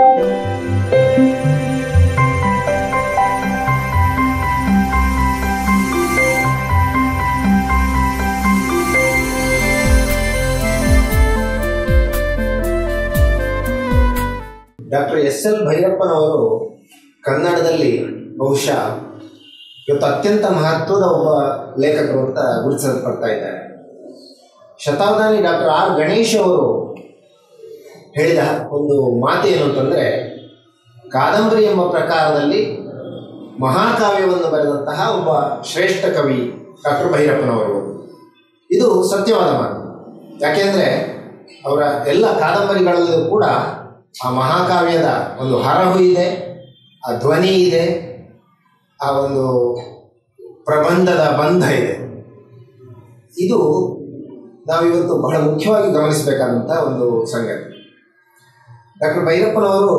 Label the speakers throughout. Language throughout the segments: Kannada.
Speaker 1: ಡಾಕ್ಟರ್ ಎಸ್ ಎಲ್ ಭೈರಪ್ಪನವರು ಕನ್ನಡದಲ್ಲಿ ಬಹುಶಃ ಇವತ್ತು ಅತ್ಯಂತ ಮಹತ್ವದ ಒಬ್ಬ ಲೇಖಕರು ಅಂತ ಗುರುತಿಸಲ್ಪಡ್ತಾ ಇದ್ದಾರೆ ಶತಾವಧಾನಿ ಡಾಕ್ಟರ್ ಆರ್ ಗಣೇಶ್ ಅವರು ಹೇಳಿದ ಒಂದು ಮಾತು ಏನು ಅಂತಂದರೆ ಕಾದಂಬರಿ ಎಂಬ ಪ್ರಕಾರದಲ್ಲಿ ಮಹಾಕಾವ್ಯವನ್ನು ಬರೆದಂತಹ ಒಬ್ಬ ಶ್ರೇಷ್ಠ ಕವಿ ಡಾಕ್ಟರ್ ಭೈರಪ್ಪನವರು ಇದು ಸತ್ಯವಾದ ಮಾತು ಯಾಕೆಂದರೆ ಅವರ ಎಲ್ಲ ಕಾದಂಬರಿಗಳಲ್ಲೂ ಕೂಡ ಆ ಮಹಾಕಾವ್ಯದ ಒಂದು ಹರಹು ಇದೆ ಆ ಧ್ವನಿ ಇದೆ ಆ ಒಂದು ಪ್ರಬಂಧದ ಬಂಧ ಇದೆ ಇದು ನಾವಿವತ್ತು ಬಹಳ ಮುಖ್ಯವಾಗಿ ಗಮನಿಸಬೇಕಾದಂಥ ಒಂದು ಸಂಗತಿ ಡಾಕ್ಟರ್ ಭೈರಪ್ಪನವರು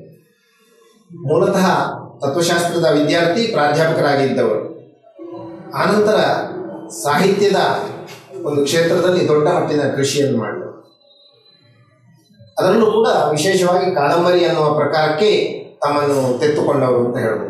Speaker 1: ಮೂಲತಃ ತತ್ವಶಾಸ್ತ್ರದ ವಿದ್ಯಾರ್ಥಿ ಪ್ರಾಧ್ಯಾಪಕರಾಗಿದ್ದವರು ಆನಂತರ ಸಾಹಿತ್ಯದ ಒಂದು ಕ್ಷೇತ್ರದಲ್ಲಿ ದೊಡ್ಡ ಮಟ್ಟಿನ ಕೃಷಿಯನ್ನು ಮಾಡಿದರು ಅದರಲ್ಲೂ ಕೂಡ ವಿಶೇಷವಾಗಿ ಕಾದಂಬರಿ ಅನ್ನುವ ಪ್ರಕಾರಕ್ಕೆ ತಮ್ಮನ್ನು ತೆತ್ತುಕೊಂಡವರು ಅಂತ ಹೇಳ್ಬೋದು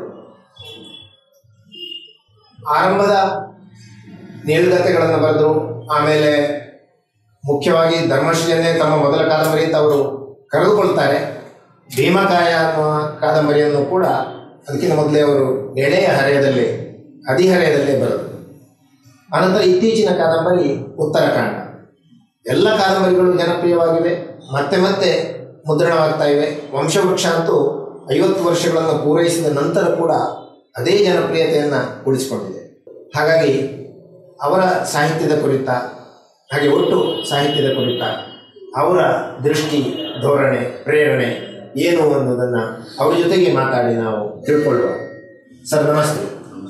Speaker 1: ಆರಂಭದ ನಿಲ್ದತೆಗಳನ್ನು ಬರೆದರು ಆಮೇಲೆ ಮುಖ್ಯವಾಗಿ ಧರ್ಮಶ್ರೀಯನ್ನೇ ತಮ್ಮ ಮೊದಲ ಕಾದಂಬರಿ ಅಂತ ಅವರು ಕರೆದುಕೊಳ್ತಾರೆ ಭೀಮಕಾಯ ಅನ್ನುವ ಕಾದಂಬರಿಯನ್ನು ಕೂಡ ಅದಕ್ಕಿಂತ ಮೊದಲೇ ಅವರು ಎಳೆಯ ಹರೆಯದಲ್ಲೇ ಹದಿಹರೆಯದಲ್ಲೇ ಬರೆದರು ಆನಂತರ ಇತ್ತೀಚಿನ ಕಾದಂಬರಿ ಉತ್ತರಾಖಂಡ ಎಲ್ಲ ಕಾದಂಬರಿಗಳು ಜನಪ್ರಿಯವಾಗಿವೆ ಮತ್ತೆ ಮತ್ತೆ ಮುದ್ರಣವಾಗ್ತಾ ಇವೆ ವಂಶವೃಕ್ಷ ಅಂತೂ ಐವತ್ತು ವರ್ಷಗಳನ್ನು ಪೂರೈಸಿದ ನಂತರ ಕೂಡ ಅದೇ ಜನಪ್ರಿಯತೆಯನ್ನು ಉಳಿಸಿಕೊಂಡಿದೆ ಹಾಗಾಗಿ ಅವರ ಸಾಹಿತ್ಯದ ಕುರಿತ ಹಾಗೆ ಒಟ್ಟು ಸಾಹಿತ್ಯದ ಕುರಿತ ಅವರ ದೃಷ್ಟಿ ಧೋರಣೆ ಪ್ರೇರಣೆ ಏನು ಅನ್ನೋದನ್ನು ಅವ್ರ ಜೊತೆಗೆ ಮಾತಾಡಿ ನಾವು ತಿಳ್ಕೊಳ್ಳುವ ಸರ್ ನಮಸ್ತೆ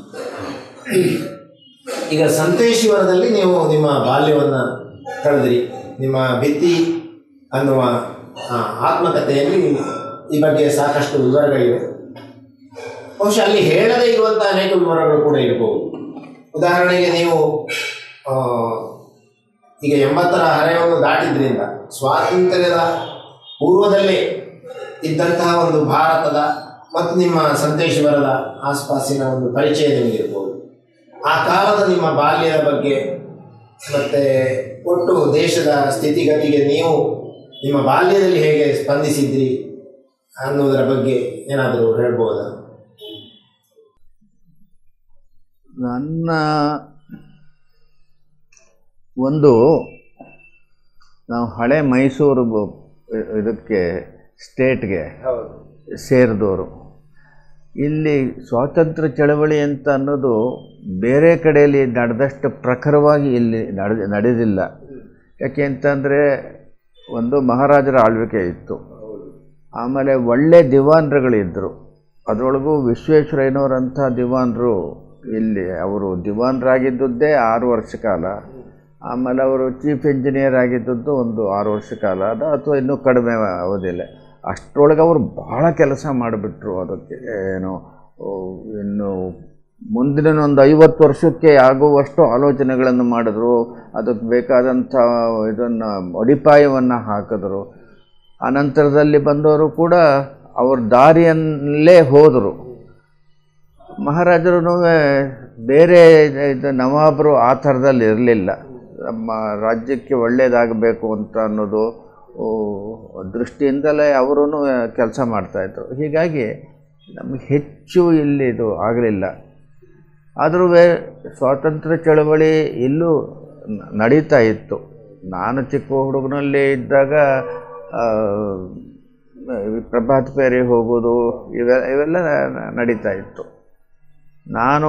Speaker 1: ಈಗ ಸಂತೇಶ್ವರದಲ್ಲಿ ನೀವು ನಿಮ್ಮ ಬಾಲ್ಯವನ್ನು ಕಳೆದ್ರಿ ನಿಮ್ಮ ಭಿತ್ತಿ ಅನ್ನುವ ಆ, ಆತ್ಮಕಥೆಯಲ್ಲಿ ಈ ಬಗ್ಗೆ ಸಾಕಷ್ಟು ವಿವರಗಳಿವೆ ಬಹುಶಃ ಅಲ್ಲಿ ಹೇಳದೇ ಇರುವಂತಹ ಅನೇಕ ವಿವರಗಳು ಕೂಡ ಇರಬಹುದು ಉದಾಹರಣೆಗೆ ನೀವು ಆ, ಈಗ ಎಂಬತ್ತರ ಹರೆಯವನ್ನು ದಾಟಿದ್ರಿಂದ ಸ್ವಾತಂತ್ರ್ಯದ ಪೂರ್ವದಲ್ಲೇ ಇದ್ದಂತಹ ಒಂದು ಭಾರತದ ಮತ್ತು ನಿಮ್ಮ ಸಂತೇಶ್ವರದ ಆಸ್ಪಾಸಿನ ಒಂದು ಪರಿಚಯ ನಿಮಗಿರ್ಬೋದು ಆ ಕಾಲದ ನಿಮ್ಮ ಬಾಲ್ಯದ ಬಗ್ಗೆ ಮತ್ತೆ ಒಟ್ಟು ದೇಶದ ಸ್ಥಿತಿಗತಿಗೆ ನೀವು ನಿಮ್ಮ ಬಾಲ್ಯದಲ್ಲಿ ಹೇಗೆ ಸ್ಪಂದಿಸಿದ್ರಿ ಅನ್ನೋದರ ಬಗ್ಗೆ ಏನಾದರೂ ಹೇಳ್ಬೋದಾ
Speaker 2: ನನ್ನ ಒಂದು ನಾವು ಹಳೆ ಮೈಸೂರು ಬ- ಇದಕ್ಕೆ ಸ್ಟೇಟ್ಗೆ
Speaker 1: ಹೌದು
Speaker 2: ಸೇರಿದವರು ಇಲ್ಲಿ ಸ್ವಾತಂತ್ರ್ಯ ಚಳವಳಿ ಅಂತ ಅನ್ನೋದು ಬೇರೆ ಕಡೆಯಲ್ಲಿ ನಡೆದಷ್ಟು ಪ್ರಖರವಾಗಿ ಇಲ್ಲಿ ನಡೆದ ನಡೆದಿಲ್ಲ ಯಾಕೆ ಅಂತಂದರೆ ಒಂದು ಮಹಾರಾಜರ ಆಳ್ವಿಕೆ ಇತ್ತು ಆಮೇಲೆ ಒಳ್ಳೆ ದಿವಾನ್ರುಗಳಿದ್ದರು ಅದರೊಳಗೂ ವಿಶ್ವೇಶ್ವರಯ್ಯನವರಂಥ ದಿವಾನರು ಇಲ್ಲಿ ಅವರು ದಿವಾನರಾಗಿದ್ದದ್ದೇ ಆರು ವರ್ಷ ಕಾಲ ಆಮೇಲೆ ಅವರು ಚೀಫ್ ಇಂಜಿನಿಯರ್ ಆಗಿದ್ದದ್ದು ಒಂದು ಆರು ವರ್ಷ ಕಾಲ ಅದು ಅಥವಾ ಇನ್ನೂ ಕಡಿಮೆ ಅವಧಿಯಲ್ಲೇ ಅಷ್ಟರೊಳಗೆ ಅವರು ಬಹಳ ಕೆಲಸ ಮಾಡಿಬಿಟ್ರು ಅದಕ್ಕೆ ಏನು ಓ, ಇನ್ನು ಮುಂದಿನ ಒಂದು ಐವತ್ತು ವರ್ಷಕ್ಕೆ ಆಗುವಷ್ಟು ಆಲೋಚನೆಗಳನ್ನು ಮಾಡಿದ್ರು ಅದಕ್ಕೆ ಬೇಕಾದಂಥ ಇದನ್ನು ಅಡಿಪಾಯವನ್ನು ಹಾಕಿದ್ರು ಅನಂತರದಲ್ಲಿ ಬಂದವರು ಕೂಡ ಅವ್ರ ದಾರಿಯಲ್ಲೇ ಹೋದರು ಮಹಾರಾಜರು ಬೇರೆ ಇದು ನವಾಬರು ಆ ಥರದಲ್ಲಿ ಇರಲಿಲ್ಲ ನಮ್ಮ ರಾಜ್ಯಕ್ಕೆ ಒಳ್ಳೆಯದಾಗಬೇಕು ಅಂತ ಅನ್ನೋದು ಓ, ದೃಷ್ಟಿಯಿಂದಲೇ ಅವರೂ ಕೆಲಸ ಮಾಡ್ತಾಯಿದ್ರು ಹೀಗಾಗಿ ನಮಗೆ ಹೆಚ್ಚು ಇಲ್ಲಿ ಇದು ಆಗಲಿಲ್ಲ ಆದರೂ ಸ್ವಾತಂತ್ರ್ಯ ಚಳವಳಿ ಇಲ್ಲೂ ನ- ನಡೀತಾ ಇತ್ತು ನಾನು ಚಿಕ್ಕ ಹುಡುಗನಲ್ಲಿ ಇದ್ದಾಗ ಆ, ಪ್ರಭಾತ್ ಫೇರಿ ಹೋಗೋದು ಇವೆ ಇವೆಲ್ಲ ನ- ನಡೀತಾ ಇತ್ತು ನಾನು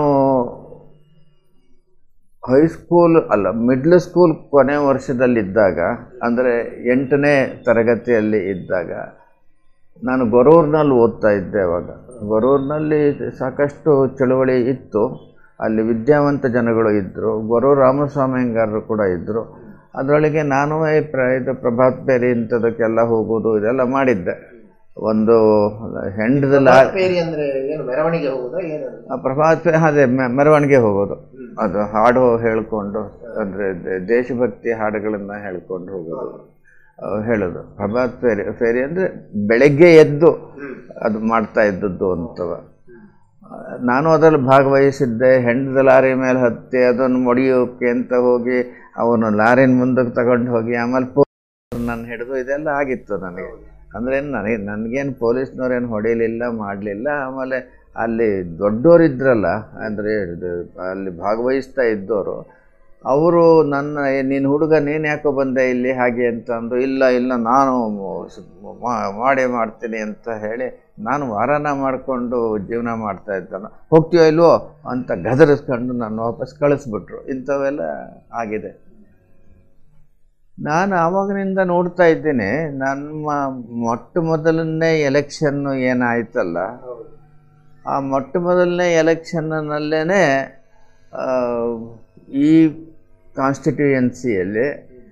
Speaker 2: ಹೈಸ್ಕೂಲ್ ಅಲ್ಲ ಮಿಡ್ಲ್ ಸ್ಕೂಲ್ ಕೊನೆ ವರ್ಷದಲ್ಲಿದ್ದಾಗ ಅಂದರೆ ಎಂಟನೇ ತರಗತಿಯಲ್ಲಿ ಇದ್ದಾಗ ನಾನು ಗೊರೂರಿನಲ್ಲಿ ಓದ್ತಾ ಇದ್ದೆ ಅವಾಗ ಗೊರೂರಿನಲ್ಲಿ ಸಾಕಷ್ಟು ಚಳುವಳಿ ಇತ್ತು ಅಲ್ಲಿ ವಿದ್ಯಾವಂತ ಜನಗಳು ಇದ್ದರು ಗೊರೂರು ರಾಮಸ್ವಾಮಿ ಅಯ್ಯಂಗಾರರು ಕೂಡ ಇದ್ದರು ಅದರೊಳಗೆ ನಾನು ಈ ಪ್ರ ಇದು ಪ್ರಭಾತ್ ಬೇರಿ ಇಂಥದಕ್ಕೆಲ್ಲ ಹೋಗೋದು ಇದೆಲ್ಲ ಮಾಡಿದ್ದೆ ಒಂದು ಹೆಂಡದ ಲಾ
Speaker 1: ಬೇರೆ ಅಂದ್ರೆ ಏನು ಮೆರವಣಿಗೆ ಹೋಗುದಾ ಏನು
Speaker 2: ಆ ಪ್ರಭಾತ್ ಫೇ- ಅದೇ ಮೆ- ಮೆರವಣಿಗೆ ಹೋಗೋದು ಅದು ಹಾಡು ಹೇಳ್ಕೊಂಡು ಅಂದರೆ ದೇಶಭಕ್ತಿ ಹಾಡುಗಳನ್ನು ಹೇಳ್ಕೊಂಡು ಹೋಗೋದು ಆ, ಹೇಳೋದು ಪ್ರಭಾತ್ ಫೇರಿ ಫೇರಿ ಅಂದರೆ ಬೆಳಗ್ಗೆ ಎದ್ದು ಅದು ಮಾಡ್ತಾ ಇದ್ದದ್ದು ಅಂತವ ಆ, ನಾನು ಅದರಲ್ಲಿ ಭಾಗವಹಿಸಿದ್ದೆ ಹೆಂಡದ ಲಾರಿ ಮೇಲೆ ಹತ್ತಿ ಅದನ್ನು ಮೊಡಿಯೋಕೆ ಅಂತ ಹೋಗಿ ಅವನು ಲಾರಿನ ಮುಂದಕ್ಕೆ ತಗೊಂಡು ಹೋಗಿ ಆಮೇಲೆ ಪೋ ನಾನು ಹಿಡಿದು ಇದೆಲ್ಲ ಆಗಿತ್ತು ನನಗೆ ಅಂದರೆ ನನಗೆ ನನಗೇನು ಪೊಲೀಸ್ನವ್ರೇನು ಹೊಡೆಯಲಿಲ್ಲ ಮಾಡಲಿಲ್ಲ ಆಮೇಲೆ ಅಲ್ಲಿ ದೊಡ್ಡೋರಿದ್ರಲ್ಲ ಅಂದರೆ ಅಲ್ಲಿ ಭಾಗವಹಿಸ್ತಾ ಇದ್ದವರು ಅವರು ನನ್ನ "ಏ, ನೀನು ಹುಡುಗ ನೀನು ಯಾಕೋ ಬಂದೆ ಇಲ್ಲಿ ಹಾಗೆ ಅಂತ ಅಂದು ಇಲ್ಲ ಇಲ್ಲ ನಾನು ಸ- ಮಾ- ಮಾಡೇ ಮಾಡ್ತೀನಿ ಅಂತ ಹೇಳಿ ನಾನು ವಾರನ ಮಾಡಿಕೊಂಡು ಜೀವನ ಮಾಡ್ತಾ ಇದ್ದಲ್ಲ ಹೋಗ್ತೀಯೋ ಇಲ್ವೋ ಅಂತ ಗದರಿಸ್ಕೊಂಡು ನಾನು ವಾಪಸ್ ಕಳಿಸ್ಬಿಟ್ರು ಇಂಥವೆಲ್ಲ ಆಗಿದೆ ನಾನು ಆವಾಗಿನಿಂದ ನೋಡ್ತಾ ಇದ್ದೇನೆ ನಮ್ಮ ಮೊಟ್ಟ ಮೊದಲನೇ ಎಲೆಕ್ಷನ್ನು ಏನಾಯ್ತಲ್ಲ ಆ ಮೊಟ್ಟ ಮೊದಲನೇ ಎಲೆಕ್ಷನ್ನಲ್ಲೇ ಈ ಕಾನ್ಸ್ಟಿಟ್ಯೂಯೆನ್ಸಿಯಲ್ಲಿ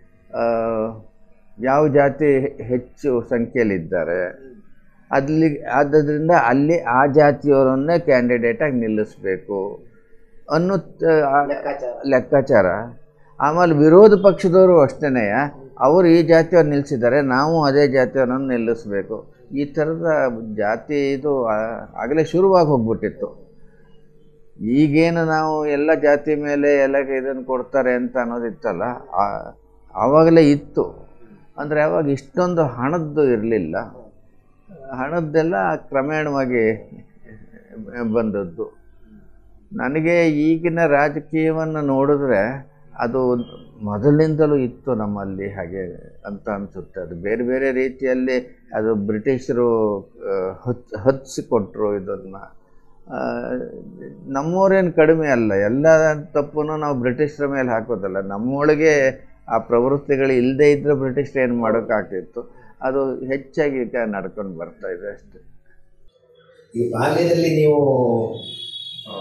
Speaker 2: ಯಾವ ಜಾತಿ ಹೆಚ್ಚು ಸಂಖ್ಯೆಯಲ್ಲಿದ್ದಾರೆ ಅಲ್ಲಿ ಆದ್ದರಿಂದ ಅಲ್ಲಿ ಆ ಜಾತಿಯವರನ್ನೇ ಕ್ಯಾಂಡಿಡೇಟಾಗಿ ನಿಲ್ಲಿಸಬೇಕು ಅನ್ನೋ ತ- ಆ- ಲೆಕ್ಕಾಚಾರ ಆಮೇಲೆ ವಿರೋಧ ಪಕ್ಷದವರು ಅಷ್ಟೇ ಅವರು ಈ ಜಾತಿಯವ್ರು ನಿಲ್ಲಿಸಿದ್ದಾರೆ ನಾವು ಅದೇ ಜಾತಿಯವರನ್ನು ನಿಲ್ಲಿಸಬೇಕು ಈ ಥರದ ಜಾತಿ ಇದು ಆ- ಆಗಲೇ ಶುರುವಾಗಿ ಹೋಗ್ಬಿಟ್ಟಿತ್ತು ಈಗೇನು ನಾವು ಎಲ್ಲ ಜಾತಿ ಮೇಲೆ ಎಲ್ಲ ಇದನ್ನು ಕೊಡ್ತಾರೆ ಅಂತ ಅನ್ನೋದಿತ್ತಲ್ಲ ಆ- ಆವಾಗಲೇ ಇತ್ತು ಅಂದರೆ ಆವಾಗ ಇಷ್ಟೊಂದು ಹಣದ್ದು ಇರಲಿಲ್ಲ ಹಣದ್ದೆಲ್ಲ ಕ್ರಮೇಣವಾಗಿ ಬಂದದ್ದು ನನಗೆ ಈಗಿನ ರಾಜಕೀಯವನ್ನು ನೋಡಿದ್ರೆ ಅದು ಮೊದಲಿನಿಂದಲೂ ಇತ್ತು ನಮ್ಮಲ್ಲಿ ಹಾಗೆ ಅಂತ ಅನಿಸುತ್ತೆ ಅದು ಬೇರೆ ಬೇರೆ ರೀತಿಯಲ್ಲಿ ಅದು ಬ್ರಿಟಿಷರು ಆ, ಹಚ್ ಹಚ್ಚಿಕೊಟ್ರು ಇದನ್ನು ನಮ್ಮವರೇನು ಕಡಿಮೆ ಅಲ್ಲ ಎಲ್ಲ ತಪ್ಪನ್ನು ನಾವು ಬ್ರಿಟಿಷರ ಮೇಲೆ ಹಾಕೋದಲ್ಲ ನಮ್ಮೊಳಗೆ ಆ ಪ್ರವೃತ್ತಿಗಳು ಇಲ್ಲದೇ ಇದ್ದರೆ ಬ್ರಿಟಿಷರು ಏನು ಮಾಡೋಕ್ಕಾಗ್ತಿತ್ತು ಅದು ಹೆಚ್ಚಾಗಿ ಈಗ ನಡ್ಕೊಂಡು ಬರ್ತಾ ಇದೆ ಅಷ್ಟೆ
Speaker 1: ಈ ಬಾಲ್ಯದಲ್ಲಿ ನೀವು ಆ,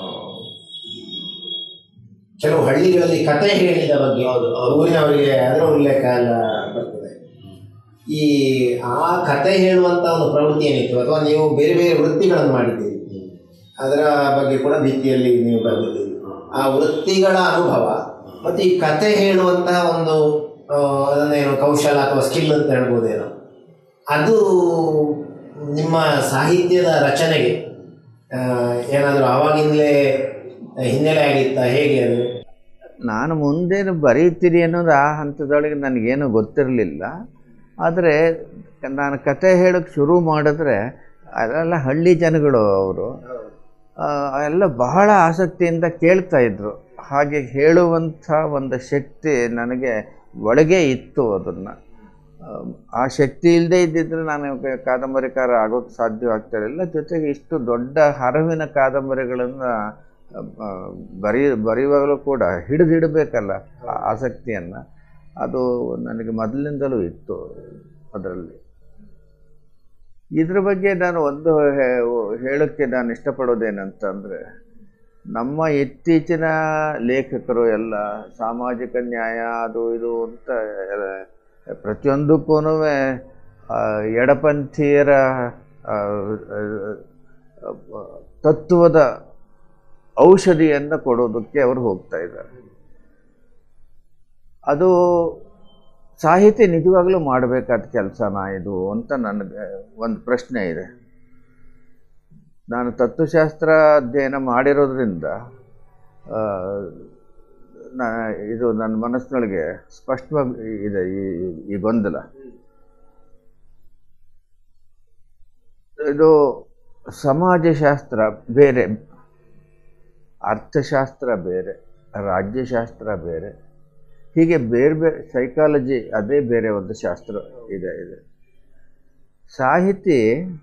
Speaker 1: ಕೆಲವು ಹಳ್ಳಿಗಳಲ್ಲಿ ಕತೆ ಹೇಳಿದ ಬಗ್ಗೆ ಊರಿನವರಿಗೆ ಅದರ ಉಲ್ಲೇಖ ಎಲ್ಲ ಬರ್ತದೆ ಈ ಆ ಕತೆ ಹೇಳುವಂತ ಒಂದು ಪ್ರವೃತ್ತಿ ಏನಿತ್ತು ಅಥವಾ ನೀವು ಬೇರೆ ಬೇರೆ ವೃತ್ತಿಗಳನ್ನು ಮಾಡಿದ್ದೀರಿ ಅದರ ಬಗ್ಗೆ ಕೂಡ ಭಿತ್ತಿಯಲ್ಲಿ ನೀವು ಬರೆದಿದ್ದೀರಿ ಆ ವೃತ್ತಿಗಳ ಅನುಭವ ಮತ್ತು ಈ ಕತೆ ಹೇಳುವಂತಹ ಒಂದು ಆ, ಅದನ್ನೇನು ಕೌಶಲ ಅಥವಾ ಸ್ಕಿಲ್ ಅಂತ ಹೇಳ್ಬೋದೇನೋ ಅದು ನಿಮ್ಮ ಸಾಹಿತ್ಯದ ರಚನೆಗೆ ಏನಾದರೂ ಆವಾಗಿಂದಲೇ ಹಿನ್ನೆಲೆ ಆಗಿತ್ತಾ ಹೇಗೆ ಅದು
Speaker 2: ನಾನು ಮುಂದೇನು ಬರೀತೀನಿ ಅನ್ನೋದು ಆ ಹಂತದೊಳಗೆ ನನಗೇನು ಗೊತ್ತಿರಲಿಲ್ಲ ಆದರೆ ನಾನು ಕತೆ ಹೇಳೋಕ್ಕೆ ಶುರು ಮಾಡಿದ್ರೆ ಅದೆಲ್ಲ ಹಳ್ಳಿ ಜನಗಳು ಅವರು ಎಲ್ಲ ಬಹಳ ಆಸಕ್ತಿಯಿಂದ ಕೇಳ್ತಾ ಇದ್ರು ಹಾಗೆ ಹೇಳುವಂಥ ಒಂದು ಶಕ್ತಿ ನನಗೆ ಒಳಗೆ ಇತ್ತು ಅದನ್ನು ಆ ಶಕ್ತಿ ಇಲ್ಲದೆ ಇದ್ದಿದ್ರೆ ನಾನು ಕ- ಕಾದಂಬರಿಕಾರ ಆಗೋಕ್ಕೆ ಸಾಧ್ಯವಾಗ್ತಿರಲಿಲ್ಲ ಜೊತೆಗೆ ಇಷ್ಟು ದೊಡ್ಡ ಹರವಿನ ಕಾದಂಬರಿಗಳನ್ನು ಬರೀ ಬರೆಯುವಾಗಲೂ ಕೂಡ ಹಿಡಿದಿಡಬೇಕಲ್ಲ ಆ ಆಸಕ್ತಿಯನ್ನು ಅದು ನನಗೆ ಮೊದಲಿನಿಂದಲೂ ಇತ್ತು ಅದರಲ್ಲಿ ಇದ್ರ ಬಗ್ಗೆ ನಾನು ಒಂದು ಹೇ- ಹೇಳೋಕ್ಕೆ ನಾನು ಇಷ್ಟಪಡೋದೇನಂತಂದರೆ ನಮ್ಮ ಇತ್ತೀಚಿನ ಲೇಖಕರು ಎಲ್ಲ ಸಾಮಾಜಿಕ ನ್ಯಾಯ ಅದು ಇದು ಅಂತ ಎಲ್ಲ ಪ್ರತಿಯೊಂದಕ್ಕೂ ಎಡಪಂಥೀಯರ ಆ, ಆ, ತತ್ವದ ಔಷಧಿಯನ್ನು ಕೊಡೋದಕ್ಕೆ ಅವರು ಹೋಗ್ತಾ ಇದ್ದಾರೆ ಅದು ಸಾಹಿತ್ಯ ನಿಜವಾಗ್ಲೂ ಮಾಡಬೇಕಾದ ಕೆಲಸನಾ ಇದು ಅಂತ ನನಗೆ ಒಂದು ಪ್ರಶ್ನೆ ಇದೆ ನಾನು ತತ್ವಶಾಸ್ತ್ರ ಅಧ್ಯಯನ ಮಾಡಿರೋದ್ರಿಂದ ಆ, ನಾ ಇದು ನನ್ನ ಮನಸ್ಸಿನೊಳಗೆ ಸ್ಪಷ್ಟವಾಗಿ ಇದೆ ಈ ಈ ಗೊಂದಲ ಇದು ಸಮಾಜಶಾಸ್ತ್ರ ಬೇರೆ ಅರ್ಥಶಾಸ್ತ್ರ ಬೇರೆ ರಾಜ್ಯಶಾಸ್ತ್ರ ಬೇರೆ ಹೀಗೆ ಬೇರೆ ಬೇರೆ ಸೈಕಾಲಜಿ ಅದೇ ಬೇರೆ ಒಂದು ಶಾಸ್ತ್ರ ಇದೆ ಇದೆ ಸಾಹಿತಿ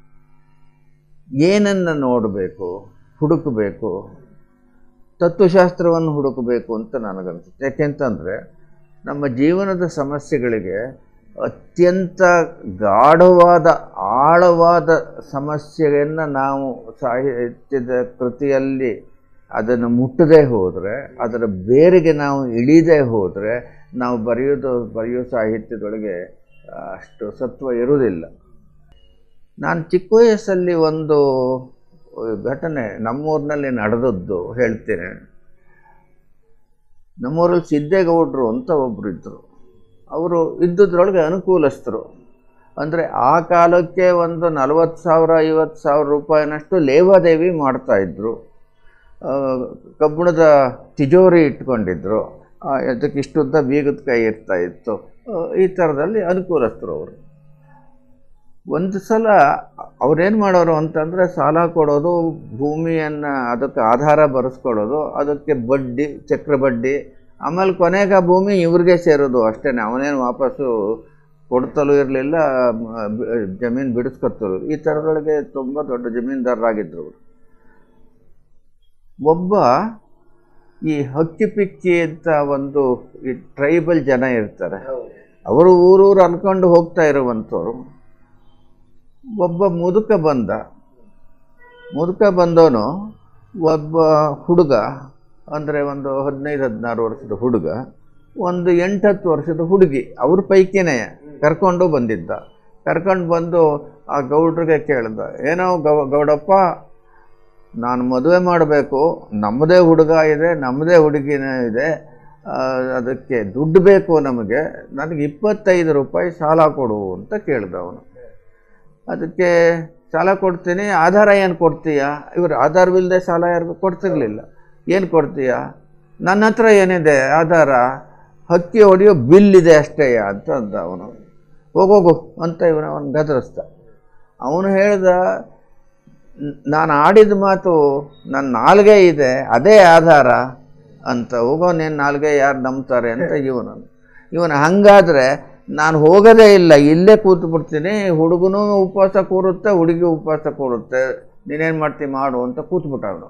Speaker 2: ಏನನ್ನು ನೋಡಬೇಕು ಹುಡುಕಬೇಕು ತತ್ವಶಾಸ್ತ್ರವನ್ನು ಹುಡುಕಬೇಕು ಅಂತ ನನಗನ್ಸುತ್ತೆ ಯಾಕೆಂತಂದರೆ ನಮ್ಮ ಜೀವನದ ಸಮಸ್ಯೆಗಳಿಗೆ ಅತ್ಯಂತ ಗಾಢವಾದ ಆಳವಾದ ಸಮಸ್ಯೆಯನ್ನು ನಾವು ಸಾಹಿತ್ಯದ ಕೃತಿಯಲ್ಲಿ ಅದನ್ನು ಮುಟ್ಟದೇ ಹೋದರೆ ಅದರ ಬೇರಿಗೆ ನಾವು ಇಳಿದೇ ಹೋದರೆ ನಾವು ಬರೆಯೋದು ಬರೆಯೋ ಸಾಹಿತ್ಯದೊಳಗೆ ಅಷ್ಟು ಸತ್ವ ಇರುವುದಿಲ್ಲ ನಾನು ಚಿಕ್ಕ ವಯಸ್ಸಲ್ಲಿ ಒಂದು ಘಟನೆ ನಮ್ಮೂರಿನಲ್ಲಿ ನಡೆದದ್ದು ಹೇಳ್ತೇನೆ ನಮ್ಮೂರಲ್ಲಿ ಸಿದ್ದೇಗೌಡರು ಅಂತ ಒಬ್ಬರು ಇದ್ದರು ಅವರು ಇದ್ದುದ್ರೊಳಗೆ ಅನುಕೂಲಸ್ಥರು ಅಂದರೆ ಆ ಕಾಲಕ್ಕೆ ಒಂದು ನಲವತ್ತು ಸಾವಿರ ಐವತ್ತು ಸಾವಿರ ರೂಪಾಯಿನಷ್ಟು ಲೇವಾದೇವಿ ಮಾಡ್ತಾಯಿದ್ರು ಕಬ್ಬಿಣದ ತಿಜೋರಿ ಇಟ್ಕೊಂಡಿದ್ರು ಆ, ಅದಕ್ಕೆ ಇಷ್ಟುದ್ದ ಬೀಗದ ಕೈ ಇರ್ತಾ ಇತ್ತು ಆ, ಈ ಥರದಲ್ಲಿ ಅನುಕೂಲಸ್ಥರು ಅವರು ಒಂದು ಸಲ ಅವ್ರೇನು ಮಾಡೋರು ಅಂತಂದರೆ ಸಾಲ ಕೊಡೋದು ಭೂಮಿಯನ್ನು ಅದಕ್ಕೆ ಆಧಾರ ಬರೆಸ್ಕೊಳ್ಳೋದು ಅದಕ್ಕೆ ಬಡ್ಡಿ ಚಕ್ರ ಬಡ್ಡಿ ಆಮೇಲೆ ಕೊನೆಗೆ ಆ ಭೂಮಿ ಇವ್ರಿಗೆ ಸೇರೋದು ಅಷ್ಟೇ ಅವನೇನು ವಾಪಸ್ಸು ಕೊಡ್ತಲೂ ಇರಲಿಲ್ಲ ಜಮೀನು ಬಿಡಿಸ್ಕೊತಲು ಈ ಥರದೊಳಗೆ ತುಂಬ ದೊಡ್ಡ ಜಮೀನ್ದಾರರಾಗಿದ್ದರು ಅವರು ಒಬ್ಬ ಈ ಹಕ್ಕಿ ಪಿಕ್ಕಿ ಅಂತ ಒಂದು ಈ ಟ್ರೈಬಲ್ ಜನ ಇರ್ತಾರೆ ಅವರು ಊರೂರು ಅನ್ಕೊಂಡು ಹೋಗ್ತಾ ಇರುವಂಥವ್ರು ಒಬ್ಬ ಮುದುಕ ಬಂದ ಮುದುಕ ಬಂದವನು ಒಬ್ಬ ಹುಡುಗ ಅಂದರೆ ಒಂದು ಹದಿನೈದು ಹದಿನಾರು ವರ್ಷದ ಹುಡುಗ ಒಂದು ಎಂಟತ್ತು ವರ್ಷದ ಹುಡುಗಿ ಅವ್ರ ಪೈಕಿನೇ ಕರ್ಕೊಂಡು ಬಂದಿದ್ದ ಕರ್ಕೊಂಡು ಬಂದು ಆ ಗೌಡ್ರಿಗೆ ಕೇಳ್ದ ಏನೋ ಗೌ ಗೌಡಪ್ಪ ನಾನು ಮದುವೆ ಮಾಡಬೇಕು ನಮ್ಮದೇ ಹುಡುಗ ಇದೆ ನಮ್ಮದೇ ಹುಡುಗಿನೇ ಇದೆ ಆ, ಅದಕ್ಕೆ ದುಡ್ಡು ಬೇಕು ನಮಗೆ ನನಗೆ ಇಪ್ಪತ್ತೈದು ರೂಪಾಯಿ ಸಾಲ ಕೊಡು ಅಂತ ಕೇಳ್ದ ಅವನು ಅದಕ್ಕೆ ಸಾಲ ಕೊಡ್ತೀನಿ ಆಧಾರ ಏನು ಕೊಡ್ತೀಯಾ ಇವರು ಆಧಾರವಿಲ್ಲದೆ ಸಾಲ ಯಾರಿಗೂ ಕೊಡ್ತಿರ್ಲಿಲ್ಲ ಏನು ಕೊಡ್ತೀಯಾ ನನ್ನ ಹತ್ರ ಏನಿದೆ ಆಧಾರ ಹಕ್ಕಿ ಹೊಡೆಯೋ ಬಿಲ್ ಇದೆ ಅಷ್ಟೇ ಅಂತ ಅಂದ ಅವನು ಹೋಗೋಗು ಅಂತ ಇವನು ಅವನು ಗದರಿಸ್ದ ಅವನು ಹೇಳ್ದ "ನ್- ನಾನು ಆಡಿದ ಮಾತು ನನ್ನ ನಾಲ್ಗೆ ಇದೆ ಅದೇ ಆಧಾರ ಅಂತ ಹೋಗೋ ನೀನು ನಾಲ್ಗೆ ಯಾರು ನಂಬ್ತಾರೆ ಅಂತ ಇವನು ಇವನು ಹಂಗಾದ್ರೆ ನಾನು ಹೋಗೋದೇ ಇಲ್ಲ ಇಲ್ಲೇ ಕೂತು ಬಿಡ್ತೀನಿ ಹುಡುಗನೂ ಉಪವಾಸ ಕೂರುತ್ತೆ ಹುಡುಗಿ ಉಪವಾಸ ಕೂರುತ್ತೆ ನೀನೇನು ಮಾಡ್ತೀವಿ ಮಾಡು ಅಂತ ಕೂತ್ಬಿಟ್ಟ ಅವನು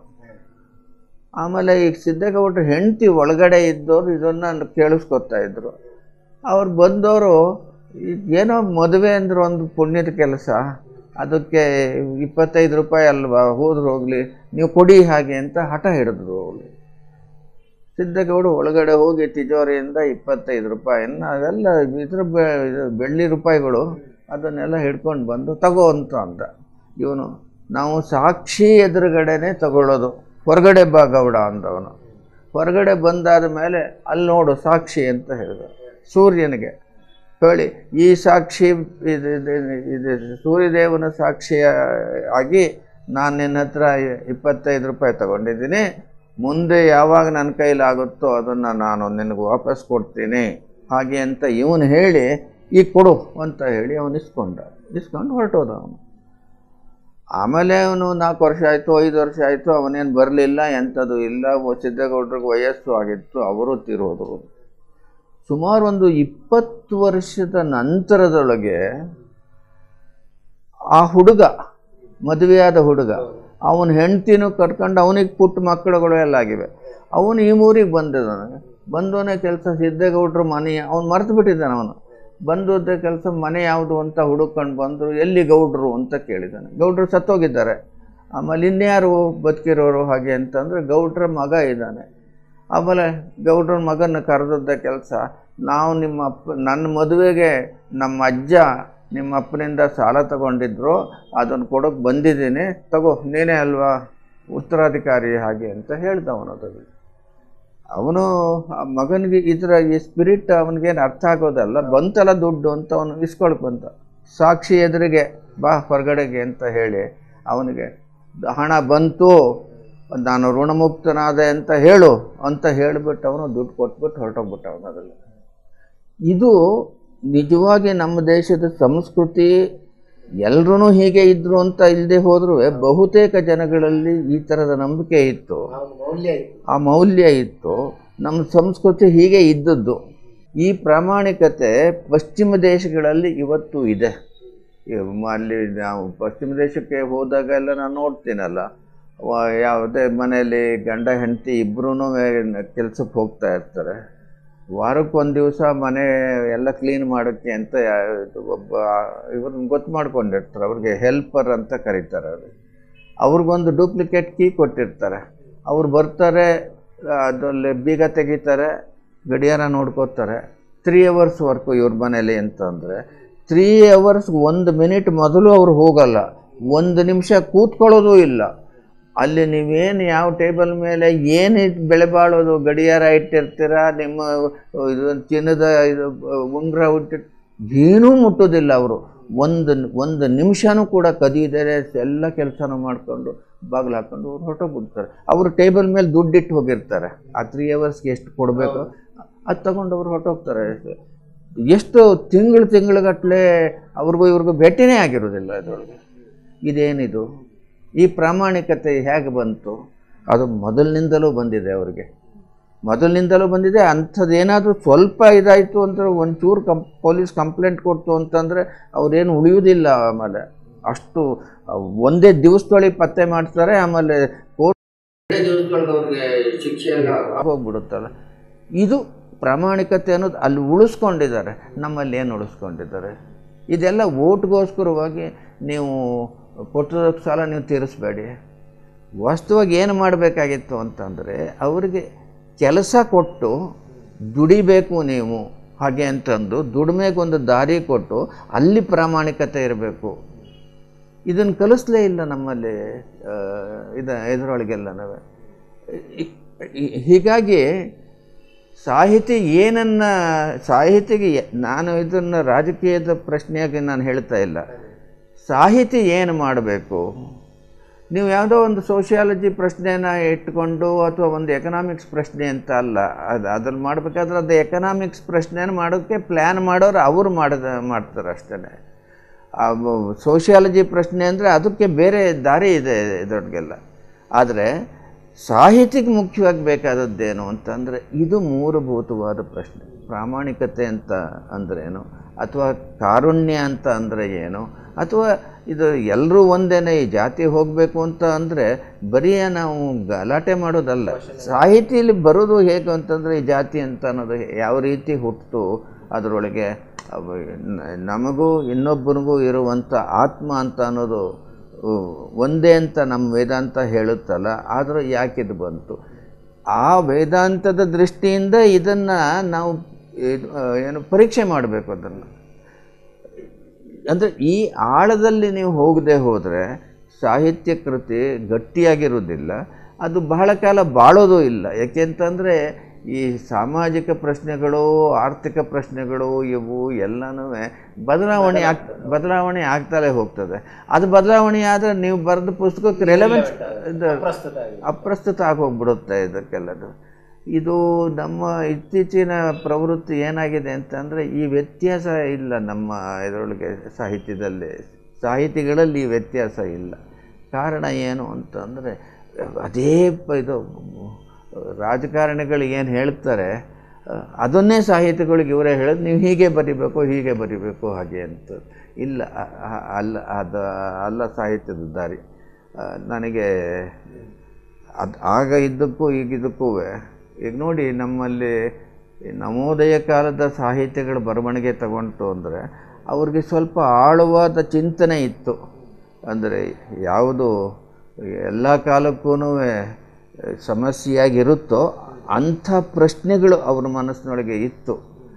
Speaker 2: ಆಮೇಲೆ ಈಗ ಸಿದ್ದೇಗೌಡರು ಹೆಂಡತಿ ಒಳಗಡೆ ಇದ್ದವರು ಇದನ್ನು ಕೇಳಿಸ್ಕೊತಾ ಇದ್ರು ಅವ್ರು ಬಂದವರು ಏನೋ ಮದುವೆ ಅಂದ್ರೆ ಒಂದು ಪುಣ್ಯದ ಕೆಲಸ ಅದಕ್ಕೆ ಇಪ್ಪತ್ತೈದು ರೂಪಾಯಿ ಅಲ್ವಾ ಹೋದ್ರೆ ಹೋಗಲಿ ನೀವು ಕೊಡಿ ಹಾಗೆ ಅಂತ ಹಠ ಹಿಡಿದ್ರು ಅವರು ಸಿದ್ದೇಗೌಡ ಒಳಗಡೆ ಹೋಗಿ ತಿಜೋರಿಯಿಂದ ಇಪ್ಪತ್ತೈದು ರೂಪಾಯಿನ ಅವೆಲ್ಲ ಇದ್ರ ಬೆ- ಇದು ಬೆಳ್ಳಿ ರೂಪಾಯಿಗಳು ಅದನ್ನೆಲ್ಲ ಹಿಡ್ಕೊಂಡು ಬಂದು ತಗೋ ಅಂತ ಅಂದ ಇವನು ನಾವು ಸಾಕ್ಷಿ ಎದುರುಗಡೆನೆ ತಗೊಳ್ಳೋದು ಹೊರಗಡೆ ಬಾ ಗೌಡ ಅಂದವನು ಹೊರಗಡೆ ಬಂದಾದ ಮೇಲೆ ಅಲ್ಲಿ ನೋಡು ಸಾಕ್ಷಿ ಅಂತ ಹೇಳಿದ ಸೂರ್ಯನಿಗೆ ಹೇಳಿ ಈ ಸಾಕ್ಷಿ ಇದು ಇದು- ಇದು ಸೂರ್ಯದೇವನ ಸಾಕ್ಷಿಯ ಆಗಿ ನಾನು ನಿನ್ನ ಹತ್ರ ಇಪ್ಪತ್ತೈದು ರೂಪಾಯಿ ತಗೊಂಡಿದ್ದೀನಿ ಮುಂದೆ ಯಾವಾಗ ನನ್ನ ಕೈಲಾಗುತ್ತೋ ಅದನ್ನು ನಾನು ನಿನಗೆ ವಾಪಸ್ ಕೊಡ್ತೀನಿ ಹಾಗೆ ಅಂತ ಇವನು ಹೇಳಿ ಈಗ ಕೊಡು ಅಂತ ಹೇಳಿ ಅವನು ಇಸ್ಕೊಂಡ ಇಸ್ಕೊಂಡು ಹೊರಟೋದ ಅವನು ಆಮೇಲೆ ಅವನು ನಾಲ್ಕು ವರ್ಷ ಆಯಿತು ಐದು ವರ್ಷ ಆಯಿತು ಅವನೇನು ಬರಲಿಲ್ಲ ಎಂಥದ್ದು ಇಲ್ಲ ಒ- ಸಿದ್ದೇಗೌಡ್ರಿಗೆ ವಯಸ್ಸು ಆಗಿತ್ತು ಅವರು ತೀರೋದ್ರು ಸುಮಾರು ಒಂದು ಇಪ್ಪತ್ತು ವರ್ಷದ ನಂತರದೊಳಗೆ ಆ ಹುಡುಗ ಮದುವೆಯಾದ ಹುಡುಗ ಅವನ ಹೆಂಡ್ತಿನೂ ಕರ್ಕೊಂಡು ಅವನಿಗೆ ಪುಟ್ಟ ಮಕ್ಕಳುಗಳು ಎಲ್ಲ ಆಗಿವೆ ಅವನು ಈ ಊರಿಗೆ ಬಂದಿದ್ದಾನೆ ಬಂದವನೇ ಕೆಲಸ ಸಿದ್ದೇಗೌಡ್ರ ಮನೆ ಅವ್ನು ಮರೆತು ಬಿಟ್ಟಿದ್ದಾನೆ ಅವನು ಬಂದದ್ದ ಕೆಲಸ ಮನೆ ಯಾವುದು ಅಂತ ಹುಡುಕೊಂಡು ಬಂದು ಎಲ್ಲಿ ಗೌಡ್ರು ಅಂತ ಕೇಳಿದ್ದಾನೆ ಗೌಡ್ರು ಸತ್ತೋಗಿದ್ದಾರೆ ಆಮೇಲೆ ಇನ್ಯಾರು ಬದುಕಿರೋರು ಹಾಗೆ ಅಂತಂದರೆ ಗೌಡ್ರ ಮಗ ಇದ್ದಾನೆ ಆಮೇಲೆ ಗೌಡ್ರ ಮಗನ ಕರೆದದ್ದ ಕೆಲಸ ನಾವು ನಿಮ್ಮ ಅಪ್ಪ ನನ್ನ ಮದುವೆಗೆ ನಮ್ಮ ಅಜ್ಜ ನಿಮ್ಮ ಅಪ್ಪನಿಂದ ಸಾಲ ತಗೊಂಡಿದ್ರು ಅದನ್ನು ಕೊಡೋಕೆ ಬಂದಿದ್ದೀನಿ ತಗೋ ನೀನೇ ಅಲ್ವಾ ಉತ್ತರಾಧಿಕಾರಿ ಹಾಗೆ ಅಂತ ಹೇಳ್ದ ಅವನು ಅದರಲ್ಲಿ ಅವನು ಆ ಮಗನಿಗೆ ಇದರ ಈ ಸ್ಪಿರಿಟ್ ಅವನಿಗೇನು ಅರ್ಥ ಆಗೋದಲ್ಲ ಬಂತಲ್ಲ ದುಡ್ಡು ಅಂತ ಅವನು ಇಸ್ಕೊಳಕ್ ಬಂತ ಸಾಕ್ಷಿ ಎದುರಿಗೆ ಬಾ ಹೊರಗಡೆಗೆ ಅಂತ ಹೇಳಿ ಅವನಿಗೆ ದ- ಹಣ ಬಂತು ನಾನು ಋಣಮುಕ್ತನಾದೆ ಅಂತ ಹೇಳು ಅಂತ ಹೇಳಿಬಿಟ್ಟು ಅವನು ದುಡ್ಡು ಕೊಟ್ಬಿಟ್ಟು ಹೊರಟೋಗ್ಬಿಟ್ಟ ಅವನು ಅದರಲ್ಲಿ ಇದು ನಿಜವಾಗಿ ನಮ್ಮ ದೇಶದ ಸಂಸ್ಕೃತಿ ಎಲ್ಲರೂ ಹೀಗೆ ಇದ್ರು ಅಂತ ಇಲ್ಲದೆ ಹೋದರೂ ಬಹುತೇಕ ಜನಗಳಲ್ಲಿ ಈ ಥರದ ನಂಬಿಕೆ ಇತ್ತು
Speaker 1: ಮೌಲ್ಯ ಇತ್ತು.
Speaker 2: ಆ ಮೌಲ್ಯ ಇತ್ತು ನಮ್ಮ ಸಂಸ್ಕೃತಿ ಹೀಗೆ ಇದ್ದದ್ದು ಈ ಪ್ರಾಮಾಣಿಕತೆ ಪಶ್ಚಿಮ ದೇಶಗಳಲ್ಲಿ ಇವತ್ತು ಇದೆ ಇವ್- ಅಲ್ಲಿ ನಾವು ಪಶ್ಚಿಮ ದೇಶಕ್ಕೆ ಹೋದಾಗೆಲ್ಲ ನಾನು ನೋಡ್ತೀನಲ್ಲ ವ- ಯಾವುದೇ ಮನೆಯಲ್ಲಿ ಗಂಡ ಹೆಂಡತಿ ಇಬ್ಬರೂ ಕೆಲಸಕ್ಕೆ ಹೋಗ್ತಾ ಇರ್ತಾರೆ ವಾರಕ್ಕೆ ಒಂದು ದಿವಸ ಮನೆ ಎಲ್ಲ ಕ್ಲೀನ್ ಮಾಡೋಕ್ಕೆ ಅಂತ ಯಾ- ಇದು ಒಬ್ಬ ಇವ್ರನ್ನ ಗೊತ್ತು ಮಾಡ್ಕೊಂಡಿರ್ತಾರೆ ಅವ್ರಿಗೆ ಹೆಲ್ಪರ್ ಅಂತ ಕರೀತಾರೆ ಅವರು ಅವ್ರಿಗೊಂದು ಡೂಪ್ಲಿಕೇಟ್ ಕೀ ಕೊಟ್ಟಿರ್ತಾರೆ ಅವ್ರು ಬರ್ತಾರೆ ಅದರಲ್ಲಿ ಬೀಗ ತೆಗಿತಾರೆ ಗಡಿಯಾರ ನೋಡ್ಕೋತಾರೆ ತ್ರೀ ಅವರ್ಸ್ ವರ್ಕು ಇವ್ರ ಮನೇಲಿ ಅಂತಂದರೆ ತ್ರೀ ಅವರ್ಸ್ ಒಂದು ಮಿನಿಟ್ ಮೊದಲು ಅವ್ರು ಹೋಗಲ್ಲ ಒಂದು ನಿಮಿಷ ಕೂತ್ಕೊಳ್ಳೋದು ಇಲ್ಲ ಅಲ್ಲಿ ನೀವೇನು ಯಾವ ಟೇಬಲ್ ಮೇಲೆ ಏನು ಬೆಳೆ ಬಾಳೋದು ಗಡಿಯಾರ ಇಟ್ಟಿರ್ತೀರ ನಿಮ್ಮ ಇದು ಚಿನ್ನದ ಇದು ಉಂಗುರ ಹುಟ್ಟಿ ಏನೂ ಮುಟ್ಟೋದಿಲ್ಲ ಅವರು ಒಂದು ಒಂದು ನಿಮಿಷನೂ ಕೂಡ ಕದಿದರೆ ಎಲ್ಲ ಕೆಲಸನೂ ಮಾಡಿಕೊಂಡು ಬಾಗಿಲು ಹಾಕೊಂಡು ಅವ್ರು ಹೊರಟೋಗ್ಬಿಡ್ತಾರೆ ಅವರು ಟೇಬಲ್ ಮೇಲೆ ದುಡ್ಡಿಟ್ಟು ಹೋಗಿರ್ತಾರೆ ಆ ತ್ರೀ ಅವರ್ಸ್ಗೆ ಎಷ್ಟು ಕೊಡಬೇಕು ಅದು ತಗೊಂಡು ಅವ್ರು ಹೊರಟೋಗ್ತಾರೆ ಎಷ್ಟು ತಿಂಗಳು ತಿಂಗಳುಗಟ್ಟಲೆ ಅವ್ರಿಗೂ ಇವ್ರಿಗೂ ಭೇಟಿನೇ ಆಗಿರೋದಿಲ್ಲ ಇದರೊಳಗೆ ಇದೇನಿದು ಈ ಪ್ರಾಮಾಣಿಕತೆ ಹೇಗೆ ಬಂತು ಅದು ಮೊದಲಿನಿಂದಲೂ ಬಂದಿದೆ ಅವರಿಗೆ ಮೊದಲಿನಿಂದಲೂ ಬಂದಿದೆ ಅಂಥದ್ದೇನಾದರೂ ಸ್ವಲ್ಪ ಇದಾಯಿತು ಅಂದರೆ ಒಂಚೂರು ಕಂ ಪೊಲೀಸ್ ಕಂಪ್ಲೇಂಟ್ ಕೊಡ್ತು ಅಂತಂದರೆ ಅವ್ರೇನು ಉಳಿಯೋದಿಲ್ಲ ಆಮೇಲೆ ಅಷ್ಟು ಒಂದೇ ದಿವಸದೊಳಗೆ ಪತ್ತೆ ಮಾಡ್ತಾರೆ ಆಮೇಲೆ ಕೋರ್ಟ್ ದಿವಸದೊಳಗೆ ಅವ್ರಿಗೆ ಶಿಕ್ಷೆ ಎಲ್ಲ ಹೋಗ್ಬಿಡುತ್ತಲ್ಲ ಇದು ಪ್ರಾಮಾಣಿಕತೆ ಅನ್ನೋದು ಅಲ್ಲಿ ಉಳಿಸ್ಕೊಂಡಿದ್ದಾರೆ ನಮ್ಮಲ್ಲಿ ಏನು ಉಳಿಸ್ಕೊಂಡಿದ್ದಾರೆ ಇದೆಲ್ಲ ಓಟ್ಗೋಸ್ಕರವಾಗಿ ನೀವು ಕೊಟ್ಟಿರೋ ಸಾಲ ನೀವು ತೀರಿಸ್ಬೇಡಿ ವಾಸ್ತವವಾಗಿ ಏನು ಮಾಡಬೇಕಾಗಿತ್ತು ಅಂತಂದರೆ ಅವರಿಗೆ ಕೆಲಸ ಕೊಟ್ಟು ದುಡಿಬೇಕು ನೀವು ಹಾಗೆ ಅಂತಂದು ದುಡಿಮೆಗೊಂದು ದಾರಿ ಕೊಟ್ಟು ಅಲ್ಲಿ ಪ್ರಾಮಾಣಿಕತೆ ಇರಬೇಕು ಇದನ್ನು ಕಲಿಸ್ಲೇ ಇಲ್ಲ ನಮ್ಮಲ್ಲಿ ಆ, ಇದ ಇದರೊಳಗೆಲ್ಲ ನಾವೇ ಈ- ಈ- ಹೀಗಾಗಿ ಸಾಹಿತಿ ಏನನ್ನ ಸಾಹಿತಿಗೆ ಎ- ನಾನು ಇದನ್ನು ರಾಜಕೀಯದ ಪ್ರಶ್ನೆಯಾಗಿ ನಾನು ಹೇಳ್ತಾ ಇಲ್ಲ ಸಾಹಿತಿ ಏನು ಮಾಡಬೇಕು ನೀವು ಯಾವುದೋ ಒಂದು ಸೋಷಿಯಾಲಜಿ ಪ್ರಶ್ನೆನ ಇಟ್ಕೊಂಡು ಅಥವಾ ಒಂದು ಎಕನಾಮಿಕ್ಸ್ ಪ್ರಶ್ನೆ ಅಂತ ಅಲ್ಲ ಅದು ಅದ್ರಲ್ಲಿ ಮಾಡಬೇಕಾದ್ರೆ ಅದು ಎಕನಾಮಿಕ್ಸ್ ಪ್ರಶ್ನೆನ ಮಾಡೋಕ್ಕೆ ಪ್ಲ್ಯಾನ್ ಮಾಡೋರು ಅವರು ಮಾಡದ ಮಾಡ್ತಾರೆ ಅಷ್ಟೇ ಸೋಷಿಯಾಲಜಿ ಪ್ರಶ್ನೆ ಅಂದರೆ ಅದಕ್ಕೆ ಬೇರೆ ದಾರಿ ಇದೆ ಇದರೊಳಗೆಲ್ಲ ಆದರೆ ಸಾಹಿತಿಗೆ ಮುಖ್ಯವಾಗಿ ಬೇಕಾದದ್ದೇನು ಅಂತಂದರೆ ಇದು ಮೂಲಭೂತವಾದ ಪ್ರಶ್ನೆ ಪ್ರಾಮಾಣಿಕತೆ ಅಂತ ಅಂದ್ರೇನು ಅಥವಾ ಕಾರುಣ್ಯ ಅಂತ ಅಂದರೆ ಏನು ಅಥವಾ ಇದು ಎಲ್ಲರೂ ಒಂದೇನೆ ಈ ಜಾತಿ ಹೋಗಬೇಕು ಅಂತ ಅಂದರೆ ಬರೀ ನಾವು ಗಲಾಟೆ ಮಾಡೋದಲ್ಲ ಸಾಹಿತಿಯಲ್ಲಿ ಬರೋದು ಹೇಗೆ ಅಂತಂದರೆ ಈ ಜಾತಿ ಅಂತ ಅನ್ನೋದು ಯಾವ ರೀತಿ ಹುಟ್ಟಿತು ಅದರೊಳಗೆ ಅವ ನ- ನಮಗೂ ಇನ್ನೊಬ್ಬನಿಗೂ ಇರುವಂಥ ಆತ್ಮ ಅಂತ ಅನ್ನೋದು ಉ, ಒಂದೇ ಅಂತ ನಮ್ಮ ವೇದಾಂತ ಹೇಳುತ್ತಲ್ಲ ಆದರೂ ಯಾಕಿದು ಬಂತು ಆ ವೇದಾಂತದ ದೃಷ್ಟಿಯಿಂದ ಇದನ್ನು ನಾವು ಇದು, ಆ, ಏನು ಪರೀಕ್ಷೆ ಮಾಡಬೇಕು ಅದನ್ನು ಅಂದರೆ ಈ ಆಳದಲ್ಲಿ ನೀವು ಹೋಗದೆ ಹೋದರೆ ಸಾಹಿತ್ಯ ಕೃತಿ ಗಟ್ಟಿಯಾಗಿರೋದಿಲ್ಲ ಅದು ಬಹಳ ಕಾಲ ಬಾಳೋದು ಇಲ್ಲ ಯಾಕೆಂತಂದರೆ ಈ ಸಾಮಾಜಿಕ ಪ್ರಶ್ನೆಗಳು ಆರ್ಥಿಕ ಪ್ರಶ್ನೆಗಳು ಇವು ಎಲ್ಲನೂ ಬದಲಾವಣೆ ಆಗ್ ಬದಲಾವಣೆ ಆಗ್ತಲೇ ಹೋಗ್ತದೆ ಅದು ಬದಲಾವಣೆ ಆದರೆ ನೀವು ಬರೆದ ಪುಸ್ತಕಕ್ಕೆ ರೆಲೆವೆನ್ಸ್ ಇದು
Speaker 1: ಪ್ರಸ್ತುತ ಆಗಿದೆ
Speaker 2: ಅಪ್ರಸ್ತುತ ಆಗೋಗ್ಬಿಡುತ್ತೆ ಇದಕ್ಕೆಲ್ಲದು ಇದು ನಮ್ಮ ಇತ್ತೀಚಿನ ಪ್ರವೃತ್ತಿ ಏನಾಗಿದೆ ಅಂತಂದರೆ ಈ ವ್ಯತ್ಯಾಸ ಇಲ್ಲ ನಮ್ಮ ಇದರೊಳಗೆ ಸಾಹಿತ್ಯದಲ್ಲಿ ಸಾಹಿತಿಗಳಲ್ಲಿ ಈ ವ್ಯತ್ಯಾಸ ಇಲ್ಲ ಕಾರಣ ಏನು ಅಂತಂದರೆ ಅದೇ ಪ- ಇದು ರಾಜಕಾರಣಿಗಳು ಏನು ಹೇಳ್ತಾರೆ ಅಹ್, ಅದನ್ನೇ ಸಾಹಿತಿಗಳಿಗೆ ಇವರೇ ಹೇಳೋದು ನೀವು ಹೀಗೆ ಬರಿಬೇಕು ಹೀಗೆ ಬರಿಬೇಕು ಹಾಗೆ ಅಂತ ಇಲ್ಲ ಅ- ಅ- ಅಲ್ಲ ಅದು ಅಲ್ಲ ಸಾಹಿತ್ಯದ ದಾರಿ ಅಹ್, ನನಗೆ ಅದು ಆಗ ಇದ್ದಕ್ಕೂ ಈಗಿದ್ದಕ್ಕೂ ಈಗ ನೋಡಿ ನಮ್ಮಲ್ಲಿ ಈ ನವೋದಯ ಕಾಲದ ಸಾಹಿತ್ಯಗಳ ಬರವಣಿಗೆ ತಗೊಂತು ಅಂದರೆ ಅವ್ರಿಗೆ ಸ್ವಲ್ಪ ಆಳವಾದ ಚಿಂತನೆ ಇತ್ತು ಅಂದರೆ ಯಾವುದು ಎಲ್ಲ ಕಾಲಕ್ಕೂ ಸಮಸ್ಯೆಯಾಗಿರುತ್ತೋ ಅಂಥ ಪ್ರಶ್ನೆಗಳು ಅವ್ರ ಮನಸ್ಸಿನೊಳಗೆ ಇತ್ತು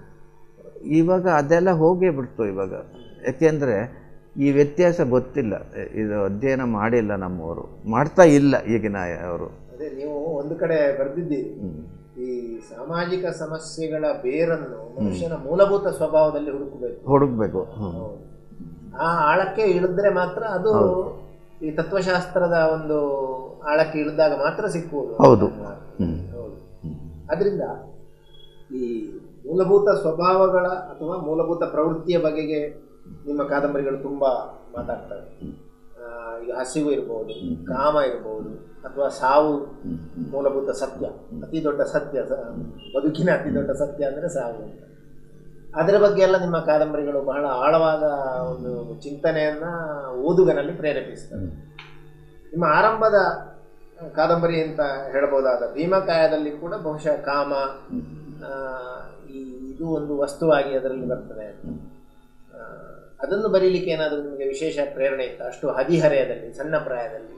Speaker 2: ಇವಾಗ ಅದೆಲ್ಲ ಹೋಗೇ ಬಿಡ್ತು ಇವಾಗ ಯಾಕೆಂದರೆ ಈ ವ್ಯತ್ಯಾಸ ಗೊತ್ತಿಲ್ಲ ಇದು ಅಧ್ಯಯನ ಮಾಡಿಲ್ಲ ನಮ್ಮವರು ಮಾಡ್ತಾ ಇಲ್ಲ ಈಗಿನ ಅವರು
Speaker 1: ಅದೇ ನೀವು ಒಂದು ಕಡೆ ಬರೆದಿದ್ದೀರಿ ಈ ಸಾಮಾಜಿಕ ಸಮಸ್ಯೆಗಳ ಬೇರನ್ನು ಮನುಷ್ಯನ ಮೂಲಭೂತ ಸ್ವಭಾವದಲ್ಲಿ ಹುಡುಕಬೇಕು
Speaker 2: ಹುಡುಕ್ಬೇಕು ಹ್ಮ್.
Speaker 1: ಆ ಆಳಕ್ಕೆ ಇಳಿದ್ರೆ ಮಾತ್ರ ಅದು ಈ ತತ್ವಶಾಸ್ತ್ರದ ಒಂದು ಆಳಕ್ಕೆ ಇಳಿದಾಗ ಮಾತ್ರ ಸಿಕ್ಕುವುದು
Speaker 2: ಹೌದು ಹ್ಮ್.
Speaker 1: ಹೌದು. ಅದರಿಂದ ಈ ಮೂಲಭೂತ ಸ್ವಭಾವಗಳ ಅಥವಾ ಮೂಲಭೂತ ಪ್ರವೃತ್ತಿಯ ಬಗೆಗೆ ನಿಮ್ಮ ಕಾದಂಬರಿಗಳು ತುಂಬಾ ಮಾತಾಡ್ತವೆ ಆ, ಈಗ ಹಸಿವು ಇರ್ಬೋದು ಕಾಮ ಇರ್ಬೋದು ಅಥವಾ ಸಾವು ಮೂಲಭೂತ ಸತ್ಯ ಅತಿ ದೊಡ್ಡ ಸತ್ಯ ಸ- ಬದುಕಿನ ಅತಿ ದೊಡ್ಡ ಸತ್ಯ ಅಂದರೆ ಸಾವು ಅಂತ ಅದರ ಬಗ್ಗೆ ಎಲ್ಲ ನಿಮ್ಮ ಕಾದಂಬರಿಗಳು ಬಹಳ ಆಳವಾದ ಒಂದು ಚಿಂತನೆಯನ್ನ ಓದುಗನಲ್ಲಿ ಪ್ರೇರೇಪಿಸ್ತವೆ ನಿಮ್ಮ ಆರಂಭದ ಕಾದಂಬರಿ ಅಂತ ಹೇಳಬಹುದಾದ ಭೀಮಕಾಯದಲ್ಲಿ ಕೂಡ ಬಹುಶಃ ಕಾಮ ಆ, ಈ ಇದು ಒಂದು ವಸ್ತುವಾಗಿ ಅದರಲ್ಲಿ ಬರ್ತದೆ ಆ, ಅದನ್ನು ಬರೀಲಿಕ್ಕೆ ಏನಾದರೂ ನಿಮಗೆ ವಿಶೇಷ ಪ್ರೇರಣೆ ಇತ್ತು ಅಷ್ಟು ಹದಿಹರೆಯದಲ್ಲಿ ಸಣ್ಣ ಪ್ರಾಯದಲ್ಲಿ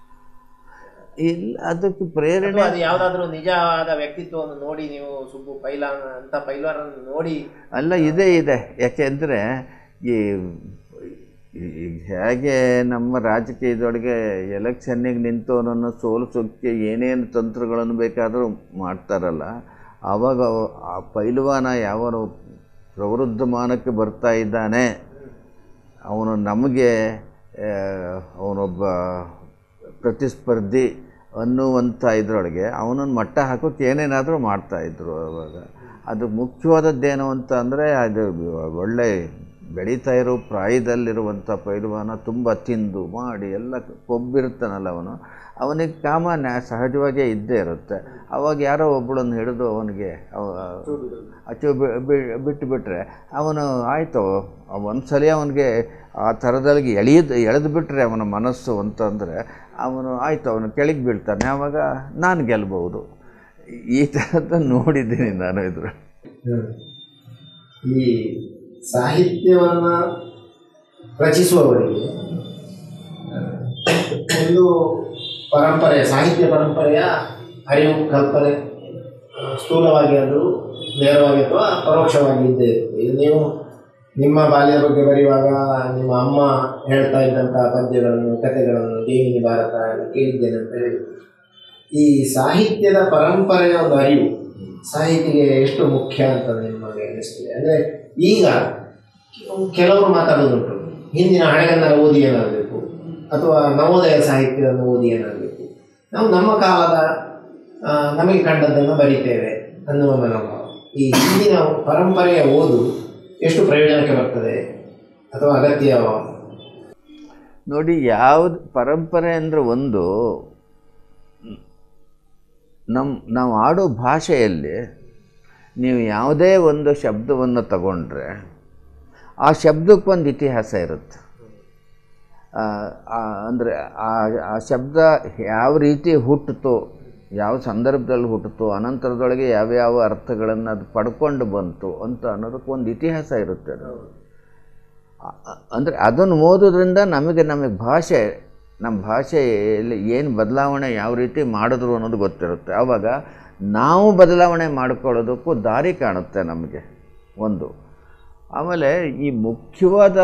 Speaker 2: ಇಲ್ಲ ಅದಕ್ಕೆ ಪ್ರೇರಣೆ
Speaker 1: ಅಥವಾ ಅದು ಯಾವುದಾದ್ರೂ ನಿಜವಾದ ವ್ಯಕ್ತಿತ್ವವನ್ನು ನೋಡಿ ನೀವು ಸುಬ್ಬು ಪೈಲಾನ್ ಅಂತ ಪೈಲ್ವಾನನ್ನು ನೋಡಿ
Speaker 2: ಅಲ್ಲ ಇದೆ ಇದೆ ಯಾಕೆಂದರೆ ಈ ಈ- ಈಗ ಹೇಗೆ ನಮ್ಮ ರಾಜಕೀಯದೊಳಗೆ ಎಲೆಕ್ಷನ್ನಿಗೆ ನಿಂತವನನ್ನು ಸೋಲಿಸೋಕ್ಕೆ ಏನೇನು ತಂತ್ರಗಳನ್ನು ಬೇಕಾದರೂ ಮಾಡ್ತಾರಲ್ಲ ಆವಾಗ ಅವ- ಆ ಪೈಲ್ವಾನ ಯಾವನು ಪ್ರವೃದ್ಧಮಾನಕ್ಕೆ ಬರ್ತಾ ಇದ್ದಾನೆ ಅವನು ನಮಗೆ ಆ, ಅವನೊಬ್ಬ ಪ್ರತಿಸ್ಪರ್ಧಿ ಅನ್ನುವಂಥ ಇದರೊಳಗೆ ಅವನನ್ನು ಮಟ್ಟ ಹಾಕೋಕ್ಕೆ ಏನೇನಾದರೂ ಮಾಡ್ತಾಯಿದ್ರು ಅವಾಗ ಅದು ಮುಖ್ಯವಾದದ್ದೇನು ಅಂತ ಅಂದರೆ ಅದು ಒಳ್ಳೆ ಬೆಳೀತಾ ಇರೋ ಪ್ರಾಯದಲ್ಲಿರುವಂಥ ಪೈಲ್ವಾನ ತುಂಬ ತಿಂದು ಮಾಡಿ ಎಲ್ಲ ಕೊಬ್ಬಿರ್ತಾನಲ್ಲ ಅವನು ಅವನಿಗೆ ಕಾಮಾನ್ಯ ಸಹಜವಾಗೇ ಇದ್ದೇ ಇರುತ್ತೆ ಅವಾಗ ಯಾರೋ ಒಬ್ಬಳನ್ನು ಹಿಡಿದು ಅವನಿಗೆ ಅಚ್ಚು ಬಿಟ್ಟು ಬಿಟ್ಟರೆ ಅವನು ಆಯಿತು ಒಂದು ಸಲ ಅವನಿಗೆ ಆ ಥರದಲ್ಲಿ ಎಳೆದು ಎಳೆದು ಬಿಟ್ಟರೆ ಅವನ ಮನಸ್ಸು ಅಂತಂದರೆ ಅವನು ಆಯಿತು ಅವನು ಕೆಳಗೆ ಬೀಳ್ತಾನೆ ಆವಾಗ ನಾನು ಗೆಲ್ಬಹುದು ಈ ಥರದ್ದು ನೋಡಿದ್ದೀನಿ ನಾನು ಇದ್ರ
Speaker 1: ಈ ಸಾಹಿತ್ಯವನ್ನ ರಚಿಸುವವರಿಗೆ ಒಂದು ಪರಂಪರೆ ಸಾಹಿತ್ಯ ಪರಂಪರೆಯ ಅರಿವು ಕಲ್ಪನೆ ಸ್ಥೂಲವಾಗಿ ಅದು ನೇರವಾಗಿ ಅಥವಾ ಪರೋಕ್ಷವಾಗಿ ಇದ್ದೇ ಇರುತ್ತೆ ಈಗ ನೀವು ನಿಮ್ಮ ಬಾಲ್ಯದ ಬಗ್ಗೆ ಬರೆಯುವಾಗ ನಿಮ್ಮ ಅಮ್ಮ ಹೇಳ್ತಾ ಇದ್ದಂಥ ಪದ್ಯಗಳನ್ನು ಕಥೆಗಳನ್ನು ಜೈಮಿನಿ ಭಾರತ ಎಲ್ಲ ಕೇಳಿದ್ದೇನೆ ಅಂತ ಹೇಳಿ ಈ ಸಾಹಿತ್ಯದ ಪರಂಪರೆಯ ಒಂದು ಅರಿವು ಸಾಹಿತಿಗೆ ಎಷ್ಟು ಮುಖ್ಯ ಅಂತ ನಿಮಗೆ ಅನಿಸ್ತದೆ ಅಂದರೆ ಈಗ ಕೆಲವರು ಮಾತಾಡೋದುಂಟು ಹಿಂದಿನ ಹಳೆಗನ್ನಡ ಓದಿ ಏನಾಗಬೇಕು ಅಥವಾ ನವೋದಯ ಸಾಹಿತ್ಯವನ್ನು ಓದಿ ಏನಾಗಬೇಕು ನಾವು ನಮ್ಮ ಕಾಲದ ಆ, ನಮಗೆ ಕಂಡದ್ದನ್ನು ಬರಿತೇವೆ ಅನ್ನುವ ಮನೋಭಾವ ಈ ಹಿಂದಿನ ಪರಂಪರೆಯ ಓದು ಎಷ್ಟು ಪ್ರಯೋಜನಕ್ಕೆ ಬರ್ತದೆ ಅಥವಾ ಅಗತ್ಯ
Speaker 2: ನೋಡಿ ಯಾವುದು ಪರಂಪರೆ ಅಂದರೆ ಒಂದು ನಮ್ಮ ನಾವು ಆಡೋ ಭಾಷೆಯಲ್ಲಿ ನೀವು ಯಾವುದೇ ಒಂದು ಶಬ್ದವನ್ನು ತಗೊಂಡ್ರೆ ಆ ಶಬ್ದಕ್ಕೊಂದು ಇತಿಹಾಸ ಇರುತ್ತೆ ಅಂದರೆ ಆ ಆ ಶಬ್ದ ಯಾವ ರೀತಿ ಹುಟ್ಟಿತು ಯಾವ ಸಂದರ್ಭದಲ್ಲಿ ಹುಟ್ಟಿತು ಅನಂತರದೊಳಗೆ ಯಾವ್ಯಾವ ಅರ್ಥಗಳನ್ನು ಅದು ಪಡ್ಕೊಂಡು ಬಂತು ಅಂತ ಅನ್ನೋದಕ್ಕೊಂದು ಇತಿಹಾಸ ಇರುತ್ತೆ ಅದು ಅಂದರೆ ಅದನ್ನು ಓದೋದ್ರಿಂದ ನಮಗೆ ನಮಗೆ ಭಾಷೆ ನಮ್ಮ ಭಾಷೆಯಲ್ಲಿ ಏನು ಬದಲಾವಣೆ ಯಾವ ರೀತಿ ಮಾಡಿದ್ರು ಅನ್ನೋದು ಗೊತ್ತಿರುತ್ತೆ ಆವಾಗ ನಾವು ಬದಲಾವಣೆ ಮಾಡ್ಕೊಳ್ಳೋದಕ್ಕೂ ದಾರಿ ಕಾಣುತ್ತೆ ನಮಗೆ ಒಂದು ಆಮೇಲೆ ಈ ಮುಖ್ಯವಾದ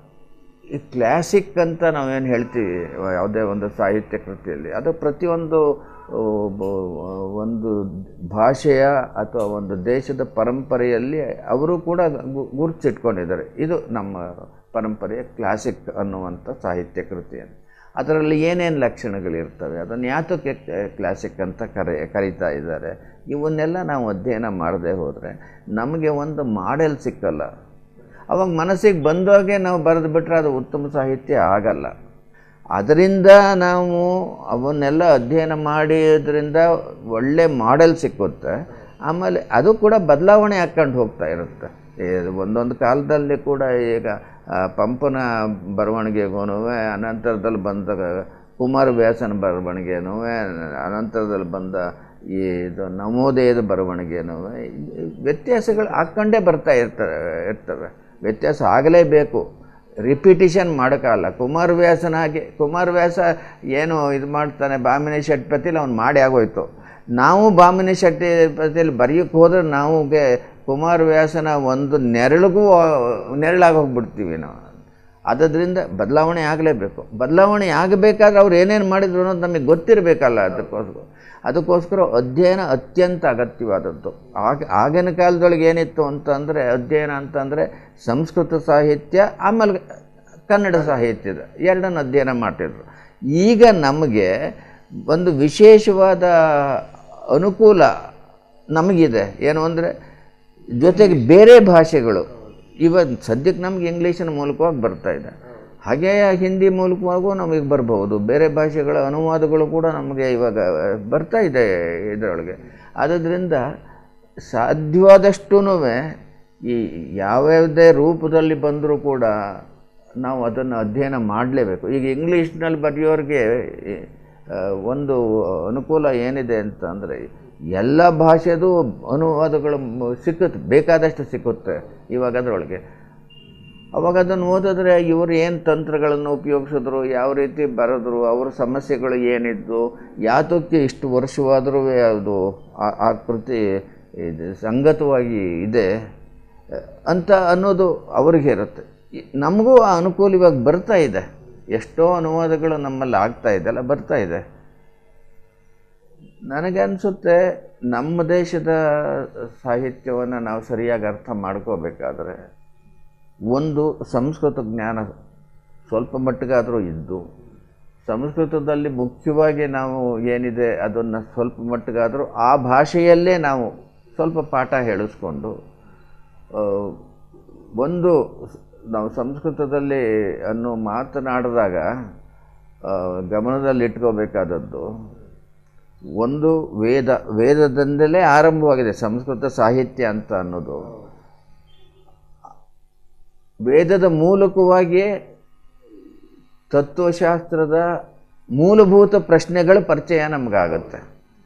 Speaker 2: ಈ ಕ್ಲಾಸಿಕ್ ಅಂತ ನಾವೇನು ಹೇಳ್ತೀವಿ ಯಾವುದೇ ಒಂದು ಸಾಹಿತ್ಯ ಕೃತಿಯಲ್ಲಿ ಅದು ಪ್ರತಿಯೊಂದು ಆ, ಬ- ಒಂದು ಭಾಷೆಯ ಅಥವಾ ಒಂದು ದೇಶದ ಪರಂಪರೆಯಲ್ಲಿ ಅವರು ಕೂಡ ಗು- ಗುರುತಿಸಿಟ್ಕೊಂಡಿದ್ದಾರೆ ಇದು ನಮ್ಮ ಪರಂಪರೆಯ ಕ್ಲಾಸಿಕ್ ಅನ್ನುವಂಥ ಸಾಹಿತ್ಯ ಕೃತಿಯನ್ನು ಅದರಲ್ಲಿ ಏನೇನು ಲಕ್ಷಣಗಳಿರ್ತವೆ ಅದನ್ನು ಯಾತಕ್ಕೆ ಕ್ಲಾಸಿಕ್ ಅಂತ ಕರೆ ಕರೀತಾ ಇದ್ದಾರೆ ಇವನ್ನೆಲ್ಲ ನಾವು ಅಧ್ಯಯನ ಮಾಡದೆ ಹೋದರೆ ನಮಗೆ ಒಂದು ಮಾಡೆಲ್ ಸಿಕ್ಕಲ್ಲ ಅವಾಗ ಮನಸ್ಸಿಗೆ ಬಂದಾಗೆ ನಾವು ಬರೆದು ಬಿಟ್ಟರೆ ಅದು ಉತ್ತಮ ಸಾಹಿತ್ಯ ಆಗಲ್ಲ ಅದರಿಂದ ನಾವು ಅವನ್ನೆಲ್ಲ ಅಧ್ಯಯನ ಮಾಡಿದ್ರಿಂದ ಒಳ್ಳೆ ಮಾಡೆಲ್ ಸಿಕ್ಕುತ್ತೆ ಆಮೇಲೆ ಅದು ಕೂಡ ಬದಲಾವಣೆ ಹಾಕ್ಕೊಂಡು ಹೋಗ್ತಾ ಇರುತ್ತೆ ಈ ಒಂದೊಂದು ಕಾಲದಲ್ಲಿ ಕೂಡ ಈಗ ಆ, ಪಂಪನ ಬರವಣಿಗೆಗೂ ಅನಂತರದಲ್ಲಿ ಬಂದ ಕುಮಾರ ವ್ಯಾಸನ ಬರವಣಿಗೆನೂ ಅನಂತರದಲ್ಲಿ ಬಂದ ಈ ಇದು ನವೋದಯದ ಬರವಣಿಗೆನೂ ವ್ಯತ್ಯಾಸಗಳು ಹಾಕ್ಕೊಂಡೇ ಬರ್ತಾ ಇರ್ತವೆ ಇರ್ತವೆ ವ್ಯತ್ಯಾಸ ಆಗಲೇಬೇಕು ರಿಪಿಟಿಷನ್ ಮಾಡೋಕ್ಕಲ್ಲ ಕುಮಾರವ್ಯಾಸನಾಗಿ ಕುಮಾರವ್ಯಾಸ ಏನು ಇದು ಮಾಡ್ತಾನೆ ಬಾಮಿನಿ ಷಟ್ಪತಿಲಿ ಅವ್ನು ಮಾಡಿ ಆಗೋಯ್ತು ನಾವು ಬಾಮಿನಿ ಷಟ್ಪತಿಯಲ್ಲಿ ಬರೆಯೋಕ್ಕೆ ಹೋದ್ರೆ ನಮಗೆ ಕುಮಾರವ್ಯಾಸನ ಒಂದು ನೆರಳಿಗೂ ನೆರಳಾಗಿ ಹೋಗ್ಬಿಡ್ತೀವಿ ನಾವು ಆದ್ದರಿಂದ ಬದಲಾವಣೆ ಆಗಲೇಬೇಕು ಬದಲಾವಣೆ ಆಗಬೇಕಾದ್ರೆ ಅವ್ರು ಏನೇನು ಮಾಡಿದ್ರು ಅನ್ನೋದು ನಮಗೆ ಗೊತ್ತಿರಬೇಕಲ್ಲ ಅದಕ್ಕೋಸ್ಕರ ಅದಕ್ಕೋಸ್ಕರ ಅಧ್ಯಯನ ಅತ್ಯಂತ ಅಗತ್ಯವಾದದ್ದು ಆಗ ಆಗಿನ ಕಾಲದೊಳಗೆ ಏನಿತ್ತು ಅಂತಂದರೆ ಅಧ್ಯಯನ ಅಂತಂದರೆ ಸಂಸ್ಕೃತ ಸಾಹಿತ್ಯ ಆಮೇಲೆ ಕನ್ನಡ ಸಾಹಿತ್ಯದ ಎರಡನ್ನು ಅಧ್ಯಯನ ಮಾಡ್ತಿದ್ರು ಈಗ ನಮಗೆ ಒಂದು ವಿಶೇಷವಾದ ಅನುಕೂಲ ನಮಗಿದೆ ಏನು ಅಂದರೆ ಜೊತೆಗೆ ಬೇರೆ ಭಾಷೆಗಳು ಇವನ್ ಸದ್ಯಕ್ಕೆ ನಮ್ಗೆ ಇಂಗ್ಲೀಷಿನ ಮೂಲಕವಾಗಿ ಬರ್ತಾ ಇದೆ ಹಾಗೆ ಹಿಂದಿ ಮೂಲಕವಾಗೂ ನಮಗೆ ಬರ್ಬೋದು ಬೇರೆ ಭಾಷೆಗಳ ಅನುವಾದಗಳು ಕೂಡ ನಮಗೆ ಇವಾಗ ಬರ್ತಾ ಇದೆ ಇದರೊಳಗೆ ಆದ್ದರಿಂದ ಸಾಧ್ಯವಾದಷ್ಟೂ ಈ ಯಾವ್ಯಾವುದೇ ರೂಪದಲ್ಲಿ ಬಂದರೂ ಕೂಡ ನಾವು ಅದನ್ನು ಅಧ್ಯಯನ ಮಾಡಲೇಬೇಕು ಈಗ ಇಂಗ್ಲೀಷ್ನಲ್ಲಿ ಬರೆಯೋರಿಗೆ ಆ, ಒಂದು ಅನುಕೂಲ ಏನಿದೆ ಅಂತ ಅಂದರೆ ಎಲ್ಲ ಭಾಷೆದು ಅನುವಾದಗಳು ಮ- ಸಿಕ್ಕುತ್ತೆ ಬೇಕಾದಷ್ಟು ಸಿಕ್ಕುತ್ತೆ ಇವಾಗ ಅದರೊಳಗೆ ಅವಾಗ ಅದನ್ನು ಓದಿದ್ರೆ ಇವರು ಏನು ತಂತ್ರಗಳನ್ನು ಉಪಯೋಗಿಸಿದ್ರು ಯಾವ ರೀತಿ ಬರೆದ್ರು ಅವ್ರ ಸಮಸ್ಯೆಗಳು ಏನಿದ್ದು ಯಾತಕ್ಕೆ ಇಷ್ಟು ವರ್ಷವಾದರೂ ಅದು ಆ- ಆ ಕೃತಿ ಇದು ಸಂಗತವಾಗಿ ಇದೆ ಅಂತ ಅನ್ನೋದು ಅವ್ರಿಗೆ ಇರುತ್ತೆ ಈ- ನಮಗೂ ಆ ಅನುಕೂಲ ಇವಾಗ ಬರ್ತಾ ಇದೆ ಎಷ್ಟೋ ಅನುವಾದಗಳು ನಮ್ಮಲ್ಲಿ ಆಗ್ತಾ ಇದೆ ಅಲ್ಲ ಬರ್ತಾ ಇದೆ ನನಗೆ ಅನಿಸುತ್ತೆ ನಮ್ಮ ದೇಶದ ಸಾಹಿತ್ಯವನ್ನು ನಾವು ಸರಿಯಾಗಿ ಅರ್ಥ ಮಾಡ್ಕೋಬೇಕಾದ್ರೆ ಒಂದು ಸಂಸ್ಕೃತ ಜ್ಞಾನ ಸ್ವಲ್ಪ ಮಟ್ಟಿಗಾದರೂ ಇದ್ದು ಸಂಸ್ಕೃತದಲ್ಲಿ ಮುಖ್ಯವಾಗಿ ನಾವು ಏನಿದೆ ಅದನ್ನು ಸ್ವಲ್ಪ ಮಟ್ಟಿಗಾದರೂ ಆ ಭಾಷೆಯಲ್ಲೇ ನಾವು ಸ್ವಲ್ಪ ಪಾಠ ಹೇಳಿಸ್ಕೊಂಡು ಆ, ಒಂದು ನಾವು ಸಂಸ್ಕೃತದಲ್ಲಿ ಅನ್ನೋ ಮಾತನಾಡಿದಾಗ ಆ, ಗಮನದಲ್ಲಿಟ್ಕೋಬೇಕಾದದ್ದು ಒಂದು ವೇದ ವೇದದಿಂದಲೇ ಆರಂಭವಾಗಿದೆ ಸಂಸ್ಕೃತ ಸಾಹಿತ್ಯ ಅಂತ ಅನ್ನೋದು ವೇದದ ಮೂಲಕವಾಗಿಯೇ ತತ್ವಶಾಸ್ತ್ರದ ಮೂಲಭೂತ ಪ್ರಶ್ನೆಗಳ ಪರಿಚಯ ನಮಗಾಗುತ್ತೆ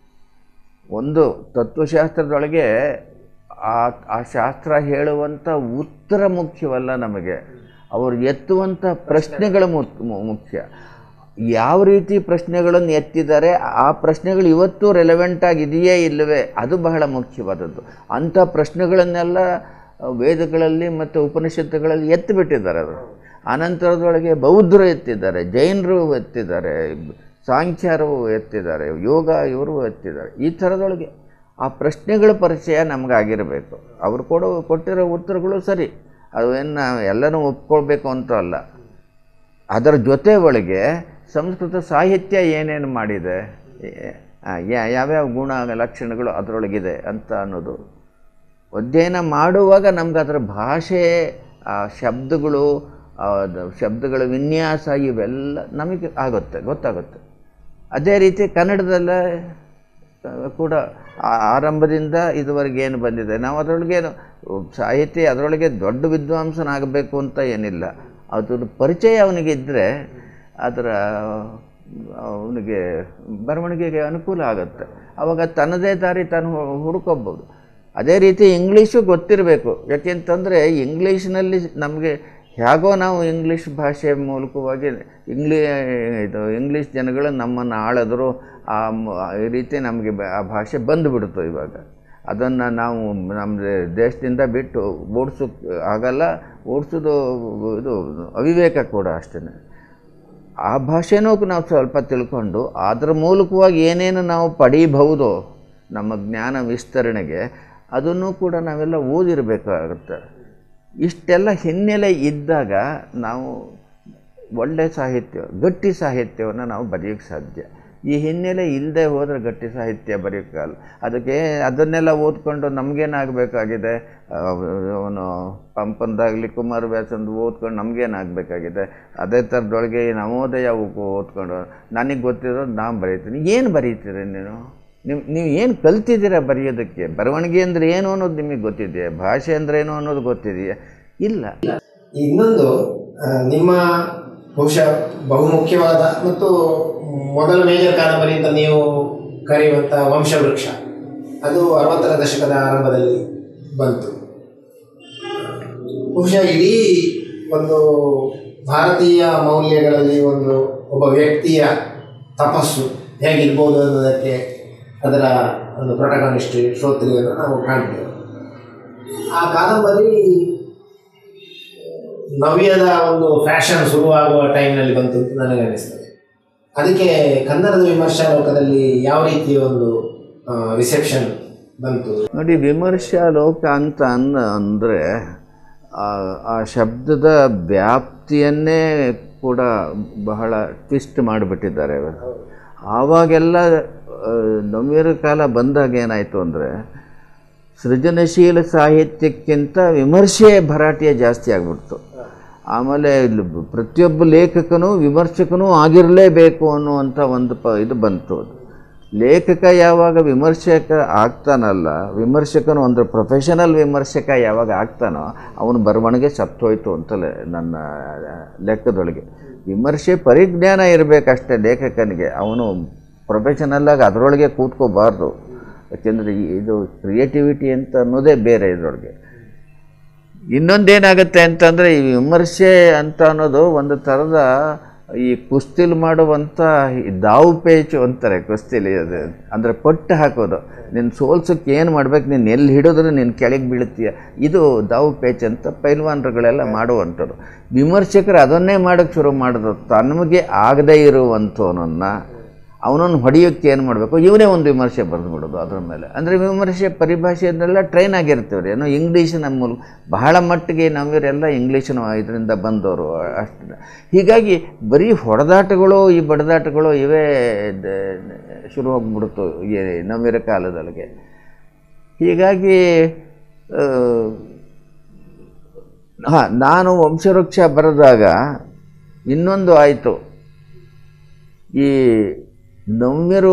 Speaker 2: ಒಂದು ತತ್ವಶಾಸ್ತ್ರದೊಳಗೆ ಆ ಆ ಶಾಸ್ತ್ರ ಹೇಳುವಂಥ ಉತ್ತರ ಮುಖ್ಯವಲ್ಲ ನಮಗೆ ಅವರು ಎತ್ತುವಂಥ ಪ್ರಶ್ನೆಗಳು ಮು- ಮು- ಮುಖ್ಯ ಯಾವ ರೀತಿ ಪ್ರಶ್ನೆಗಳನ್ನು ಎತ್ತಿದ್ದಾರೆ ಆ ಪ್ರಶ್ನೆಗಳು ಇವತ್ತು ರೆಲೆವೆಂಟ್ ಆಗಿದೆಯೇ ಇಲ್ಲವೇ ಅದು ಬಹಳ ಮುಖ್ಯವಾದದ್ದು ಅಂಥ ಪ್ರಶ್ನೆಗಳನ್ನೆಲ್ಲ ವೇದಗಳಲ್ಲಿ ಮತ್ತು ಉಪನಿಷತ್ತುಗಳಲ್ಲಿ ಎತ್ತಿಬಿಟ್ಟಿದ್ದಾರೆ ಅವರು ಅನಂತರದೊಳಗೆ ಬೌದ್ಧರು ಎತ್ತಿದ್ದಾರೆ ಜೈನರು ಎತ್ತಿದ್ದಾರೆ ಸಾಂಖ್ಯರು ಎತ್ತಿದ್ದಾರೆ ಯೋಗ ಇವರು ಎತ್ತಿದ್ದಾರೆ ಈ ಥರದೊಳಗೆ ಆ ಪ್ರಶ್ನೆಗಳ ಪರಿಚಯ ನಮಗಾಗಿರಬೇಕು ಅವರು ಕೊಡೋ ಕೊಟ್ಟಿರೋ ಉತ್ತರಗಳು ಸರಿ ಅವೇನು ನಾವು ಎಲ್ಲನೂ ಒಪ್ಕೊಳ್ಬೇಕು ಅಂತ ಅಲ್ಲ ಅದರ ಜೊತೆ ಒಳಗೆ ಸಂಸ್ಕೃತ ಸಾಹಿತ್ಯ ಏನೇನು ಮಾಡಿದೆ ಏ- ಆ, ಯಾ- ಯಾವ್ಯಾವ ಗುಣ ಲಕ್ಷಣಗಳು ಅದರೊಳಗಿದೆ ಅಂತ ಅನ್ನೋದು ಅಧ್ಯಯನ ಮಾಡುವಾಗ ನಮ್ಗೆ ಅದರ ಭಾಷೆ ಆ ಶಬ್ದಗಳು ಆ ದ- ಶಬ್ದಗಳ ವಿನ್ಯಾಸ ಇವೆಲ್ಲ ನಮಗೆ ಆಗುತ್ತೆ ಗೊತ್ತಾಗುತ್ತೆ ಅದೇ ರೀತಿ ಕನ್ನಡದಲ್ಲ ಆ, ಕೂಡ ಆ- ಆರಂಭದಿಂದ ಇದುವರೆಗೆ ಏನು ಬಂದಿದೆ ನಾವು ಅದರೊಳಗೇನು ಸಾಹಿತ್ಯ ಅದರೊಳಗೆ ದೊಡ್ಡ ವಿದ್ವಾಂಸನಾಗಬೇಕು ಅಂತ ಏನಿಲ್ಲ ಅದ್ರ ಪರಿಚಯ ಅವನಿಗೆ ಇದ್ದರೆ ಅದರ ಅವನಿಗೆ ಬರವಣಿಗೆಗೆ ಅನುಕೂಲ ಆಗುತ್ತೆ ಆವಾಗ ತನ್ನದೇ ದಾರಿ ತಾನು ಹು- ಹುಡ್ಕೋಬೋದು ಅದೇ ರೀತಿ ಇಂಗ್ಲೀಷು ಗೊತ್ತಿರಬೇಕು ಯಾಕೆಂತಂದರೆ ಇಂಗ್ಲೀಷ್ನಲ್ಲಿ ನಮಗೆ ಹೇಗೋ ನಾವು ಇಂಗ್ಲೀಷ್ ಭಾಷೆ ಮೂಲಕವಾಗಿ ಇಂಗ್ಲೀ ಇದು ಇಂಗ್ಲೀಷ್ ಜನಗಳು ನಮ್ಮನ್ನು ಆಳಿದ್ರು ಆ ಮ- ಈ ರೀತಿ ನಮಗೆ ಬ- ಆ ಭಾಷೆ ಬಂದುಬಿಡ್ತು ಇವಾಗ ಅದನ್ನು ನಾವು ನಮ್ಮ ದೇಶದಿಂದ ಬಿಟ್ಟು ಓಡಿಸೋಕ್ಕೆ ಆಗಲ್ಲ ಓಡಿಸೋದು ಇದು ಅವಿವೇಕ ಕೂಡ ಅಷ್ಟೇ ಆ ಭಾಷೆನೂ ನಾವು ಸ್ವಲ್ಪ ತಿಳ್ಕೊಂಡು ಅದರ ಮೂಲಕವಾಗಿ ಏನೇನು ನಾವು ಪಡೀಬಹುದು ನಮ್ಮ ಜ್ಞಾನ ವಿಸ್ತರಣೆಗೆ ಅದನ್ನು ಕೂಡ ನಾವೆಲ್ಲ ಓದಿರಬೇಕಾಗುತ್ತೆ ಇಷ್ಟೆಲ್ಲ ಹಿನ್ನೆಲೆ ಇದ್ದಾಗ ನಾವು ಒಳ್ಳೆಯ ಸಾಹಿತ್ಯ ಗಟ್ಟಿ ಸಾಹಿತ್ಯವನ್ನು ನಾವು ಬರೆಯೋಕ್ಕೆ ಸಾಧ್ಯ ಈ ಹಿನ್ನೆಲೆ ಇಲ್ಲದೆ ಹೋದರೆ ಗಟ್ಟಿ ಸಾಹಿತ್ಯ ಬರೆಯೋಕ್ಕಲ್ಲ ಅದಕ್ಕೆ ಅದನ್ನೆಲ್ಲ ಓದ್ಕೊಂಡು ನಮಗೇನಾಗಬೇಕಾಗಿದೆ ಅವನು ಪಂಪಂದಾಗಲಿ ಕುಮಾರ ವ್ಯಾಸಂದು ಓದ್ಕೊಂಡು ನಮಗೇನಾಗಬೇಕಾಗಿದೆ ಅದೇ ಥರದೊಳಗೆ ಈ ನವೋದಯ ಓ- ಓದ್ಕೊಂಡು ನನಗೆ ಗೊತ್ತಿರೋದು ನಾನು ಬರೀತೀನಿ ಏನು ಬರೀತೀರಿ ನೀನು ನೀವು ನೀವು ಏನು ಕಲ್ತಿದ್ದೀರಾ ಬರೆಯೋದಕ್ಕೆ ಬರವಣಿಗೆ ಅಂದರೆ ಏನು ಅನ್ನೋದು ನಿಮಗೆ ಗೊತ್ತಿದೆಯಾ ಭಾಷೆ ಅಂದರೆ ಏನು ಅನ್ನೋದು ಗೊತ್ತಿದೆಯಾ ಇಲ್ಲ
Speaker 1: ಇನ್ನೊಂದು ಆ, ನಿಮ್ಮ ಬಹುಶಃ ಬಹುಮುಖ್ಯವಾದ ಮತ್ತು ಮೊದಲ ಮೇಜರ್ ಕಾದಂಬರಿ ಅಂತ ನೀವು ಕರೆಯುವಂಥ ವಂಶವೃಕ್ಷ ಅದು ಅರವತ್ತರ ದಶಕದ ಆರಂಭದಲ್ಲಿ ಬಂತು ಬಹುಶಃ ಇಡೀ ಒಂದು ಭಾರತೀಯ ಮೌಲ್ಯಗಳಲ್ಲಿ ಒಂದು ಒಬ್ಬ ವ್ಯಕ್ತಿಯ ತಪಸ್ಸು ಹೇಗಿರ್ಬೋದು ಅನ್ನೋದಕ್ಕೆ ಅದರ ಒಂದು ಪ್ರೊಟಗಾನಿಸ್ಟ್ ಶ್ರೋತೃಗಳನ್ನು ನಾವು ಕಾಣ್ತೇವೆ ಆ ಕಾದಂಬರಿ ನವ್ಯದ ಒಂದು ಫ್ಯಾಷನ್ ಶುರುವಾಗುವ ಟೈಮ್ನಲ್ಲಿ ಬಂತು ಅಂತ ನನಗೆ ಅನಿಸ್ತದೆ ಅದಕ್ಕೆ ಕನ್ನಡದ ವಿಮರ್ಶಾ ಲೋಕದಲ್ಲಿ ಯಾವ ರೀತಿಯ ಒಂದು ರಿಸೆಪ್ಷನ್ ಬಂತು
Speaker 2: ನೋಡಿ ವಿಮರ್ಶಾ ಲೋಕ ಅಂತ ಅನ್ನ ಅಂದರೆ ಆ ಶಬ್ದದ ವ್ಯಾಪ್ತಿಯನ್ನೇ ಕೂಡ ಬಹಳ ಟ್ವಿಸ್ಟ್ ಮಾಡಿಬಿಟ್ಟಿದ್ದಾರೆ ಅವರು ಆವಾಗೆಲ್ಲ ಆ, ನವ್ಯರ ಕಾಲ ಬಂದಾಗ ಏನಾಯಿತು ಅಂದರೆ ಸೃಜನಶೀಲ ಸಾಹಿತ್ಯಕ್ಕಿಂತ ವಿಮರ್ಶೆ ಭರಾಟೆಯ ಜಾಸ್ತಿ ಆಗ್ಬಿಡ್ತು ಆಮೇಲೆ ಇಲ್ಲಿ ಬ- ಪ್ರತಿಯೊಬ್ಬ ಲೇಖಕನೂ ವಿಮರ್ಶಕನೂ ಆಗಿರಲೇಬೇಕು ಅನ್ನುವಂಥ ಒಂದು ಪ ಇದು ಬಂತು ಅದು ಲೇಖಕ ಯಾವಾಗ ವಿಮರ್ಶಕ ಆಗ್ತಾನಲ್ಲ ವಿಮರ್ಶಕನು ಅಂದರೆ ಪ್ರೊಫೆಷನಲ್ ವಿಮರ್ಶಕ ಯಾವಾಗ ಆಗ್ತಾನೋ ಅವನು ಬರವಣಿಗೆ ಸತ್ತೋಯ್ತು ಅಂತಲೇ ನನ್ನ ಲೆಕ್ಕದೊಳಗೆ ವಿಮರ್ಶೆ ಪರಿಜ್ಞಾನ ಇರಬೇಕಷ್ಟೇ ಲೇಖಕನಿಗೆ ಅವನು ಪ್ರೊಫೆಷನಲ್ಲಾಗಿ ಅದರೊಳಗೆ ಕೂತ್ಕೋಬಾರ್ದು ಯಾಕೆಂದರೆ ಇದು ಕ್ರಿಯೇಟಿವಿಟಿ ಅಂತ ಅನ್ನೋದೇ ಬೇರೆ ಇದರೊಳಗೆ ಇನ್ನೊಂದೇನಾಗುತ್ತೆ ಅಂತಂದರೆ ಈ ವಿಮರ್ಶೆ ಅಂತ ಅನ್ನೋದು ಒಂದು ಥರದ ಈ ಕುಸ್ತಿಲಿ ಮಾಡುವಂಥ ಈ ದಾವು ಪೇಚು ಅಂತಾರೆ ಕುಸ್ತಿಲಿ ಅದು ಅಂದರೆ ಪಟ್ಟು ಹಾಕೋದು ನಿನ್ನ ಸೋಲ್ಸೋಕ್ಕೆ ಏನು ಮಾಡ್ಬೇಕು ನೀನು ಎಲ್ಲಿ ಹಿಡಿದ್ರೆ ನೀನು ಕೆಳಗೆ ಬೀಳ್ತೀಯ ಇದು ದಾವು ಪೇಚ್ ಅಂತ ಪೈಲ್ವಾನ್ರುಗಳೆಲ್ಲ ಮಾಡುವಂಥದ್ದು ವಿಮರ್ಶಕರು ಅದನ್ನೇ ಮಾಡೋಕ್ಕೆ ಶುರು ಮಾಡಿದ್ರು ತನಗೆ ಆಗದೇ ಇರುವಂಥವನನ್ನು ಅವನನ್ನು ಹೊಡೆಯೋಕ್ಕೆ ಏನು ಮಾಡಬೇಕು ಇವನೇ ಒಂದು ವಿಮರ್ಶೆ ಬರೆದು ಬಿಡೋದು ಅದ್ರ ಮೇಲೆ ಅಂದರೆ ವಿಮರ್ಶೆ ಪರಿಭಾಷೆಯನ್ನೆಲ್ಲ ಟ್ರೈನ್ ಆಗಿರ್ತೀವಿ ರೀ ಏನೋ ಇಂಗ್ಲೀಷ್ ನಮ್ಮ ಮೂಲಕ ಬಹಳ ಮಟ್ಟಿಗೆ ನಾವಿವರೆಲ್ಲ ಇಂಗ್ಲೀಷಿನ ಇದರಿಂದ ಬಂದವರು ಅಷ್ಟು ಹೀಗಾಗಿ ಬರೀ ಹೊಡೆದಾಟಗಳು ಈ ಬಡದಾಟಗಳು ಇವೇ ದ- ಶುರು ಹೋಗ್ಬಿಡ್ತು ಈ ನಮ್ಮಿರ ಕಾಲದೊಳಗೆ ಹೀಗಾಗಿ ಹಾಂ ನಾನು ವಂಶವೃಕ್ಷ ಬರೆದಾಗ ಇನ್ನೊಂದು ಆಯಿತು ಈ ನವ್ಯರು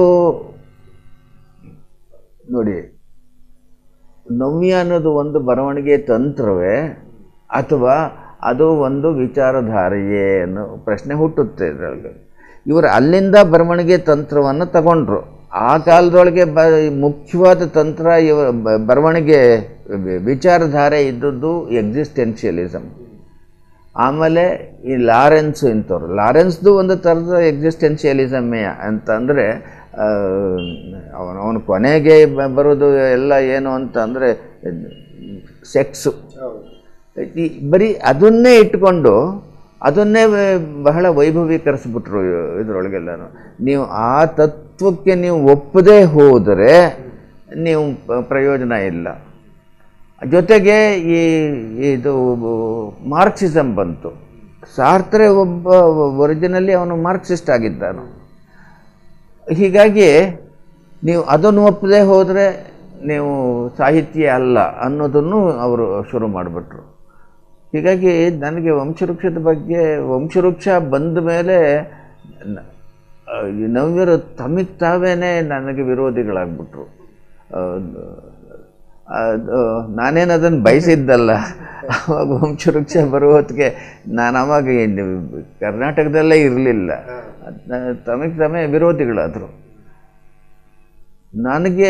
Speaker 2: ನೋಡಿ ನವ್ಯ ಅನ್ನೋದು ಒಂದು ಬರವಣಿಗೆ ತಂತ್ರವೇ ಅಥವಾ ಅದು ಒಂದು ವಿಚಾರಧಾರೆಯೇ ಅನ್ನೋ ಪ್ರಶ್ನೆ ಹುಟ್ಟುತ್ತೆ ಇದರಲ್ಲಿ ಇವರು ಅಲ್ಲಿಂದ ಬರವಣಿಗೆ ತಂತ್ರವನ್ನು ತಗೊಂಡ್ರು ಆ ಕಾಲದೊಳಗೆ ಬ ಮುಖ್ಯವಾದ ತಂತ್ರ ಇವ ಬ- ಬರವಣಿಗೆ ವಿ- ವಿಚಾರಧಾರೆ ಇದ್ದದ್ದು ಎಕ್ಸಿಸ್ಟೆನ್ಷಿಯಲಿಸಮ್ ಆಮೇಲೆ ಈ ಲಾರೆನ್ಸ್ ಇಂಥವ್ರು ಲಾರೆನ್ಸ್ದು ಒಂದು ಥರದ ಎಕ್ಸಿಸ್ಟೆನ್ಷಿಯಲಿಸಮ್ಮೇ ಅಂತ ಅಂದರೆ ಅವನು ಅವನು ಕೊನೆಗೆ ಬ- ಬರೋದು ಎಲ್ಲ ಏನು ಅಂತ ಅಂದರೆ ಸೆಕ್ಸು ಈ ಬರೀ ಅದನ್ನೇ ಇಟ್ಕೊಂಡು ಅದನ್ನೇ ವ- ಬಹಳ ವೈಭವೀಕರಿಸ್ಬಿಟ್ರು ಇದರೊಳಗೆಲ್ಲನು ನೀವು ಆ ತತ್ವಕ್ಕೆ ನೀವು ಒಪ್ಪದೇ ಹೋದರೆ ನೀವು ಪ- ಪ್ರಯೋಜನ ಇಲ್ಲ ಜೊತೆಗೆ ಈ ಇದು ಮಾರ್ಕ್ಸಿಸಮ್ ಬಂತು ಸಾರ್ತ್ರೆ ಒಬ್ಬ ಒರಿಜಿನಲಿ ಅವನು ಮಾರ್ಕ್ಸಿಸ್ಟ್ ಆಗಿದ್ದಾನು ಹೀಗಾಗಿ ನೀವು ಅದನ್ನು ಒಪ್ಪದೆ ಹೋದರೆ ನೀವು ಸಾಹಿತ್ಯ ಅಲ್ಲ ಅನ್ನೋದನ್ನು ಅವರು ಶುರು ಮಾಡಿಬಿಟ್ರು ಹೀಗಾಗಿ ನನಗೆ ವಂಶವೃಕ್ಷದ ಬಗ್ಗೆ ವಂಶವೃಕ್ಷ ಬಂದ ಮೇಲೆ ನ- ಆ, ಈ ನವ್ಯರು ತಮಗೆ ತಾವೇನೇ ನನಗೆ ವಿರೋಧಿಗಳಾಗ್ಬಿಟ್ರು ಅದು ನಾನೇನು ಅದನ್ನು ಬಯಸಿದ್ದಲ್ಲ ಅವಾಗ ವಂಶವೃಕ್ಷ ಬರುವ ಹೊತ್ತಿಗೆ ನಾನು ಅವಾಗ ಏನು ಕರ್ನಾಟಕದಲ್ಲೇ ಇರಲಿಲ್ಲ ತಮಗೆ ತಮೇ ವಿರೋಧಿಗಳಾದರು ನನಗೆ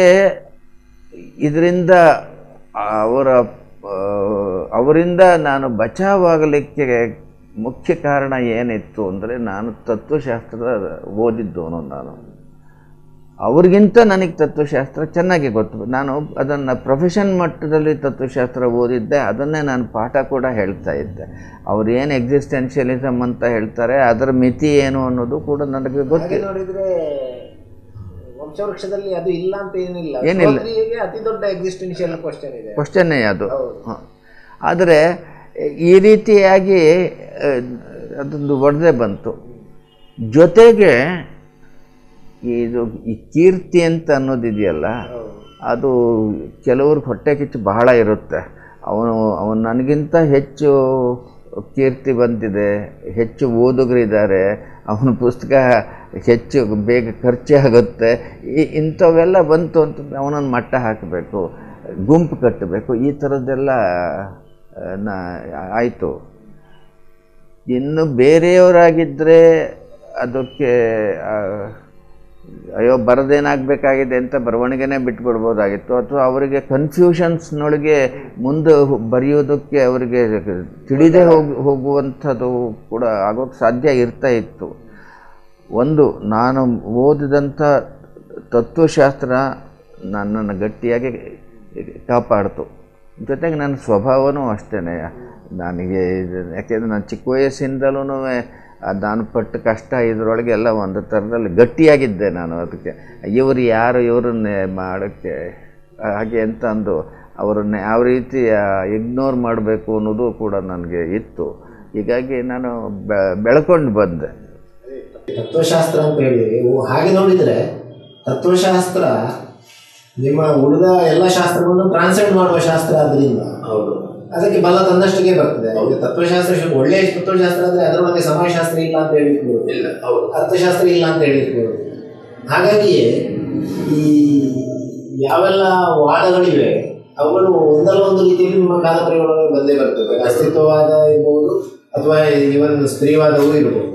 Speaker 2: ಇದರಿಂದ ಅವರ ಆ, ಅವರಿಂದ ನಾನು ಬಚಾವಾಗಲಿಕ್ಕೆ ಮುಖ್ಯ ಕಾರಣ ಏನಿತ್ತು ಅಂದರೆ ನಾನು ತತ್ವಶಾಸ್ತ್ರ ಓದಿದ್ದವನು ನಾನು ಅವ್ರಿಗಿಂತ ನನಗೆ ತತ್ವಶಾಸ್ತ್ರ ಚೆನ್ನಾಗಿ ಗೊತ್ತು ನಾನು ಅದನ್ನು ಪ್ರೊಫೆಷನ್ ಮಟ್ಟದಲ್ಲಿ ತತ್ವಶಾಸ್ತ್ರ ಓದಿದ್ದೆ ಅದನ್ನೇ ನಾನು ಪಾಠ ಕೂಡ ಹೇಳ್ತಾ ಇದ್ದೆ ಅವ್ರು ಏನು ಎಕ್ಸಿಸ್ಟೆನ್ಷಿಯಲಿಸಮ್ ಅಂತ ಹೇಳ್ತಾರೆ ಅದರ ಮಿತಿ ಏನು ಅನ್ನೋದು ಕೂಡ ನನಗೆ
Speaker 1: ಹಾಗೆ
Speaker 2: ಗೊತ್ತಿಲ್ಲ
Speaker 1: ನೋಡಿದ್ರೆ ವಂಶವೃಕ್ಷದಲ್ಲಿ ಅದು ಇಲ್ಲ ಅಂತ ಏನಿಲ್ಲ
Speaker 2: ಏನಿಲ್ಲ.
Speaker 1: ಶ್ರೋತ್ರಿಯರಿಗೆ ಅತಿ ದೊಡ್ಡ ಎಕ್ಸಿಸ್ಟೆನ್ಷಿಯಲ್ ಕ್ವಶನ್ ಇದೆ
Speaker 2: ಕ್ವಶನ್ನೇ ಅದು
Speaker 1: ಹೌದು.
Speaker 2: ಹ. ಆದರೆ ಈ ರೀತಿಯಾಗಿ ಆ, ಅದೊಂದು ಒಡೆದೇ ಬಂತು ಜೊತೆಗೆ ಇದು ಈ ಕೀರ್ತಿ ಅಂತ ಅನ್ನೋದಿದೆಯಲ್ಲ
Speaker 1: ಹೌದು.
Speaker 2: ಅದು ಕೆಲವ್ರಿಗೆ ಹೊಟ್ಟೆ ಕಿಚ್ಚು ಬಹಳ ಇರುತ್ತೆ ಅವನು ಅವನು ನನಗಿಂತ ಹೆಚ್ಚು ಕೀರ್ತಿ ಬಂದಿದೆ ಹೆಚ್ಚು ಓದುಗರಿದ್ದಾರೆ ಅವನ ಪುಸ್ತಕ ಹೆಚ್ಚು ಬೇಗ ಖರ್ಚಾಗುತ್ತೆ ಈ ಇಂಥವೆಲ್ಲ ಬಂತು ಅಂತಂದರೆ ಅವನನ್ನು ಮಟ್ಟ ಹಾಕಬೇಕು ಗುಂಪು ಕಟ್ಟಬೇಕು ಈ ಥರದ್ದೆಲ್ಲ ಆ, ನಾ ಆಯಿತು ಇನ್ನು ಬೇರೆಯವರಾಗಿದ್ದರೆ ಅದಕ್ಕೆ ಆ, ಅಯ್ಯೋ ಬರದೇನಾಗಬೇಕಾಗಿದೆ ಅಂತ ಬರವಣಿಗೆನೇ ಬಿಟ್ಬಿಡ್ಬೋದಾಗಿತ್ತು ಅಥವಾ ಅವರಿಗೆ ಕನ್ಫ್ಯೂಷನ್ಸ್ನೊಳಗೆ ಮುಂದೆ ಹೊ- ಬರೆಯೋದಕ್ಕೆ ಅವರಿಗೆ ತಿಳಿದೇ ಹೋಗಿ ಹೋಗುವಂಥದ್ದು ಕೂಡ ಆಗೋಕ್ಕೆ ಸಾಧ್ಯ ಇರ್ತಾ ಇತ್ತು ಒಂದು ನಾನು ಓದಿದಂಥ ತತ್ವಶಾಸ್ತ್ರ ನನ್ನನ್ನು ಗಟ್ಟಿಯಾಗಿ ಕಾಪಾಡ್ತು ಜೊತೆಗೆ ನನ್ನ ಸ್ವಭಾವನೂ ಅಷ್ಟೇ ನನಗೆ ಇದು- ಯಾಕೆಂದರೆ ನಾನು ಚಿಕ್ಕ ವಯಸ್ಸಿಂದಲೂ ನಾನು ಪಟ್ಟ ಕಷ್ಟ ಇದರೊಳಗೆ ಎಲ್ಲ ಒಂದು ಥರದಲ್ಲಿ ಗಟ್ಟಿಯಾಗಿದ್ದೆ ನಾನು ಅದಕ್ಕೆ ಇವರು ಯಾರು ಇವರನ್ನೇ ಮಾಡೋಕ್ಕೆ ಹಾಗೆ ಅಂತ ಅಂದು ಅವರನ್ನ ಯಾವ ರೀತಿ ಇಗ್ನೋರ್ ಮಾಡಬೇಕು ಅನ್ನೋದು ಕೂಡ ನನಗೆ ಇತ್ತು ಹೀಗಾಗಿ ನಾನು ಬೆ ಬೆಳ್ಕೊಂಡು ಬಂದೆ
Speaker 1: ತತ್ವಶಾಸ್ತ್ರ ಅಂತ ಹೇಳಿದ್ವಿ ಓ, ಹಾಗೆ ನೋಡಿದ್ರೆ ತತ್ವಶಾಸ್ತ್ರ ನಿಮ್ಮ ಉಳಿದ ಎಲ್ಲ ಶಾಸ್ತ್ರಗಳನ್ನು ಟ್ರಾನ್ಸ್ಲೇಟ್ ಮಾಡುವ ಶಾಸ್ತ್ರ ಆದ್ರಿಂದ
Speaker 3: ಹೌದು
Speaker 1: ಅದಕ್ಕೆ ಬಲ ತನ್ನಷ್ಟಿಗೆ ಬರ್ತದೆ ಈಗ ತತ್ವಶಾಸ್ತ್ರ ಶುರು- ಒಳ್ಳೆಯ ತತ್ವಶಾಸ್ತ್ರ ಆದ್ರೆ ಅದರೊಳಗೆ ಸಮಾಜಶಾಸ್ತ್ರ ಇಲ್ಲ ಅಂತ ಹೇಳಿಕ್ ಬರುವುದಿಲ್ಲ
Speaker 3: ಇಲ್ಲ ಹೌದು
Speaker 1: ಅರ್ಥಶಾಸ್ತ್ರ ಇಲ್ಲ ಅಂತ ಹೇಳಿಕ್ ಬರುವುದಿಲ್ಲ ಹಾಗಾಗಿಯೇ ಈ ಯಾವೆಲ್ಲ ವಾದಗಳಿವೆ ಅವುಗಳು ಒಂದಲ್ಲ ಒಂದು ರೀತಿಯಲ್ಲಿ ನಿಮ್ಮ ಕಾದಂಬರಿಗಳೊಳಗೆ ಬಂದೇ ಬರ್ತದೆ ಅಸ್ತಿತ್ವವಾದ ಇರ್ಬೋದು ಅಥವಾ ಇವನ್ ಸ್ತ್ರೀವಾದವೂ ಇರ್ಬೋದು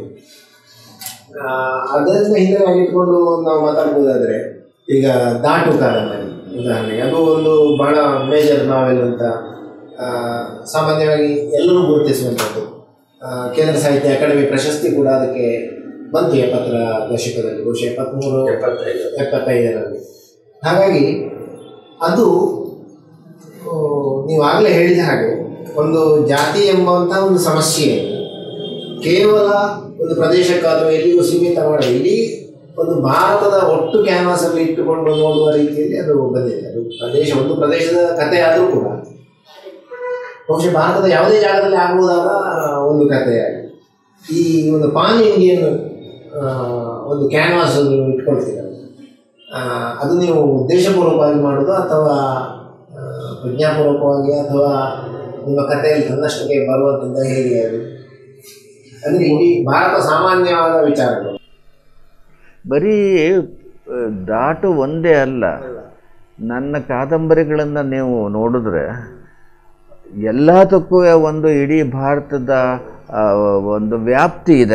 Speaker 1: ಆ, ಅದರಿಂದ ಹಿಂದೆ ಇಟ್ಕೊಂಡು ನಾವು ಮಾತಾಡ್ಬೋದಾದ್ರೆ ಈಗ ದಾಟು ಕಾದಂಬರಿ ಉದಾಹರಣೆಗೆ ಅದು ಒಂದು ಬಹಳ ಮೇಜರ್ ನಾವೆಲ್ ಅಂತ ಆ, ಸಾಮಾನ್ಯವಾಗಿ ಎಲ್ಲರೂ ಗುರುತಿಸುವಂಥದ್ದು ಆ, ಕೇಂದ್ರ ಸಾಹಿತ್ಯ ಅಕಾಡೆಮಿ ಪ್ರಶಸ್ತಿ ಕೂಡ ಅದಕ್ಕೆ ಬಂತು ಎಪ್ಪತ್ತರ ದಶಕದಲ್ಲಿ ಬಹುಶಃ ಎಪ್ಪತ್ತ್ಮೂರು
Speaker 3: ಎಪ್ಪತ್ತೈದು
Speaker 1: ಎಪ್ಪತ್ತೈದರಲ್ಲಿ ಹಾಗಾಗಿ ಅದು ಆ, ನೀವು ಆಗಲೇ ಹೇಳಿದ ಹಾಗೆ ಒಂದು ಜಾತಿ ಎಂಬಂಥ ಒಂದು ಸಮಸ್ಯೆ ಕೇವಲ ಒಂದು ಪ್ರದೇಶಕ್ಕೆ ಅಥವಾ ಎಲ್ಲಿಗೂ ಸೀಮಿತ ಮಾಡದೆ ಇಡೀ ಒಂದು ಭಾರತದ ಒಟ್ಟು ಕ್ಯಾನ್ವಾಸ್ ಅಲ್ಲಿ ಇಟ್ಟುಕೊಂಡು ನೋಡುವ ರೀತಿಯಲ್ಲಿ ಅದು ಬಂದಿದೆ ಅದು ಪ್ರದೇಶ ಒಂದು ಪ್ರದೇಶದ ಕಥೆ ಆದರೂ ಕೂಡ ಬಹುಶಃ ಭಾರತದ ಯಾವುದೇ ಜಾಗದಲ್ಲಿ ಆಗುವುದಾದ ಒಂದು ಕಥೆಯಾಗಿ ಈ ಒಂದು ಪಾನ್ ಇಂಡಿಯನ್ ಆ, ಒಂದು ಕ್ಯಾನ್ವಾಸ್ ನೀವು ಇಟ್ಕೊಳ್ತೀರ ಆ, ಅದು ನೀವು ಉದ್ದೇಶಪೂರ್ವಕವಾಗಿ ಮಾಡೋದು ಅಥವಾ ಆ, ಪ್ರಜ್ಞಾಪೂರ್ವಕವಾಗಿ ಅಥವಾ ನಿಮ್ಮ ಕಥೆಯಲ್ಲಿ ತನ್ನಷ್ಟಕ್ಕೆ ಬರುವಂಥದ್ದು ಹೇಗೆ ಅದು ಅಂದರೆ ಇಡೀ ಭಾರತ ಸಾಮಾನ್ಯವಾದ ವಿಚಾರಗಳು
Speaker 2: ಬರೀ ಆ, ದಾಟು ಒಂದೇ ಅಲ್ಲ ನನ್ನ ಕಾದಂಬರಿಗಳನ್ನು ನೀವು ನೋಡಿದ್ರೆ ಎಲ್ಲದಕ್ಕೂ ಒಂದು ಇಡೀ ಭಾರತದ ಆ, ಒಂದು ವ್ಯಾಪ್ತಿ ಇದೆ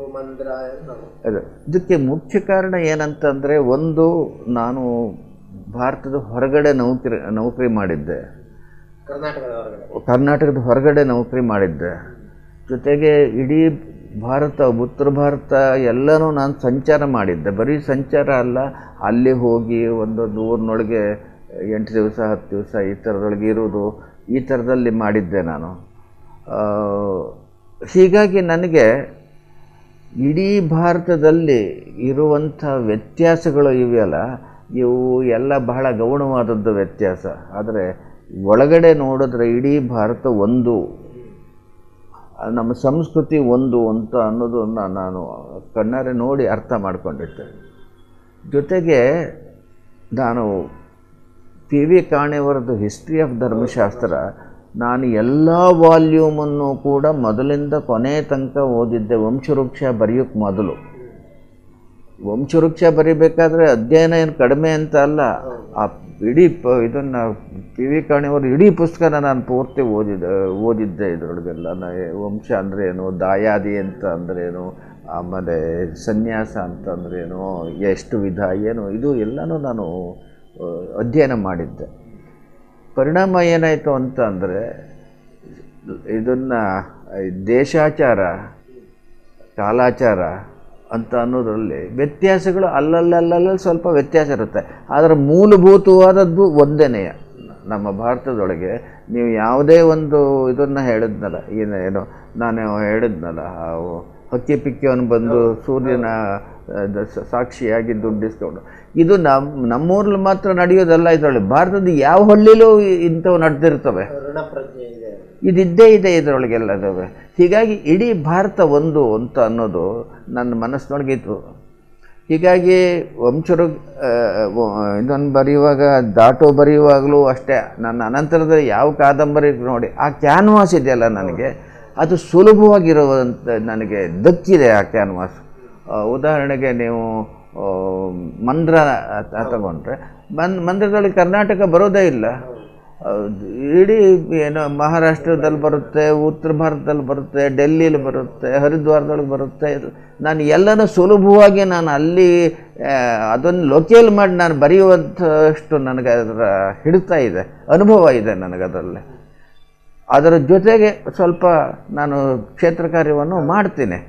Speaker 2: ಅದು ಇದಕ್ಕೆ ಮುಖ್ಯ ಕಾರಣ ಏನಂತಂದರೆ ಒಂದು ನಾನು ಭಾರತದ ಹೊರಗಡೆ ನೌಕರಿ ನೌಕರಿ ಮಾಡಿದ್ದೆ
Speaker 1: ಕರ್ನಾಟಕದ ಹೊರಗಡೆ
Speaker 2: ಕರ್ನಾಟಕದ ಹೊರಗಡೆ ನೌಕರಿ ಮಾಡಿದ್ದೆ ಜೊತೆಗೆ ಇಡೀ ಭಾರತ ಉತ್ತರ ಭಾರತ ಎಲ್ಲನೂ ನಾನು ಸಂಚಾರ ಮಾಡಿದ್ದೆ ಬರೀ ಸಂಚಾರ ಅಲ್ಲ ಅಲ್ಲಿ ಹೋಗಿ ಒಂದೊಂದು ಊರಿನೊಳಗೆ ಎಂಟು ದಿವಸ ಹತ್ತು ದಿವಸ ಈ ಥರದೊಳಗೆ ಇರೋದು ಈ ಥರದಲ್ಲಿ ಮಾಡಿದ್ದೆ ನಾನು ಆ, ಹೀಗಾಗಿ ನನಗೆ ಇಡೀ ಭಾರತದಲ್ಲಿ ಇರುವಂಥ ವ್ಯತ್ಯಾಸಗಳು ಇವೆಯಲ್ಲ ಇವು ಎಲ್ಲ ಬಹಳ ಗೌಣವಾದದ್ದು ವ್ಯತ್ಯಾಸ ಆದರೆ ಒಳಗಡೆ ನೋಡಿದ್ರೆ ಇಡೀ ಭಾರತ ಒಂದು ಆ, ನಮ್ಮ ಸಂಸ್ಕೃತಿ ಒಂದು ಅಂತ ಅನ್ನೋದನ್ನು ನಾನು ಕಣ್ಣಾರೆ ನೋಡಿ ಅರ್ಥ ಮಾಡಿಕೊಂಡಿದ್ದೆ ಜೊತೆಗೆ ನಾನು ಪಿ ವಿ ಕಾಣೆಯವರದ್ದು ಹಿಸ್ಟ್ರಿ ಆಫ್ ಧರ್ಮಶಾಸ್ತ್ರ ನಾನು ಎಲ್ಲ ವಾಲ್ಯೂಮನ್ನು ಕೂಡ ಮೊದಲಿಂದ ಕೊನೆ ತನಕ ಓದಿದ್ದೆ ವಂಶವೃಕ್ಷ ಬರೆಯೋಕ್ಕೆ ಮೊದಲು ವಂಶವೃಕ್ಷ ಬರಿಬೇಕಾದ್ರೆ ಅಧ್ಯಯನ ಏನು ಕಡಿಮೆ ಅಂತ ಅಲ್ಲ ಆ ಇಡೀ ಪ ಇದನ್ನು ಪಿ ವಿ ಕಾಣಿಯವರು ಇಡೀ ಪುಸ್ತಕನ ನಾನು ಪೂರ್ತಿ ಓದಿದ್ದೆ ಓದಿದ್ದೆ ಇದರೊಳಗೆಲ್ಲ ನಾ ವಂಶ ಅಂದರೆ ಏನು ದಾಯಾದಿ ಅಂತ ಅಂದ್ರೇನು ಆಮೇಲೆ ಸನ್ಯಾಸ ಅಂತ ಅಂದ್ರೇನು ಎಷ್ಟು ವಿಧ ಏನು ಇದು ಎಲ್ಲನೂ ನಾನು ಆ, ಅಧ್ಯಯನ ಮಾಡಿದ್ದೆ ಪರಿಣಾಮ ಏನಾಯಿತು ಅಂತ ಅಂದರೆ ಇದನ್ನು ದೇಶಾಚಾರ ಕಾಲಾಚಾರ ಅಂತ ಅನ್ನೋದರಲ್ಲಿ ವ್ಯತ್ಯಾಸಗಳು ಅಲ್ಲಲ್ಲಲ್ಲಲ್ಲಿ ಸ್ವಲ್ಪ ವ್ಯತ್ಯಾಸ ಇರುತ್ತೆ ಆದರೆ ಮೂಲಭೂತವಾದದ್ದು ಒಂದೇನೆಯ ನಮ್ಮ ಭಾರತದೊಳಗೆ ನೀವು ಯಾವುದೇ ಒಂದು ಇದನ್ನು ಹೇಳಿದ್ನಲ್ಲ ಏನು ಏನು ನಾನು ಹೇಳಿದ್ನಲ್ಲ ಆ ಹಕ್ಕಿ ಪಿಕ್ಕಿಯವನು ಬಂದು ಸೂರ್ಯನ ಆ, ದ- ಸ- ಸಾಕ್ಷಿಯಾಗಿ ದುಡ್ಡಿಸ್ಕೊಂಡು ಇದು ನಮ್ಮ ನಮ್ಮೂರಲ್ಲಿ ಮಾತ್ರ ನಡೆಯೋದಲ್ಲ ಇದರೊಳಗೆ ಭಾರತದ ಯಾವ ಹಳ್ಳಿಲೂ ಇ- ಇಂಥವು ನಡೆದಿರ್ತವೆ
Speaker 1: ಋಣ ಪ್ರಜ್ಞೆ ಇದೆ
Speaker 2: ಇದಿದ್ದೇ ಇದೆ ಇದರೊಳಗೆಲ್ಲದವೆ ಹೀಗಾಗಿ ಇಡೀ ಭಾರತ ಒಂದು ಅಂತ ಅನ್ನೋದು ನನ್ನ ಮನಸ್ಸಿನೊಳಗಿತ್ತು ಹೀಗಾಗಿ ವಂಶರು ಇದನ್ನು ಬರೆಯುವಾಗ ದಾಟೋ ಬರೆಯುವಾಗಲೂ ಅಷ್ಟೇ ನನ್ನ ಅನಂತರದಲ್ಲಿ ಯಾವ ಕಾದಂಬರಿ ನೋಡಿ ಆ ಕ್ಯಾನ್ವಾಸ್ ಇದೆಯಲ್ಲ ನನಗೆ ಅದು ಸುಲಭವಾಗಿರುವಂಥ ನನಗೆ ದಕ್ಕಿದೆ ಆ ಕ್ಯಾನ್ವಾಸ್ ಆ, ಉದಾಹರಣೆಗೆ ನೀವು ಆ, ಮಂದ್ರ ತ- ತಗೊಂಡ್ರೆ ಮನ್ ಮಂದ್ರದೊಳಗೆ ಕರ್ನಾಟಕ ಬರೋದೇ ಇಲ್ಲ ಹೌದು. ಇಡೀ ಏನು ಮಹಾರಾಷ್ಟ್ರದಲ್ಲಿ ಬರುತ್ತೆ ಉತ್ತರ ಭಾರತದಲ್ಲಿ ಬರುತ್ತೆ ಡೆಲ್ಲಿಲಿ ಬರುತ್ತೆ ಹರಿದ್ವಾರದೊಳಗೆ ಬರುತ್ತೆ ಇದು ನಾನು ಎಲ್ಲನೂ ಸುಲಭವಾಗಿ ನಾನು ಅಲ್ಲಿ ಆ, ಅದನ್ನು ಲೊಕೇಲ್ ಮಾಡಿ ನಾನು ಬರೆಯುವಂಥಷ್ಟು ನನಗೆ ಅದರ ಹಿಡಿತ ಇದೆ ಅನುಭವ ಇದೆ ನನಗದರಲ್ಲಿ ಅದರ ಜೊತೆಗೆ ಸ್ವಲ್ಪ ನಾನು ಕ್ಷೇತ್ರ ಕಾರ್ಯವನ್ನು ಮಾಡ್ತೀನಿ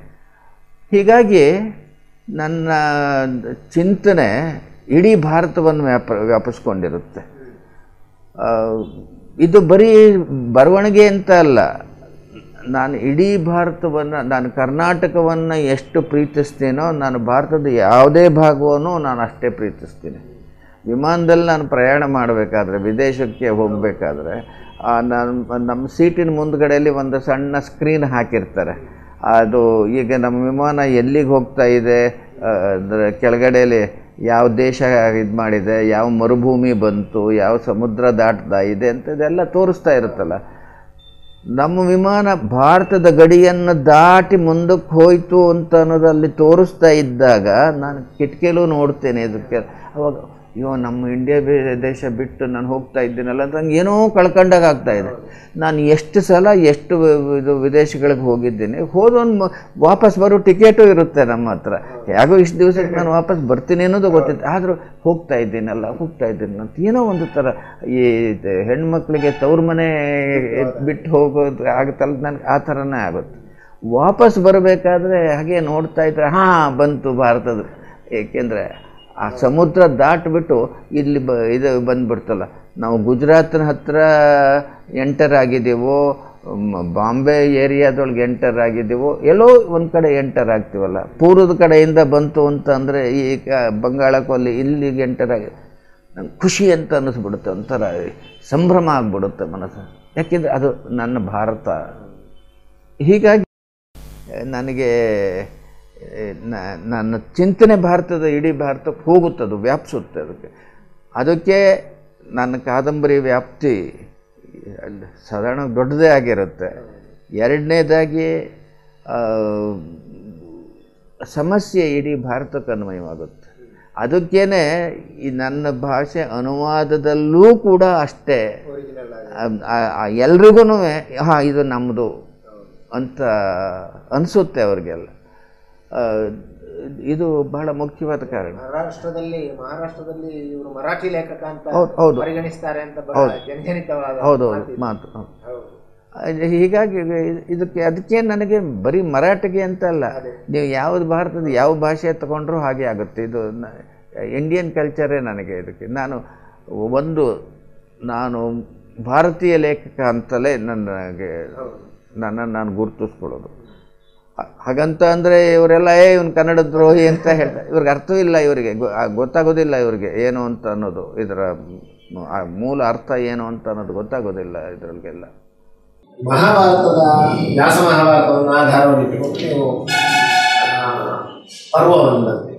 Speaker 2: ಹೀಗಾಗಿ ನನ್ನ ಚಿಂತನೆ ಇಡೀ ಭಾರತವನ್ನು ವ್ಯಾಪ ವ್ಯಾಪಿಸ್ಕೊಂಡಿರುತ್ತೆ ಆ, ಇದು ಬರೀ ಬರವಣಿಗೆ ಅಂತ ಅಲ್ಲ ನಾನು ಇಡೀ ಭಾರತವನ್ನು ನಾನು ಕರ್ನಾಟಕವನ್ನು ಎಷ್ಟು ಪ್ರೀತಿಸ್ತೀನೋ ನಾನು ಭಾರತದ ಯಾವುದೇ ಭಾಗವನ್ನು ನಾನು ಅಷ್ಟೇ ಪ್ರೀತಿಸ್ತೀನಿ ವಿಮಾನದಲ್ಲಿ ನಾನು ಪ್ರಯಾಣ ಮಾಡಬೇಕಾದ್ರೆ ವಿದೇಶಕ್ಕೆ ಹೋಗಬೇಕಾದ್ರೆ ನಾನು ನಮ್ಮ ಸೀಟಿನ ಮುಂದ್ಗಡೆಯಲ್ಲಿ ಒಂದು ಸಣ್ಣ ಸ್ಕ್ರೀನ್ ಹಾಕಿರ್ತಾರೆ ಅದು ಈಗ ನಮ್ಮ ವಿಮಾನ ಎಲ್ಲಿಗೆ ಹೋಗ್ತಾ ಇದೆ ಆ, ಅದರ ಕೆಳಗಡೆಯಲ್ಲಿ ಯಾವ ದೇಶ ಇದು ಮಾಡಿದೆ ಯಾವ ಮರುಭೂಮಿ ಬಂತು ಯಾವ ಸಮುದ್ರ ದಾಟ್ತಾ ಇದೆ ಅಂತ ಇದೆಲ್ಲ ತೋರಿಸ್ತಾ ಇರುತ್ತಲ್ಲ ನಮ್ಮ ವಿಮಾನ ಭಾರತದ ಗಡಿಯನ್ನು ದಾಟಿ ಮುಂದಕ್ಕೆ ಹೋಯಿತು ಅಂತ ಅನ್ನೋದು ಅಲ್ಲಿ ತೋರಿಸ್ತಾ ಇದ್ದಾಗ ನಾನು ಕಿಟಕಿಯಲ್ಲೂ ನೋಡ್ತೇನೆ ಇದಕ್ಕೆ ಅವಾಗ ಅಯ್ಯೋ ನಮ್ಮ ಇಂಡಿಯಾ ಬೇ- ದೇಶ ಬಿಟ್ಟು ನಾನು ಹೋಗ್ತಾ ಇದ್ದೀನಲ್ಲ ಅಂತ ನಂಗೆ ಏನೋ ಕಳ್ಕೊಂಡಾಗ ಆಗ್ತಾ ಇದೆ ನಾನು ಎಷ್ಟು ಸಲ ಎಷ್ಟು ವಿ- ಇದು ವಿದೇಶಗಳಿಗೆ ಹೋಗಿದ್ದೀನಿ ಹೋದವನು ಮ- ವಾಪಸ್ ಬರೋ ಟಿಕೆಟು ಇರುತ್ತೆ ನಮ್ಮ ಹತ್ರ ಹೇಗೋ ಇಷ್ಟು ದಿವಸಕ್ಕೆ ನಾನು ವಾಪಸ್ ಬರ್ತೀನಿ ಅನ್ನೋದು ಗೊತ್ತಿತ್ತು ಆದರೂ ಹೋಗ್ತಾ ಇದ್ದೀನಲ್ಲ ಹೋಗ್ತಾ ಇದ್ದೀನಿ ಅಂತ ಏನೋ ಒಂದು ಥರ ಈ ಇದು ಹೆಣ್ಮಕ್ಳಿಗೆ ತವ್ರ ಮನೆ ಬಿಟ್ಟು ಹೋಗೋದು ಆಗುತ್ತಲ್ಲ ನನಗೆ ಆ ಥರನೇ ಆಗುತ್ತೆ ವಾಪಸ್ ಬರಬೇಕಾದ್ರೆ ಹಾಗೆ ನೋಡ್ತಾ ಇದ್ರೆ ಹಾಂ ಬಂತು ಭಾರತದ ಏಕೆಂದರೆ ಆ ಸಮುದ್ರ ದಾಟಿಬಿಟ್ಟು ಇಲ್ಲಿ ಬ ಇದು ಬಂದ್ಬಿಡ್ತಲ್ಲ ನಾವು ಗುಜರಾತ್ನ ಹತ್ರ ಎಂಟರ್ ಆಗಿದ್ದೀವೋ ಮ್, ಬಾಂಬೆ ಏರಿಯಾದೊಳಗೆ ಎಂಟರ್ ಆಗಿದ್ದೀವೋ ಎಲ್ಲೋ ಒಂದು ಕಡೆ ಎಂಟರ್ ಆಗ್ತೀವಲ್ಲ ಪೂರ್ವದ ಕಡೆಯಿಂದ ಬಂತು ಅಂತ ಅಂದರೆ ಈಗ ಬಂಗಾಳ ಕೊಲ್ಲಿ ಇಲ್ಲಿಗೆ ಎಂಟರ್ ಆಗಿ ನಂಗೆ ಖುಷಿ ಅಂತ ಅನ್ನಿಸ್ಬಿಡುತ್ತೆ ಒಂಥರ ಸಂಭ್ರಮ ಆಗ್ಬಿಡುತ್ತೆ ಮನಸ್ಸು ಯಾಕೆಂದರೆ ಅದು ನನ್ನ ಭಾರತ ಹೀಗಾಗಿ ನನಗೆ ಏ, ನ- ನನ್ನ ಚಿಂತನೆ ಭಾರತದ ಇಡೀ ಭಾರತಕ್ಕೆ ಹೋಗುತ್ತದು ವ್ಯಾಪಿಸುತ್ತೆ ಅದಕ್ಕೆ ಅದಕ್ಕೆ ನನ್ನ ಕಾದಂಬರಿ ವ್ಯಾಪ್ತಿ ಅಲ್ಲಿ ಸಾಧಾರಣ ದೊಡ್ಡದೇ ಆಗಿರುತ್ತೆ ಎರಡನೇದಾಗಿ ಆ, ಸಮಸ್ಯೆ ಇಡೀ ಭಾರತಕ್ಕೆ ಅನ್ವಯವಾಗುತ್ತೆ ಅದಕ್ಕೇನೆ ಈ ನನ್ನ ಭಾಷೆ ಅನುವಾದದಲ್ಲೂ ಕೂಡ ಅಷ್ಟೇ ಎಲ್ರಿಗೂ ಹಾಂ ಇದು ನಮ್ಮದು ಅಂತ ಅನಿಸುತ್ತೆ ಅವ್ರಿಗೆಲ್ಲ ಆ, ಇದು ಬಹಳ ಮುಖ್ಯವಾದ ಕಾರಣ
Speaker 1: ಮಹಾರಾಷ್ಟ್ರದಲ್ಲಿ ಮಹಾರಾಷ್ಟ್ರದಲ್ಲಿ ಇವರು ಮರಾಠಿ ಲೇಖಕ ಅಂತ
Speaker 2: ಹೌದು ಹೌದು
Speaker 1: ಪರಿಗಣಿಸ್ತಾರೆ ಅಂತ ಬಹಳ
Speaker 2: ಹೌದು.
Speaker 1: ಜನಜನಿತವಾದ
Speaker 2: ಹೌದು ಹೌದು
Speaker 1: ಮಾತಿದೆ.
Speaker 2: ಮಾತು ಹೌದು.
Speaker 1: ಹೌದು.
Speaker 2: ಅದು ಹೀಗಾಗಿ ಇದು- ಇದಕ್ಕೆ ಅದಕ್ಕೆ ನನಗೆ ಬರೀ ಮರಾಠಿಗೆ ಅಂತ ಅಲ್ಲ
Speaker 1: ಅದೇ.
Speaker 2: ನೀವು ಯಾವ್ದು ಭಾರತದ ಯಾವ ಭಾಷೆ ತಗೊಂಡ್ರೂ ಹಾಗೆ ಆಗುತ್ತೆ ಇದು ನ- ಇಂಡಿಯನ್ ಕಲ್ಚರೇ ನನಗೆ ಇದಕ್ಕೆ ನಾನು ಒಂದು ನಾನು ಭಾರತೀಯ ಲೇಖಕ ಅಂತಲೇ ನನಗೆ ನನ್ನನ್ನು ನಾನು ಗುರುತಿಸ್ಕೊಳ್ಳೋದು ಹ- ಹಾಗಂತ ಅಂದರೆ ಇವರೆಲ್ಲ ಏ ಇವನು ಕನ್ನಡ ದ್ರೋಹಿ ಅಂತ ಹೇಳ್ತಾರೆ ಇವ್ರಿಗೆ ಅರ್ಥವಿಲ್ಲ ಇವರಿಗೆ ಗೊ- ಆ ಗೊತ್ತಾಗೋದಿಲ್ಲ ಇವರಿಗೆ ಏನು ಅಂತ ಅನ್ನೋದು ಇದರ ಮ್- ಆ ಮೂಲ ಅರ್ಥ ಏನು ಅಂತ ಅನ್ನೋದು ಗೊತ್ತಾಗೋದಿಲ್ಲ ಇದರೊಳಗೆಲ್ಲ
Speaker 1: ಮಹಾಭಾರತದ ವ್ಯಾಸ ಮಹಾಭಾರತವನ್ನು ಆಧಾರವಾಗಿಟ್ಟುಕೊಂಡು ನೀವು ಆ, ಪರ್ವವನ್ನು ಬರೆದ್ರಿ.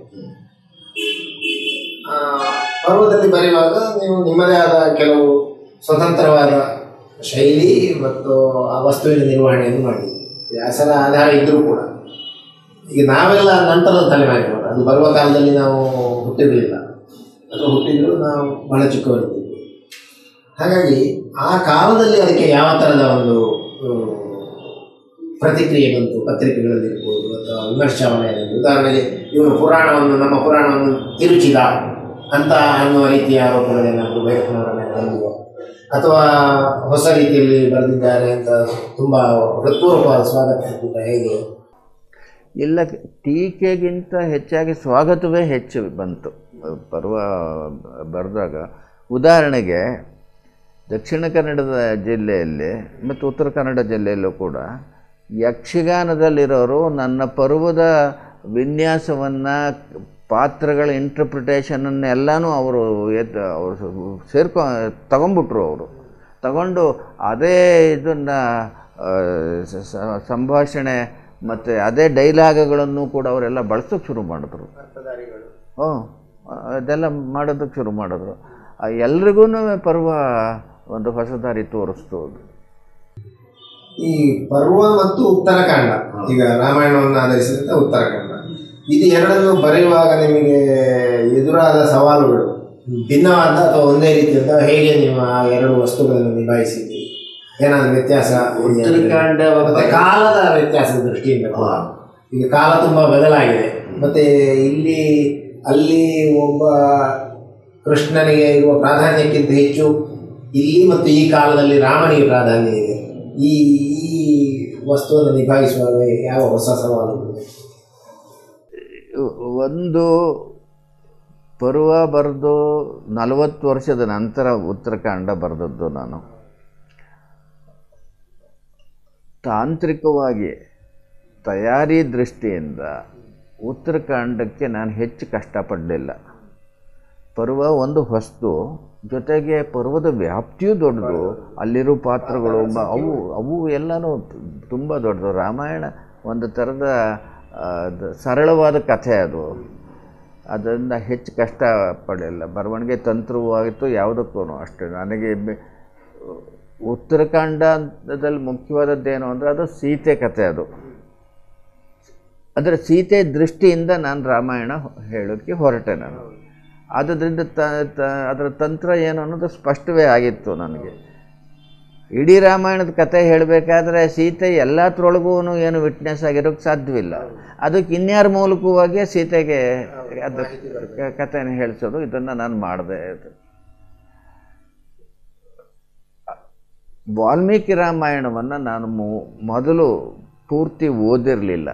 Speaker 1: ಆ ಪರ್ವದಲ್ಲಿ ಬರೆಯುವಾಗ ನೀವು ನಿಮ್ಮದೇ ಆದ ಕೆಲವು ಸ್ವತಂತ್ರವಾದ ಶೈಲಿ ಮತ್ತು ಆ ವಸ್ತುವಿನ ನಿರ್ವಹಣೆಯನ್ನು ಮಾಡಿದ್ರಿ ವ್ಯಾಸರ ಆಧಾರ ಇದ್ದರೂ ಕೂಡ ಈಗ ನಾವೆಲ್ಲ ನಂತರದ ತಲೆಮಾರಿನವರು ಅದು ಬರುವ ಕಾಲದಲ್ಲಿ ನಾವು ಹುಟ್ಟಿರಲಿಲ್ಲ ಅಥವಾ ಹುಟ್ಟಿದ್ರು ನಾವು ಬಹಳ ಚಿಕ್ಕವರಿದ್ದೀವಿ ಹಾಗಾಗಿ ಆ ಕಾಲದಲ್ಲಿ ಅದಕ್ಕೆ ಯಾವ ಥರದ ಒಂದು ಆ, ಪ್ರತಿಕ್ರಿಯೆ ಬಂತು ಪತ್ರಿಕೆಗಳಲ್ಲಿ ಇರ್ಬೋದು ಅಥವಾ ವಿಮರ್ಶಾ ವಲಯದಲ್ಲಿ ಉದಾಹರಣೆಗೆ ಇವನು ಪುರಾಣವನ್ನು ನಮ್ಮ ಪುರಾಣವನ್ನು ತಿರುಚಿದ ಅಂತ ಅನ್ನುವ ರೀತಿಯ ಆರೋಪಗಳೇನಾದರೂ ಬೈರಪ್ಪನವರ ಮೇಲೆ ಬಂದಿವೆ ಅಥವಾ ಹೊಸ ರೀತಿಯಲ್ಲಿ ಬರೆದಿದ್ದಾರೆ ಅಂತ ತುಂಬ ಹೃತ್ಪೂರ್ವಕವಾದ ಸ್ವಾಗತ ಸಿಕ್ಕಿದ್ದ ಹೇಗೆ
Speaker 2: ಇಲ್ಲ ಟೀಕೆಗಿಂತ ಹೆಚ್ಚಾಗಿ ಸ್ವಾಗತವೇ ಹೆಚ್ಚು ಬಂತು ಪರ್ವ ಬರೆದಾಗ ಉದಾಹರಣೆಗೆ ದಕ್ಷಿಣ ಕನ್ನಡದ ಜಿಲ್ಲೆಯಲ್ಲಿ ಮತ್ತು ಉತ್ತರ ಕನ್ನಡ ಜಿಲ್ಲೆಯಲ್ಲೂ ಕೂಡ ಯಕ್ಷಗಾನದಲ್ಲಿರೋರು ನನ್ನ ಪರ್ವದ ವಿನ್ಯಾಸವನ್ನು ಪಾತ್ರಗಳ ಇಂಟರ್ಪ್ರಿಟೇಷನನ್ನೆಲ್ಲನೂ ಅವರು ಎದ್ದು ಅವರು ಸೇರ್ಕೊ ತಗೊಂಬಿಟ್ರು ಅವರು ತಗೊಂಡು ಅದೇ ಇದನ್ನು ಸಂಭಾಷಣೆ ಮತ್ತು ಅದೇ ಡೈಲಾಗ್ಗಳನ್ನು ಕೂಡ ಅವರೆಲ್ಲ ಬಳಸೋಕ್ಕೆ ಶುರು ಮಾಡಿದ್ರು
Speaker 1: ಅರ್ಥಧಾರಿಗಳು
Speaker 2: ಹ್ಞೂ ಅದೆಲ್ಲ ಮಾಡೋದಕ್ಕೆ ಶುರು ಮಾಡಿದ್ರು ಎಲ್ರಿಗೂ ಪರ್ವ ಒಂದು ಹೊಸ ದಾರಿ ತೋರಿಸ್ತು ಅದು
Speaker 1: ಈ ಪರ್ವ ಮತ್ತು ಉತ್ತರಕಾಂಡ ಈಗ ರಾಮಾಯಣವನ್ನು ಆಧರಿಸಿದಂಥ ಉತ್ತರಕಾಂಡ ಇದು ಎರಡನ್ನು ಬರೆಯುವಾಗ ನಿಮಗೆ ಎದುರಾದ ಸವಾಲುಗಳು ಭಿನ್ನವಾದ ಅಥವಾ ಒಂದೇ ರೀತಿಯಾದ ಹೇಗೆ ನೀವು ಆ ಎರಡು ವಸ್ತುಗಳನ್ನು ನಿಭಾಯಿಸಿದ್ದೀರಿ ಏನಾದರೂ ವ್ಯತ್ಯಾಸ ಇದೆಯಾ?
Speaker 3: ಉತ್ತರಕಾಂಡ
Speaker 1: ಮತ್ತೆ ಕಾಲದ ವ್ಯತ್ಯಾಸದ ದೃಷ್ಟಿಯಿಂದ ಕೂಡ. ಈಗ ಕಾಲ ತುಂಬಾ ಬದಲಾಗಿದೆ ಮತ್ತೆ ಇಲ್ಲಿ ಅಲ್ಲಿ ಒಬ್ಬ ಕೃಷ್ಣನಿಗೆ ಇರುವ ಪ್ರಾಧಾನ್ಯಕ್ಕಿಂತ ಹೆಚ್ಚು ಇಲ್ಲಿ ಮತ್ತು ಈ ಕಾಲದಲ್ಲಿ ರಾಮನಿಗೆ ಪ್ರಾಧಾನ್ಯ ಇದೆ ಈ ಈ ವಸ್ತುವನ್ನು ನಿಭಾಯಿಸುವಾಗ ಯಾವ ಹೊಸ ಸವಾಲುಗಳು
Speaker 2: ಒಂದು ಪರ್ವ ಬರೆದು ನಲವತ್ತು ವರ್ಷದ ನಂತರ ಉತ್ತರಕಾಂಡ ಬರೆದದ್ದು ನಾನು ತಾಂತ್ರಿಕವಾಗಿ ತಯಾರಿ ದೃಷ್ಟಿಯಿಂದ ಉತ್ತರಕಾಂಡಕ್ಕೆ ನಾನು ಹೆಚ್ಚು ಕಷ್ಟಪಡಲಿಲ್ಲ ಪರ್ವ ಒಂದು ವಸ್ತು ಜೊತೆಗೆ ಪರ್ವದ ವ್ಯಾಪ್ತಿಯೂ ದೊಡ್ಡದು ಅಲ್ಲಿರೋ ಪಾತ್ರಗಳು ಮ- ಅವು ಅವು ಎಲ್ಲನೂ ತುಂಬ ದೊಡ್ಡದು ರಾಮಾಯಣ ಒಂದು ಥರದ ಆ, ಅದು ಸರಳವಾದ ಕಥೆ ಅದು ಅದನ್ನು ಹೆಚ್ಚು ಕಷ್ಟ ಪಡಲಿಲ್ಲ ಬರವಣಿಗೆ ತಂತ್ರವೂ ಆಗಿತ್ತು ಯಾವುದಕ್ಕೂ ಅಷ್ಟೇ ನನಗೆ ಬೆ- ಉತ್ತರಕಾಂಡದಲ್ಲಿ ಮುಖ್ಯವಾದದ್ದೇನು ಅಂದರೆ ಅದು ಸೀತೆ ಕಥೆ ಅದು ಅದರ ಸೀತೆ ದೃಷ್ಟಿಯಿಂದ ನಾನು ರಾಮಾಯಣ ಹೇಳೋಕ್ಕೆ ಹೊರಟೆ ನಾನು ಆದ್ದರಿಂದ ತ ತ- ಅದರ ತಂತ್ರ ಏನು ಅನ್ನೋದು ಸ್ಪಷ್ಟವೇ ಆಗಿತ್ತು ನನಗೆ ಇಡೀ ರಾಮಾಯಣದ ಕತೆ ಹೇಳಬೇಕಾದ್ರೆ ಸೀತೆ ಎಲ್ಲತ್ರೊಳಗೂ ಏನು ವಿಟ್ನೆಸ್ ಆಗಿರೋಕ್ಕೆ ಸಾಧ್ಯವಿಲ್ಲ ಅದಕ್ಕೆ ಇನ್ಯಾರ ಮೂಲಕವಾಗಿ ಸೀತೆಗೆ ಅದು ಕಥೆನ ಹೇಳಿಸೋದು ಇದನ್ನು ನಾನು ಮಾಡಿದೆ ವಾಲ್ಮೀಕಿ ರಾಮಾಯಣವನ್ನು ನಾನು ಮೊ- ಮೊದಲು ಪೂರ್ತಿ ಓದಿರಲಿಲ್ಲ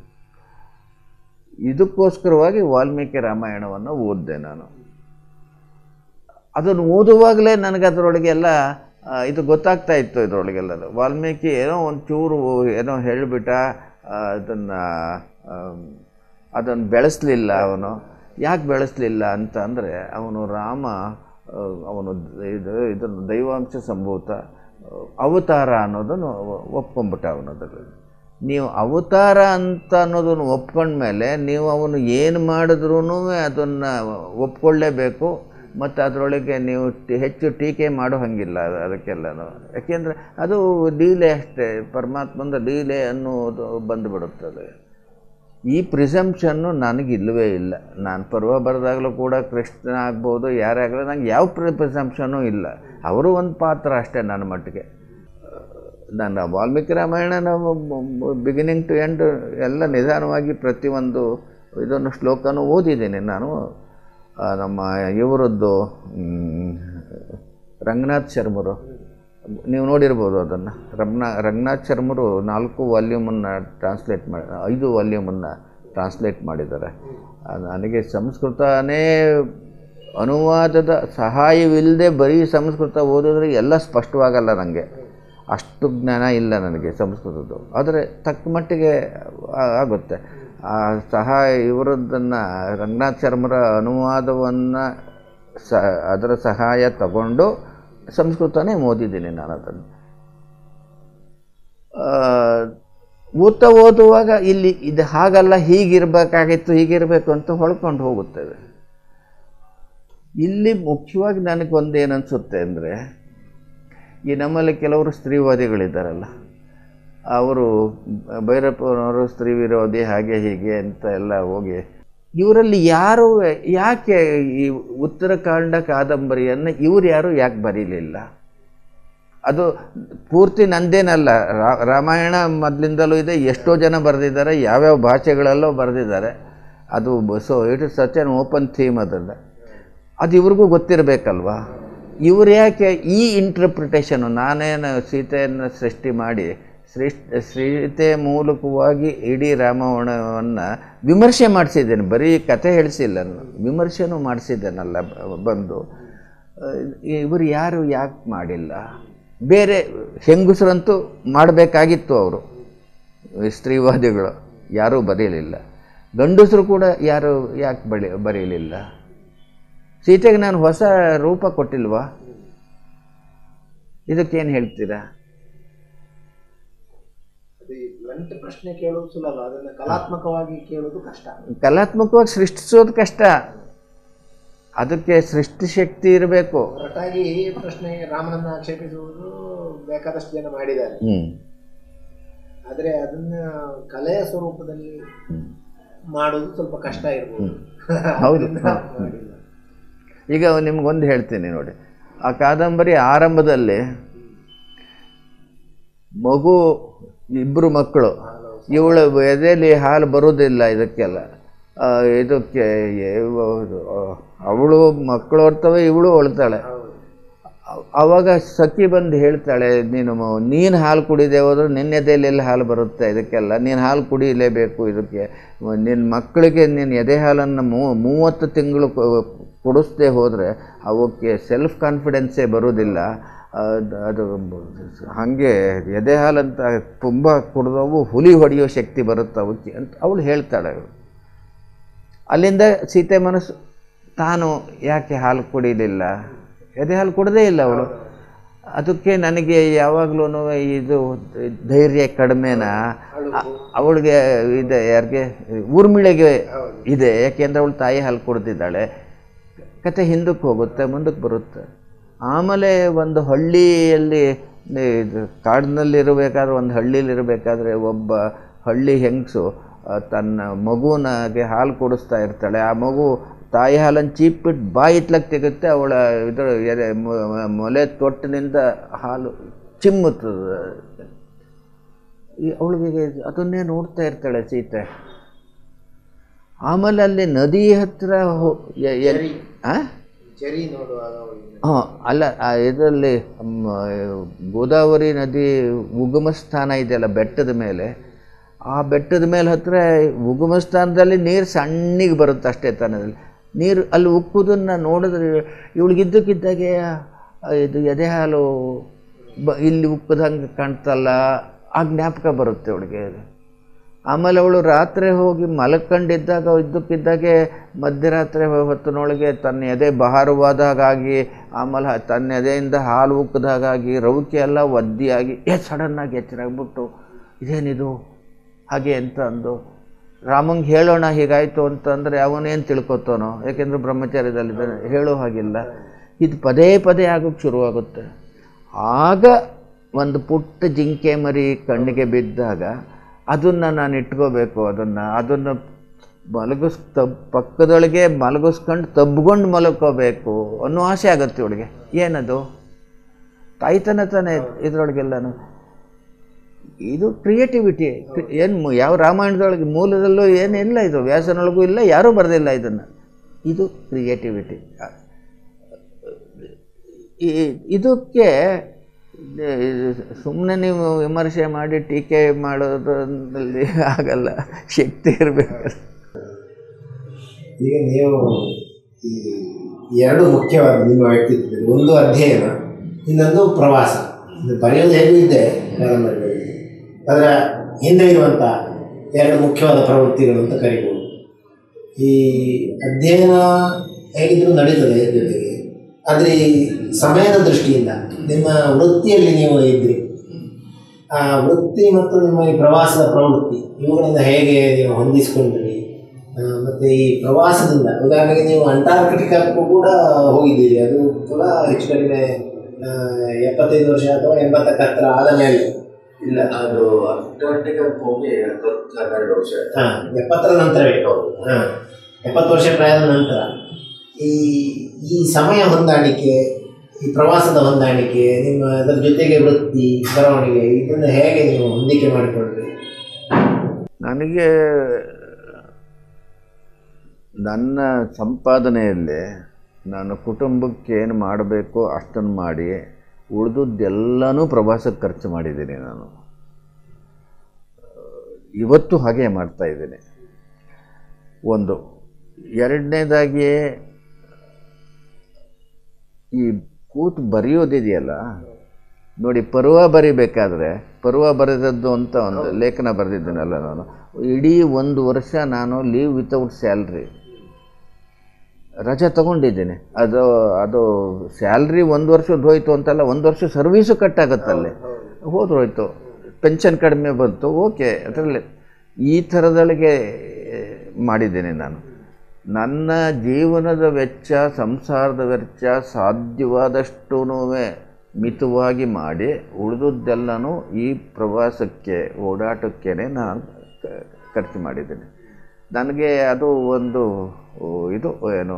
Speaker 2: ಇದಕ್ಕೋಸ್ಕರವಾಗಿ ವಾಲ್ಮೀಕಿ ರಾಮಾಯಣವನ್ನು ಓದಿದೆ ನಾನು ಅದನ್ನು ಓದುವಾಗಲೇ ನನಗೆ ಅದರೊಳಗೆಲ್ಲ ಆ, ಇದು ಗೊತ್ತಾಗ್ತಾ ಇತ್ತು ಇದರೊಳಗೆಲ್ಲ ವಾಲ್ಮೀಕಿ ಏನೋ ಒಂಚೂರು ಏನೋ ಹೇಳಿಬಿಟ್ಟ ಅದನ್ನು ಅದನ್ನು ಬೆಳೆಸಲಿಲ್ಲ ಅವನು ಯಾಕೆ ಬೆಳೆಸಲಿಲ್ಲ ಅಂತ ಅಂದರೆ ಅವನು ರಾಮ ಆ, ಅವನು ಇದು ಇದನ್ನು ದೈವಾಂಶ ಸಂಭೂತ ಆ, ಅವತಾರ ಅನ್ನೋದನ್ನು ಒಪ್ಕೊಂಬಿಟ್ಟ ಅವನದಲ್ಲಿ ನೀವು ಅವತಾರ ಅಂತ ಅನ್ನೋದನ್ನು ಒಪ್ಕೊಂಡ್ಮೇಲೆ ನೀವು ಅವನು ಏನು ಮಾಡಿದ್ರೂ ಅದನ್ನು ಒಪ್ಕೊಳ್ಳೇಬೇಕು ಮತ್ತು ಅದರೊಳಗೆ ನೀವು ಟಿ- ಹೆಚ್ಚು ಟೀಕೆ ಮಾಡೋ ಹಾಗಿಲ್ಲ ಅದಕ್ಕೆಲ್ಲನೂ ಯಾಕೆಂದರೆ ಅದು ಲೀಲೆ ಅಷ್ಟೇ ಪರಮಾತ್ಮಂದ ಲೀಲೆ ಅನ್ನೋದು ಬಂದುಬಿಡುತ್ತದೆ ಈ ಪ್ರಿಸಂಪ್ಷನ್ನು ನನಗಿಲ್ಲವೇ ಇಲ್ಲ ನಾನು ಪರ್ವ ಬರೆದಾಗಲೂ ಕೂಡ ಕೃಷ್ಣ ಆಗ್ಬೋದು ಯಾರೇ ಆಗಲಿ ನಂಗೆ ಯಾವ ಪ್ರಿ ಪ್ರಿಸಂಪ್ಷನ್ನೂ ಇಲ್ಲ ಅವರು ಒಂದು ಪಾತ್ರ ಅಷ್ಟೇ ನನ್ನ ಮಟ್ಟಿಗೆ ನಾನು Valmiki Ramayana beginning to end ಎಲ್ಲ ನಿಧಾನವಾಗಿ ಪ್ರತಿಯೊಂದು ಇದನ್ನು ಶ್ಲೋಕನೂ ಓದಿದ್ದೀನಿ ನಾನು ಆ, ನಮ್ಮ ಇವರದ್ದು ಮ್, ರಂಗನಾಥ್ ಶರ್ಮರು ನೀವು ನೋಡಿರ್ಬೋದು ಅದನ್ನು ರಮ್ನಾ ರಂಗನಾಥ್ ಶರ್ಮರು ನಾಲ್ಕು ವಾಲ್ಯೂಮನ್ನು ಟ್ರಾನ್ಸ್ಲೇಟ್ ಮಾಡಿ ಐದು ವಾಲ್ಯೂಮನ್ನು ಟ್ರಾನ್ಸ್ಲೇಟ್ ಮಾಡಿದ್ದಾರೆ ಆ, ನನಗೆ ಸಂಸ್ಕೃತನೇ ಅನುವಾದದ ಸಹಾಯವಿಲ್ಲದೆ ಬರೀ ಸಂಸ್ಕೃತ ಓದಿದ್ರೆ ಎಲ್ಲ ಸ್ಪಷ್ಟವಾಗಲ್ಲ ನನಗೆ ಅಷ್ಟು ಜ್ಞಾನ ಇಲ್ಲ ನನಗೆ ಸಂಸ್ಕೃತದ್ದು ಆದರೆ ತಕ್ಕ ಮಟ್ಟಿಗೆ ಆ- ಆಗುತ್ತೆ ಆ ಸಹಾಯ ಇವರದ್ದನ್ನು ರಂಗನಾಥ್ ಶರ್ಮರ ಅನುವಾದವನ್ನು ಸ ಅದರ ಸಹಾಯ ತಗೊಂಡು ಸಂಸ್ಕೃತನೇ ಓದಿದ್ದೀನಿ ನಾನು ಅದನ್ನು ಆ, ಓದ್ತಾ ಓದುವಾಗ ಇಲ್ಲಿ ಇದು ಹಾಗಲ್ಲ ಹೀಗಿರಬೇಕಾಗಿತ್ತು ಹೀಗಿರಬೇಕು ಅಂತ ಹೊಳ್ಕೊಂಡು ಹೋಗುತ್ತೇವೆ ಇಲ್ಲಿ ಮುಖ್ಯವಾಗಿ ನನಗೆ ಒಂದು ಏನನ್ಸುತ್ತೆ ಅಂದರೆ ಈ ನಮ್ಮಲ್ಲಿ ಕೆಲವರು ಸ್ತ್ರೀವಾದಿಗಳಿದ್ದಾರಲ್ಲ ಅವರು ಭೈರಪ್ಪನವರು ಸ್ತ್ರೀ ವಿರೋಧಿ ಹಾಗೆ ಹೀಗೆ ಅಂತ ಎಲ್ಲ ಹೋಗಿ ಇವರಲ್ಲಿ ಯಾರು ಯಾಕೆ ಈ ಉತ್ತರಕಾಂಡ ಕಾದಂಬರಿಯನ್ನು ಇವ್ರು ಯಾರು ಯಾಕೆ ಬರೀಲಿಲ್ಲ ಅದು ಪೂರ್ತಿ ನಂದೇನಲ್ಲ ರಾ- ರಾಮಾಯಣ ಮೊದಲಿಂದಲೂ ಇದೆ ಎಷ್ಟೋ ಜನ ಬರೆದಿದ್ದಾರೆ ಯಾವ್ಯಾವ ಭಾಷೆಗಳಲ್ಲೋ ಬರೆದಿದ್ದಾರೆ ಅದು so it is such an open theme ಅದಲ್ಲ ಅದು ಇವ್ರಿಗೂ ಗೊತ್ತಿರಬೇಕಲ್ವಾ ಇವ್ರು ಯಾಕೆ ಈ ಇಂಟರ್ಪ್ರಿಟೇಷನು ನಾನೇನು ಸೀತೆಯನ್ನು ಸೃಷ್ಟಿ ಮಾಡಿ ಸೃಷ್ಟಿ ಸೀತೆ ಮೂಲಕವಾಗಿ ಇಡೀ ರಾಮಾಯಣವನ್ನು ವಿಮರ್ಶೆ ಮಾಡಿಸಿದ್ದೇನೆ ಬರೀ ಕತೆ ಹೇಳಿಸಿಲ್ಲ ನಾನು ವಿಮರ್ಶೆನೂ ಮಾಡಿಸಿದ್ದೇನಲ್ಲ ಬ- ಬಂದು ಇವರು ಯಾರು ಯಾಕೆ ಮಾಡಿಲ್ಲ ಬೇರೆ ಹೆಂಗಸರಂತೂ ಮಾಡಬೇಕಾಗಿತ್ತು ಅವರು ಸ್ತ್ರೀವಾದಿಗಳು ಯಾರೂ ಬರೀಲಿಲ್ಲ ಗಂಡಸರು ಕೂಡ ಯಾರು ಯಾಕೆ ಬಳಿ ಬರೀಲಿಲ್ಲ ಸೀತೆಗೆ ನಾನು ಹೊಸ ರೂಪ ಕೊಟ್ಟಿಲ್ವಾ ಇದಕ್ಕೇನು ಹೇಳ್ತೀರಾ
Speaker 1: ಅದು ಈ ಬ್ಲಂಟ್ ಪ್ರಶ್ನೆ ಕೇಳೋದು ಸುಲಭ ಅದನ್ನ ಕಲಾತ್ಮಕವಾಗಿ ಕೇಳೋದು ಕಷ್ಟ
Speaker 2: ಕಲಾತ್ಮಕವಾಗಿ ಸೃಷ್ಟಿಸೋದು ಕಷ್ಟ ಅದಕ್ಕೆ ಸೃಷ್ಟಿಶಕ್ತಿ ಇರಬೇಕು
Speaker 1: ಹೊರಟಾಗಿ ಪ್ರಶ್ನೆ ರಾಮನನ್ನ ಆಕ್ಷೇಪಿಸುವುದು ಬೇಕಾದಷ್ಟು ಜನ ಮಾಡಿದ್ದಾರೆ
Speaker 2: ಹ್ಞೂ
Speaker 1: ಆದ್ರೆ ಅದನ್ನ ಕಲೆಯ ಸ್ವರೂಪದಲ್ಲಿ ಮಾಡೋದು ಸ್ವಲ್ಪ ಕಷ್ಟ ಇರ್ಬೋದು
Speaker 2: ಹೌದು.
Speaker 1: ಅದರಿಂದ ಮಾಡಿಲ್ಲ.
Speaker 2: ಈಗ ನಿಮ್ಗೊಂದು ಹೇಳ್ತೀನಿ ನೋಡಿ ಆ ಕಾದಂಬರಿ ಆರಂಭದಲ್ಲಿ ಮಗು ಇಬ್ಬರು ಮಕ್ಕಳು ಇವಳು ಎದೆಯಲ್ಲಿ ಹಾಲು ಬರೋದಿಲ್ಲ ಇದಕ್ಕೆಲ್ಲ ಆ, ಇದಕ್ಕೆ ಅವಳು ಮಕ್ಕಳು ಹೊರ್ತವೆ ಇವಳು ಹೊಳ್ತಾಳೆ ಅವ್- ಆವಾಗ ಸಖಿ ಬಂದು ಹೇಳ್ತಾಳೆ ನೀನು ಮ- ನೀನು ಹಾಲು ಕುಡಿದೆ ಹೋದ್ರೆ ನಿನ್ನ ಎದೆಯಲ್ಲಿ ಹಾಲು ಬರುತ್ತೆ ಇದಕ್ಕೆಲ್ಲ ನೀನು ಹಾಲು ಕುಡಿಲೇಬೇಕು ಇದಕ್ಕೆ ನಿನ್ನ ಮಕ್ಕಳಿಗೆ ನೀನು ಎದೆ ಹಾಲನ್ನು ಮೂ ಮೂವತ್ತು ತಿಂಗಳು ಕೊ- ಕುಡಿಸ್ದೆ ಹೋದರೆ ಅವಕ್ಕೆ ಸೆಲ್ಫ್ ಕಾನ್ಫಿಡೆನ್ಸೇ ಬರೋದಿಲ್ಲ ಅದ್- ಅದು ಹಾಗೆ ಎದೆ ಹಾಲಂತ ತುಂಬ ಕುಡಿದವು ಹುಲಿ ಹೊಡೆಯೋ ಶಕ್ತಿ ಬರುತ್ತೆ ಅವಕ್ಕೆ ಅಂತ ಅವಳು ಹೇಳ್ತಾಳೆ ಅವಳು ಅಲ್ಲಿಂದ ಸೀತೆ ಮನಸ್ಸು ತಾನು ಯಾಕೆ ಹಾಲು ಕುಡಿಲಿಲ್ಲ ಎದೆ ಹಾಲು ಕುಡದೇ ಇಲ್ಲ ಅವಳು ಅದಕ್ಕೆ ನನಗೆ ಯಾವಾಗಲೂ ಇದು ಧೈರ್ಯ ಕಡಿಮೆನಾ ಅ- ಅವಳಿಗೆ ಇದೆ ಯಾರಿಗೆ ಊರ್ಮಿಳೆಗೆ ಇದೆ ಯಾಕೆಂದರೆ ಅವಳು ತಾಯಿ ಹಾಲು ಕುಡ್ದಿದ್ದಾಳೆ ಕತೆ ಹಿಂದಕ್ಕೆ ಹೋಗುತ್ತೆ ಮುಂದಕ್ಕೆ ಬರುತ್ತೆ ಆಮೇಲೆ ಒಂದು ಹಳ್ಳಿಯಲ್ಲಿ ಇದು ಕಾಡಿನಲ್ಲಿರಬೇಕಾದ್ರೆ ಒಂದು ಹಳ್ಳಿಲಿರಬೇಕಾದ್ರೆ ಒಬ್ಬ ಹಳ್ಳಿ ಹೆಂಗಸು ತನ್ನ ಮಗುವಿಗೆ ಹಾಲು ಕುಡಿಸ್ತಾ ಇರ್ತಾಳೆ ಆ ಮಗು ತಾಯಿ ಹಾಲನ್ನು ಚೀಪಿಟ್ಟು ಬಾಯಿ ಇತ್ಲಕ್ಕೆ ತೆಗುತ್ತೆ ಅವಳ ಇದರ ಎದೆ ಮೊ- ಮೊಲೆ ತೊಟ್ಟಿನಿಂದ ಹಾಲು ಚಿಮ್ಮುತ್ತದೆ ಈ ಅವಳಿಗೆ ಅದನ್ನೇ ನೋಡ್ತಾ ಇರ್ತಾಳೆ ಸೀತೆ ಆಮೇಲೆ ಅಲ್ಲಿ ನದಿ ಹತ್ರ ಹೋ- ಎ- ಎಲ್- ಆ?
Speaker 1: ಜರಿ ನೋಡುವಾಗ ಅವಳಿಗೆ
Speaker 2: ಹಾಂ ಅಲ್ಲ ಆ ಇದರಲ್ಲಿ ಮ್, ಗೋದಾವರಿ ನದಿ ಉಗಮ ಸ್ಥಾನ ಇದೆಯಲ್ಲ ಬೆಟ್ಟದ ಮೇಲೆ ಆ ಬೆಟ್ಟದ ಮೇಲೆ ಹತ್ತಿರ ಉಗಮ ಸ್ಥಾನದಲ್ಲಿ ನೀರು ಸಣ್ಣಗೆ ಬರುತ್ತೆ ಅಷ್ಟೇ ತಾನದಲ್ಲಿ ನೀರು ಅಲ್ಲಿ ಉಕ್ಕುದನ್ನು ನೋಡಿದ್ರೆ ಇವಳಿಗಿದ್ದಕ್ಕಿದ್ದಾಗೆ ಇದು ಎದೆ ಹಾಲು ಬ ಇಲ್ಲಿ ಉಕ್ಕದಂಗೆ ಕಾಣ್ತಲ್ಲ ಆ ಜ್ಞಾಪಕ ಬರುತ್ತೆ ಅವಳಿಗೆ ಆಮೇಲೆ ಅವಳು ರಾತ್ರಿ ಹೋಗಿ ಮಲ್ಕೊಂಡಿದ್ದಾಗ ಇದ್ದಕ್ಕಿದ್ದಾಗೆ ಮಧ್ಯರಾತ್ರಿ ಹೊತ್ತಿನೊಳಗೆ ತನ್ನ ಎದೆ ಬಹಾರವಾದಾಗಾಗಿ ಆಮೇಲೆ ಹ- ತನ್ನ ಎದೆಯಿಂದ ಹಾಲು ಉಕ್ಕದಾಗಾಗಿ ರವಿಕೆ ಎಲ್ಲ ಒದ್ದಿಯಾಗಿ ಏ ಸಡನ್ನಾಗಿ ಎಚ್ಚರಾಗ್ಬಿಟ್ಟು ಇದೇನಿದು ಹಾಗೆ ಅಂತ ಅಂದು ರಾಮಂಗೆ ಹೇಳೋಣ ಹೀಗಾಯಿತು ಅಂತಂದರೆ ಅವನೇನು ತಿಳ್ಕೊತಾನೋ ಯಾಕೆಂದರೆ ಬ್ರಹ್ಮಚಾರ್ಯದಲ್ಲಿದ್ದಾನೆ ಹೇಳೋ ಹಾಗಿಲ್ಲ ಇದು ಪದೇ ಪದೇ ಆಗೋಕ್ಕೆ ಶುರುವಾಗುತ್ತೆ ಆಗ ಒಂದು ಪುಟ್ಟ ಜಿಂಕೆ ಮರಿ ಕಣ್ಣಿಗೆ ಬಿದ್ದಾಗ ಅದನ್ನು ನಾನು ಇಟ್ಕೋಬೇಕು ಅದನ್ನು ಅದನ್ನು ಮಲಗಿಸ್ ತಬ್ ಪಕ್ಕದೊಳಗೆ ಮಲಗಿಸ್ಕೊಂಡು ತಬ್ಕೊಂಡು ಮಲ್ಕೋಬೇಕು ಅನ್ನೋ ಆಸೆ ಆಗುತ್ತೆ ಇವಳಿಗೆ ಏನದು ತಾಯ್ತನ ತಾನೇ ಇದರೊಳಗೆಲ್ಲನು ಇದು ಕ್ರಿಯೇಟಿವಿಟಿ ಏನು ಯಾವ ರಾಮಾಯಣದೊಳಗೆ ಮೂಲದಲ್ಲೂ ಏನಿಲ್ಲ ಇದು ವ್ಯಾಸನೊಳಗೂ ಇಲ್ಲ ಯಾರೂ ಬರೆದಿಲ್ಲ ಇದನ್ನು ಇದು ಕ್ರಿಯೇಟಿವಿಟಿ ಇದಕ್ಕೆ ಸುಮ್ಮನೆ ನೀವು ವಿಮರ್ಶೆ ಮಾಡಿ ಟೀಕೆ ಮಾಡೋದ್ರಲ್ಲಿ ಆಗಲ್ಲ ಶಕ್ತಿ ಇರಬೇಕು
Speaker 1: ಈಗ ನೀವು ಈ ಎರಡು ಮುಖ್ಯವಾದ ನಿಮ್ಮ ವ್ಯಕ್ತಿತ್ವದಲ್ಲಿ ಒಂದು ಅಧ್ಯಯನ ಇನ್ನೊಂದು ಪ್ರವಾಸ ಇದು ಬರೆಯೋದು ಹೇಗೂ ಇದ್ದೆ ಕಾದಂಬರಿಗಳಲ್ಲಿ ಅದರ ಹಿಂದೆ ಇರುವಂಥ ಎರಡು ಮುಖ್ಯವಾದ ಪ್ರವೃತ್ತಿಗಳು ಅಂತ ಕರಿಬೋದು ಈ ಅಧ್ಯಯನ ಹೇಗಿದ್ರೂ ನಡೀತದೆ ಜೊತೆಗೆ ಆದರೆ ಈ ಸಮಯದ ದೃಷ್ಟಿಯಿಂದ ನಿಮ್ಮ ವೃತ್ತಿಯಲ್ಲಿ ನೀವು ಇದ್ರಿ ಆ ವೃತ್ತಿ ಮತ್ತು ನಿಮ್ಮ ಈ ಪ್ರವಾಸದ ಪ್ರವೃತ್ತಿ ಇವುಗಳಿಂದ ಹೇಗೆ ನೀವು ಹೊಂದಿಸ್ಕೊಂಡ್ರಿ ಆ, ಮತ್ತೆ ಈ ಪ್ರವಾಸದಿಂದ ಉದಾಹರಣೆಗೆ ನೀವು ಅಂಟಾರ್ಕಿಟಿಕಕ್ಕೂ ಕೂಡ ಹೋಗಿದ್ದೀರಿ ಅದು ಕೂಡ ಹೆಚ್ಚು ಕಡಿಮೆ ಆ, ಎಪ್ಪತ್ತೈದು ವರ್ಷ ಅಥವಾ ಎಂಬತ್ತಕ್ಕೆ ಹತ್ತಿರ ಆದ ಮೇಲೆ
Speaker 3: ಇಲ್ಲ ಅದು ಅಂಟಾರ್ಟಿಕಕ್ಕೆ ಹೋಗಿ ಹತ್ತು ಹನ್ನೆರಡು ವರ್ಷ ಆಯ್ತು.
Speaker 1: ಹಾಂ ಎಪ್ಪತ್ತರ ನಂತರವೇ ಹಾಂ ಎಪ್ಪತ್ತು ವರ್ಷ ಪ್ರಾಯದ ನಂತರ ಈ ಈ ಸಮಯ ಹೊಂದಾಣಿಕೆ ಈ ಪ್ರವಾಸದ ಹೊಂದಾಣಿಕೆ ನಿಮ್ಮ ಅದರ ಜೊತೆಗೆ ವೃತ್ತಿ ಬರವಣಿಗೆ ಇದನ್ನು ಹೇಗೆ ನೀವು ಹೊಂದಿಕೆ ಮಾಡಿಕೊಂಡ್ರಿ
Speaker 2: ನನಗೆ ನನ್ನ ಸಂಪಾದನೆಯಲ್ಲಿ ನಾನು ಕುಟುಂಬಕ್ಕೆ ಏನು ಮಾಡಬೇಕೋ ಅಷ್ಟನ್ನು ಮಾಡಿ ಉಳಿದದ್ದೆಲ್ಲನೂ ಪ್ರವಾಸಕ್ಕೆ ಖರ್ಚು ಮಾಡಿದ್ದೀನಿ ನಾನು ಇವತ್ತು ಹಾಗೆ ಮಾಡ್ತಾ ಇದ್ದೀನಿ ಒಂದು ಎರಡನೇದಾಗಿ ಈ ಕೂತು ಬರೆಯೋದಿದೆಯಲ್ಲ ನೋಡಿ ಪರ್ವ ಬರಿಬೇಕಾದ್ರೆ ಪರ್ವ ಬರೆದದ್ದು ಅಂತ ಒಂದು ಲೇಖನ ಬರೆದಿದ್ದೀನಲ್ಲ ನಾನು ಇಡೀ ಒಂದು ವರ್ಷ ನಾನು ಲೀವ್ ವಿತೌಟ್ ಸ್ಯಾಲ್ರಿ ರಜೆ ತಗೊಂಡಿದ್ದೀನಿ ಅದು ಅದು ಸ್ಯಾಲ್ರಿ ಒಂದು ವರ್ಷದ್ದು ಹೋಯ್ತು ಅಂತಲ್ಲ ಒಂದು ವರ್ಷ ಸರ್ವೀಸು ಕಟ್ಟಾಗತ್ತಲ್ಲಿ ಹೋದ್ರೋಯ್ತು ಪೆನ್ಷನ್ ಕಡಿಮೆ ಬಂತು ಓಕೆ ಅದರಲ್ಲಿ ಈ ಥರದೊಳಗೆ ಮಾಡಿದ್ದೀನಿ ನಾನು ನನ್ನ ಜೀವನದ ವೆಚ್ಚ ಸಂಸಾರದ ವೆಚ್ಚ ಸಾಧ್ಯವಾದಷ್ಟೂ ಮಿತವಾಗಿ ಮಾಡಿ ಉಳಿದದ್ದೆಲ್ಲನೂ ಈ ಪ್ರವಾಸಕ್ಕೆ ಓಡಾಟಕ್ಕೇ ನಾನು ಕ- ಖರ್ಚು ಮಾಡಿದ್ದೀನಿ ನನಗೆ ಅದು ಒಂದು ಓ, ಇದು ಏನು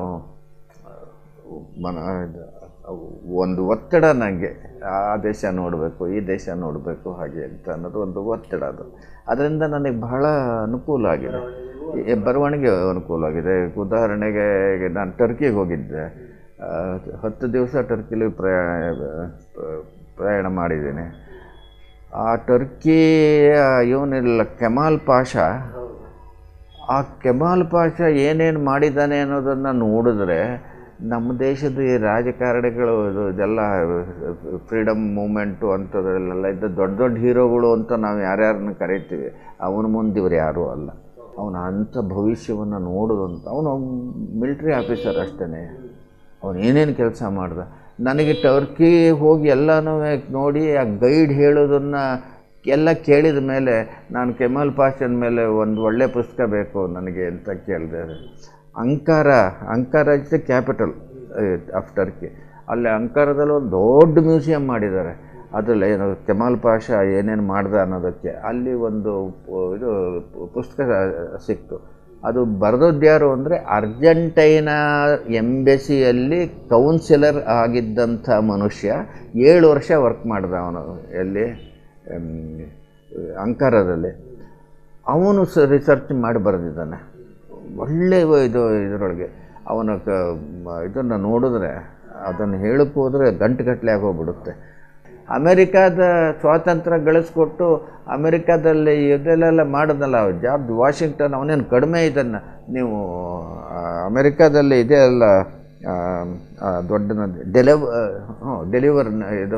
Speaker 2: ಮನ ಇದು, ಒಂದು ಒತ್ತಡ ನನಗೆ ಆ ದೇಶ ನೋಡಬೇಕು ಈ ದೇಶ ನೋಡಬೇಕು ಹಾಗೆ ಅಂತ ಅನ್ನೋದು ಒಂದು ಒತ್ತಡ ಅದು ಅದರಿಂದ ನನಗೆ ಬಹಳ ಅನುಕೂಲ ಆಗಿದೆ ಈ ಬರವಣಿಗೆ ಅನುಕೂಲ ಆಗಿದೆ ಉದಾಹರಣೆಗೆ ಈಗ ನಾನು ಟರ್ಕಿಗೆ ಹೋಗಿದ್ದೆ ಆ, ಹತ್ತು ದಿವಸ ಟರ್ಕಿಲಿ ಪ್ರಯಾಣ ಪ್ರಯಾಣ ಮಾಡಿದ್ದೀನಿ ಆ ಟರ್ಕಿ ಇವನಿಲ್ಲ ಕೆಮಾಲ್ ಪಾಷಾ ಆ ಕೆಮಾಲ್ ಪಾಷಾ ಏನೇನು ಮಾಡಿದ್ದಾನೆ ಅನ್ನೋದನ್ನು ನೋಡಿದ್ರೆ ನಮ್ಮ ದೇಶದ ಈ ರಾಜಕಾರಣಿಗಳು ಇದು ಇದೆಲ್ಲ ಫ್ರೀಡಮ್ ಮೂಮೆಂಟು ಅಂಥದ್ರಲ್ಲೆಲ್ಲ ಇದ್ದ ದೊಡ್ಡ ದೊಡ್ಡ ಹೀರೋಗಳು ಅಂತ ನಾವು ಯಾರ್ಯಾರನ್ನ ಕರಿತೀವಿ ಅವನ ಮುಂದೆ ಇವ್ರು ಯಾರೂ ಅಲ್ಲ ಅವನ ಅಂಥ ಭವಿಷ್ಯವನ್ನು ನೋಡೋದಂತ ಅವನು ಮಿಲ್ಟ್ರಿ ಆಫೀಸರ್ ಅಷ್ಟೇ ಅವನು ಏನೇನು ಕೆಲಸ ಮಾಡ್ದ ನನಗೆ ಟರ್ಕಿ ಹೋಗಿ ಎಲ್ಲನೂ ನೋಡಿ ಆ ಗೈಡ್ ಹೇಳೋದನ್ನು ಎಲ್ಲ ಕೇಳಿದ ಮೇಲೆ ನಾನು ಕೆಮಲ್ ಪಾಷನ್ ಮೇಲೆ ಒಂದು ಒಳ್ಳೆ ಪುಸ್ತಕ ಬೇಕು ನನಗೆ ಅಂತ ಕೇಳಿದೆ Ankara Ankara is the capital of Turkey ಅಲ್ಲಿ ಅಂಕಾರದಲ್ಲಿ ಒಂದು ದೊಡ್ಡ ಮ್ಯೂಸಿಯಂ ಮಾಡಿದ್ದಾರೆ ಅದರಲ್ಲಿ ಏನು ಕೆಮಾಲ್ ಪಾಷಾ ಏನೇನು ಮಾಡ್ದ ಅನ್ನೋದಕ್ಕೆ ಅಲ್ಲಿ ಒಂದು ಪು- ಇದು ಪುಸ್ತಕ ಸಿಕ್ತು ಅದು ಬರೆದದ್ದು ಯಾರು ಅಂದರೆ ಅರ್ಜೆಂಟೈನಾ ಎಂಬೆಸಿಯಲ್ಲಿ ಕೌನ್ಸಿಲರ್ ಆಗಿದ್ದಂಥ ಮನುಷ್ಯ ಏಳು ವರ್ಷ ವರ್ಕ್ ಮಾಡ್ದ ಅವನು ಎಲ್ಲಿ ಎಮ್, ಅಂಕಾರದಲ್ಲಿ ಅವನು ಸ ರಿಸರ್ಚ್ ಮಾಡಿ ಬರೆದಿದ್ದಾನೆ ಒಳ್ಳೆ ಇದು ಇದರೊಳಗೆ ಅವನ ಕ ಇದನ್ನು ನೋಡಿದ್ರೆ ಅದನ್ನು ಹೇಳಕ್ಕೆ ಹೋದರೆ ಗಂಟೆಗಟ್ಟಲೆ ಆಗೋಗ್ಬಿಡುತ್ತೆ ಅಮೆರಿಕಾದ ಸ್ವಾತಂತ್ರ್ಯ ಗಳಿಸ್ಕೊಟ್ಟು ಅಮೆರಿಕಾದಲ್ಲಿ ಇದೆಲ್ಲ ಮಾಡೋದಲ್ಲ ಜಾರ್ಜ್ ವಾಷಿಂಗ್ಟನ್ ಅವನೇನು ಕಡಿಮೆ ಇದನ್ನು ನೀವು ಆ, ಅಮೆರಿಕಾದಲ್ಲಿ ಇದೆ ಅಲ್ಲ ಆ, ಆ ದೊಡ್ಡ ನದಿ ಡೆಲಿವ ಹ್ಞೂ ಡೆಲಿವರ್ ಇದು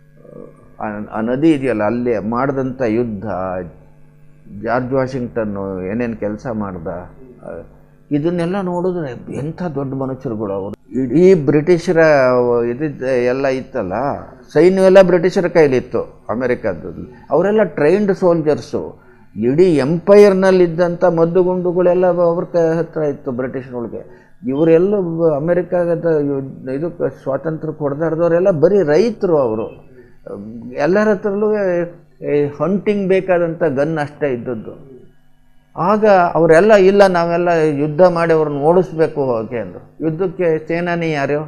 Speaker 2: ಆ ಆ ನದಿ ಇದೆಯಲ್ಲ ಅಲ್ಲಿ ಮಾಡಿದಂಥ ಯುದ್ಧ ಜಾರ್ಜ್ ವಾಷಿಂಗ್ಟನ್ನು ಏನೇನು ಕೆಲಸ ಮಾಡ್ದ ಆ, ಇದನ್ನೆಲ್ಲ ನೋಡಿದ್ರೆ ಎಂಥ ದೊಡ್ಡ ಮನುಷ್ಯರುಗಳು ಅವರು ಇಡೀ ಬ್ರಿಟಿಷರ ಇದಿದ್ದ ಎಲ್ಲ ಇತ್ತಲ್ಲ ಸೈನ್ಯವೆಲ್ಲ ಬ್ರಿಟಿಷರ ಕೈಲಿತ್ತು ಅಮೆರಿಕದಲ್ಲಿ ಅವರೆಲ್ಲ ಟ್ರೈನ್ಡ್ ಸೋಲ್ಜರ್ಸು ಇಡೀ ಎಂಪೈರ್ನಲ್ಲಿದ್ದಂಥ ಮದ್ದುಗುಂಡುಗಳೆಲ್ಲ ಅವ್ರ ಕ ಹತ್ರ ಇತ್ತು ಬ್ರಿಟಿಷರೊಳಗೆ ಇವರೆಲ್ಲ ಅಮೆರಿಕಾದ ಯುದ್ಧ- ಇದಕ್ಕೆ ಸ್ವಾತಂತ್ರ್ಯ ಹೊಡೆದಾಡ್ದವರೆಲ್ಲ ಬರೀ ರೈತರು ಅವರು ಎಲ್ಲರ ಹತ್ರಲ್ಲೂ ಹಂಟಿಂಗ್ ಬೇಕಾದಂಥ ಗನ್ ಅಷ್ಟೇ ಇದ್ದದ್ದು ಆಗ ಅವರೆಲ್ಲ ಇಲ್ಲ ನಾವೆಲ್ಲ ಯುದ್ಧ ಮಾಡಿ ಅವ್ರನ್ನ ಓಡಿಸ್ಬೇಕು ಹೋಗಿ ಅಂದರು ಯುದ್ಧಕ್ಕೆ ಸೇನಾನಿ ಯಾರು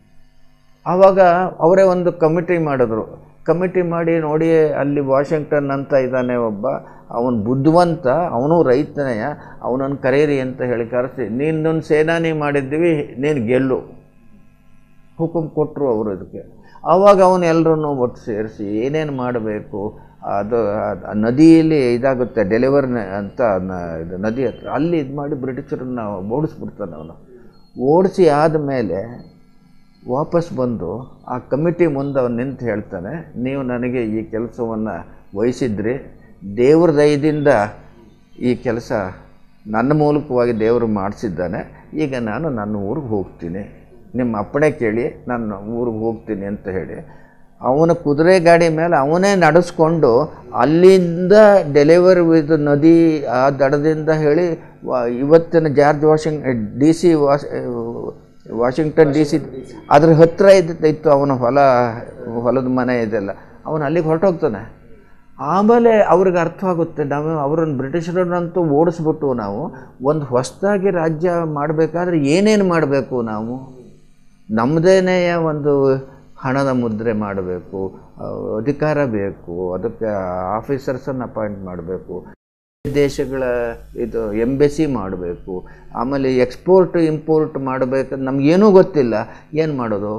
Speaker 2: ಆವಾಗ ಅವರೇ ಒಂದು ಕಮಿಟಿ ಮಾಡಿದ್ರು ಕಮಿಟಿ ಮಾಡಿ ನೋಡಿ ಅಲ್ಲಿ ವಾಷಿಂಗ್ಟನ್ ಅಂತ ಇದ್ದಾನೆ ಒಬ್ಬ ಅವನು ಬುದ್ಧಿವಂತ ಅವನು ರೈತನೆಯ ಅವನನ್ನು ಕರೀರಿ ಅಂತ ಹೇಳಿ ಕರೆಸಿ ನೀನೊಂದು ಸೇನಾನಿ ಮಾಡಿದ್ದೀವಿ ನೀನು ಗೆಲ್ಲು ಹುಕುಂ ಕೊಟ್ಟರು ಅವರು ಇದಕ್ಕೆ ಆವಾಗ ಅವನು ಎಲ್ಲರನ್ನೂ ಒಟ್ಟು ಸೇರಿಸಿ ಏನೇನು ಮಾಡಬೇಕು ಅದು ಆ ನದಿಯಲ್ಲಿ ಇದಾಗುತ್ತೆ ಡೆಲಿವರ್ ಅಂತ ನ- ಇದು ನದಿ ಹತ್ರ ಅಲ್ಲಿ ಇದು ಮಾಡಿ ಬ್ರಿಟಿಷರನ್ನ ಓಡಿಸ್ಬಿಡ್ತಾನೆ ಅವನು ಓಡಿಸಿ ಆದಮೇಲೆ ವಾಪಸ್ ಬಂದು ಆ ಕಮಿಟಿ ಮುಂದೆ ಅವನು ನಿಂತು ಹೇಳ್ತಾನೆ ನೀವು ನನಗೆ ಈ ಕೆಲಸವನ್ನು ವಹಿಸಿದ್ರಿ ದೇವ್ರ ದಯದಿಂದ ಈ ಕೆಲಸ ನನ್ನ ಮೂಲಕವಾಗಿ ದೇವರು ಮಾಡಿಸಿದ್ದಾನೆ ಈಗ ನಾನು ನನ್ನ ಊರಿಗೆ ಹೋಗ್ತೀನಿ ನಿಮ್ಮ ಅಪ್ಪಣೆ ಕೇಳಿ ನನ್ನ ಊರಿಗೆ ಹೋಗ್ತೀನಿ ಅಂತ ಹೇಳಿ ಅವನ ಕುದುರೆ ಗಾಡಿ ಮೇಲೆ ಅವನೇ ನಡೆಸ್ಕೊಂಡು ಅಲ್ಲಿಂದ ಡೆಲಿವರಿ ಇದು ನದಿ ಆ ದಡದಿಂದ ಹೇಳಿ ವ- ಇವತ್ತಿನ George Washing D C Wash Washington D C ಅದ್ರ ಹತ್ತಿರ ಇದ್ದ ಇತ್ತು ಅವನ ಹೊಲ ಹೊಲದ ಮನೆ ಇದೆಲ್ಲ ಅವನು ಅಲ್ಲಿಗೆ ಹೊರಟೋಗ್ತಾನೆ ಆಮೇಲೆ ಅವ್ರಿಗೆ ಅರ್ಥವಾಗುತ್ತೆ ನಾವು ಅವರನ್ನು ಬ್ರಿಟಿಷರನ್ನಂತೂ ಓಡಿಸ್ಬಿಟ್ಟು ನಾವು ಒಂದು ಹೊಸದಾಗಿ ರಾಜ್ಯ ಮಾಡಬೇಕಾದ್ರೆ ಏನೇನು ಮಾಡಬೇಕು ನಾವು ನಮ್ಮದೇನೇ ಒಂದು ಹಣದ ಮುದ್ರೆ ಮಾಡಬೇಕು ಅಧಿಕಾರ ಬೇಕು ಅದಕ್ಕೆ ಆಫೀಸರ್ಸನ್ನು ಅಪಾಯಿಂಟ್ ಮಾಡಬೇಕು ದೇಶಗಳ ಇದು ಎಂಬೆಸಿ ಮಾಡಬೇಕು ಆಮೇಲೆ ಎಕ್ಸ್ಪೋರ್ಟ್ ಇಂಪೋರ್ಟ್ ಮಾಡಬೇಕು ನಮಗೇನೂ ಗೊತ್ತಿಲ್ಲ ಏನು ಮಾಡೋದು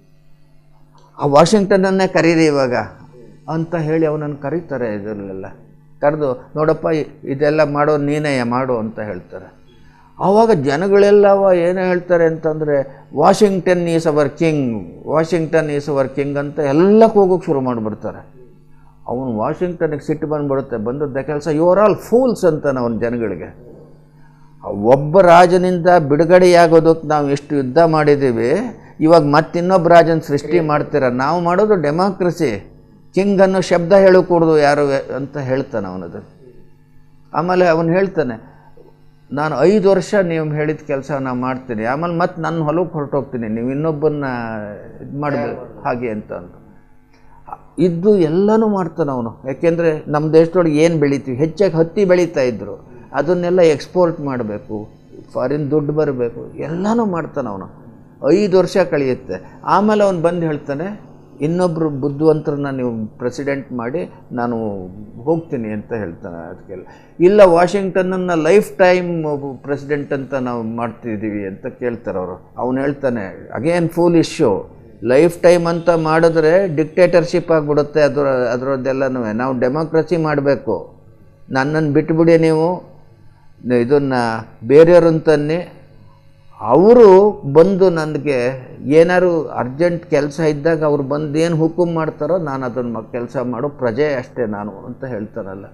Speaker 2: ಆ ವಾಷಿಂಗ್ಟನನ್ನೇ ಕರೀರಿ ಇವಾಗ ಅಂತ ಹೇಳಿ ಅವನನ್ನು ಕರೀತಾರೆ ಇದರಲ್ಲೆಲ್ಲ ಕರೆದು ನೋಡಪ್ಪ ಇ- ಇದೆಲ್ಲ ಮಾಡೋ ನೀನೇ ಮಾಡು ಅಂತ ಹೇಳ್ತಾರೆ ಆವಾಗ ಜನಗಳೆಲ್ಲವ ಏನು ಹೇಳ್ತಾರೆ ಅಂತಂದರೆ Washington is our king Washington is our king ಅಂತ ಎಲ್ಲ ಹೋಗೋಕೆ ಶುರು ಮಾಡಿಬಿಡ್ತಾರೆ ಅವನು ವಾಷಿಂಗ್ಟನ್ಗೆ ಸಿಟ್ಟು ಬಂದ್ಬಿಡುತ್ತೆ ಬಂದದ್ದ ಕೆಲಸ ಯು ಆರ್ ಆಲ್ ಫೂಲ್ಸ್ ಅಂತಾನೆ ಅವನ ಜನಗಳಿಗೆ ಆ ಒಬ್ಬ ರಾಜನಿಂದ ಬಿಡುಗಡೆಯಾಗೋದಕ್ಕೆ ನಾವು ಎಷ್ಟು ಯುದ್ಧ ಮಾಡಿದ್ದೀವಿ ಇವಾಗ ಮತ್ತಿನ್ನೊಬ್ಬ ರಾಜನ ಸೃಷ್ಟಿ ಮಾಡ್ತೀರ ನಾವು ಮಾಡೋದು ಡೆಮಾಕ್ರಸಿ ಕಿಂಗ್ ಅನ್ನೋ ಶಬ್ದ ಹೇಳಕೂಡ್ದು ಯಾರು ಅಂತ ಹೇಳ್ತಾನೆ ಅವನದು ಆಮೇಲೆ ಅವನು ಹೇಳ್ತಾನೆ ನಾನು ಐದು ವರ್ಷ ನೀವು ಹೇಳಿದ ಕೆಲಸ ನಾನು ಮಾಡ್ತೀನಿ ಆಮೇಲೆ ಮತ್ತೆ ನನ್ನ ಹೊಲಕ್ಕೆ ಹೊರಟೋಗ್ತೀನಿ ನೀವು ಇನ್ನೊಬ್ಬನ್ನ ಇದು ಮಾಡಬೇಕು ಹಾಗೆ ಅಂತ ಅಂದು ಇದ್ದು ಎಲ್ಲನೂ ಮಾಡ್ತಾನೆ ಅವನು ಯಾಕೆಂದರೆ ನಮ್ಮ ದೇಶದೊಳಗೆ ಏನು ಬೆಳಿತೀವಿ ಹೆಚ್ಚಾಗಿ ಹತ್ತಿ ಬೆಳೀತಾ ಇದ್ದರು ಅದನ್ನೆಲ್ಲ ಎಕ್ಸ್ಪೋರ್ಟ್ ಮಾಡಬೇಕು ಫಾರಿನ್ ದುಡ್ಡು ಬರಬೇಕು ಎಲ್ಲನೂ ಮಾಡ್ತಾನೆ ಅವನು ಐದು ವರ್ಷ ಕಳೆಯುತ್ತೆ ಆಮೇಲೆ ಅವನು ಬಂದು ಹೇಳ್ತಾನೆ ಇನ್ನೊಬ್ಬರು ಬುದ್ಧಿವಂತರನ್ನ ನೀವು ಪ್ರೆಸಿಡೆಂಟ್ ಮಾಡಿ ನಾನು ಹೋಗ್ತೀನಿ ಅಂತ ಹೇಳ್ತಾನೆ ಅದಕ್ಕೆಲ್ಲ ಇಲ್ಲ ವಾಷಿಂಗ್ಟನನ್ನು ಲೈಫ್ ಟೈಮ್ ಪ್ರೆಸಿಡೆಂಟ್ ಅಂತ ನಾವು ಮಾಡ್ತಿದ್ದೀವಿ ಅಂತ ಕೇಳ್ತಾರೆ ಅವರು ಅವನು ಹೇಳ್ತಾನೆ again full issue life time ಅಂತ ಮಾಡಿದ್ರೆ ಡಿಕ್ಟೇಟರ್ಶಿಪ್ ಆಗಿಬಿಡುತ್ತೆ ಅದರ ಅದರದ್ದೆಲ್ಲನೂ ನಾವು ಡೆಮೋಕ್ರಸಿ ಮಾಡಬೇಕು ನನ್ನನ್ನು ಬಿಟ್ಬಿಡಿ ನೀವು ಇದನ್ನು ಬೇರೆಯವ್ರನ್ನ ತನ್ನಿ ಅವರು ಬಂದು ನನಗೆ ಏನಾದ್ರು ಅರ್ಜೆಂಟ್ ಕೆಲಸ ಇದ್ದಾಗ ಅವ್ರು ಬಂದು ಏನು ಹುಕುಮ್ ಮಾಡ್ತಾರೋ ನಾನು ಅದನ್ನು ಕೆಲಸ ಮಾಡೋ ಪ್ರಜೆ ಅಷ್ಟೇ ನಾನು ಅಂತ ಹೇಳ್ತಾರಲ್ಲ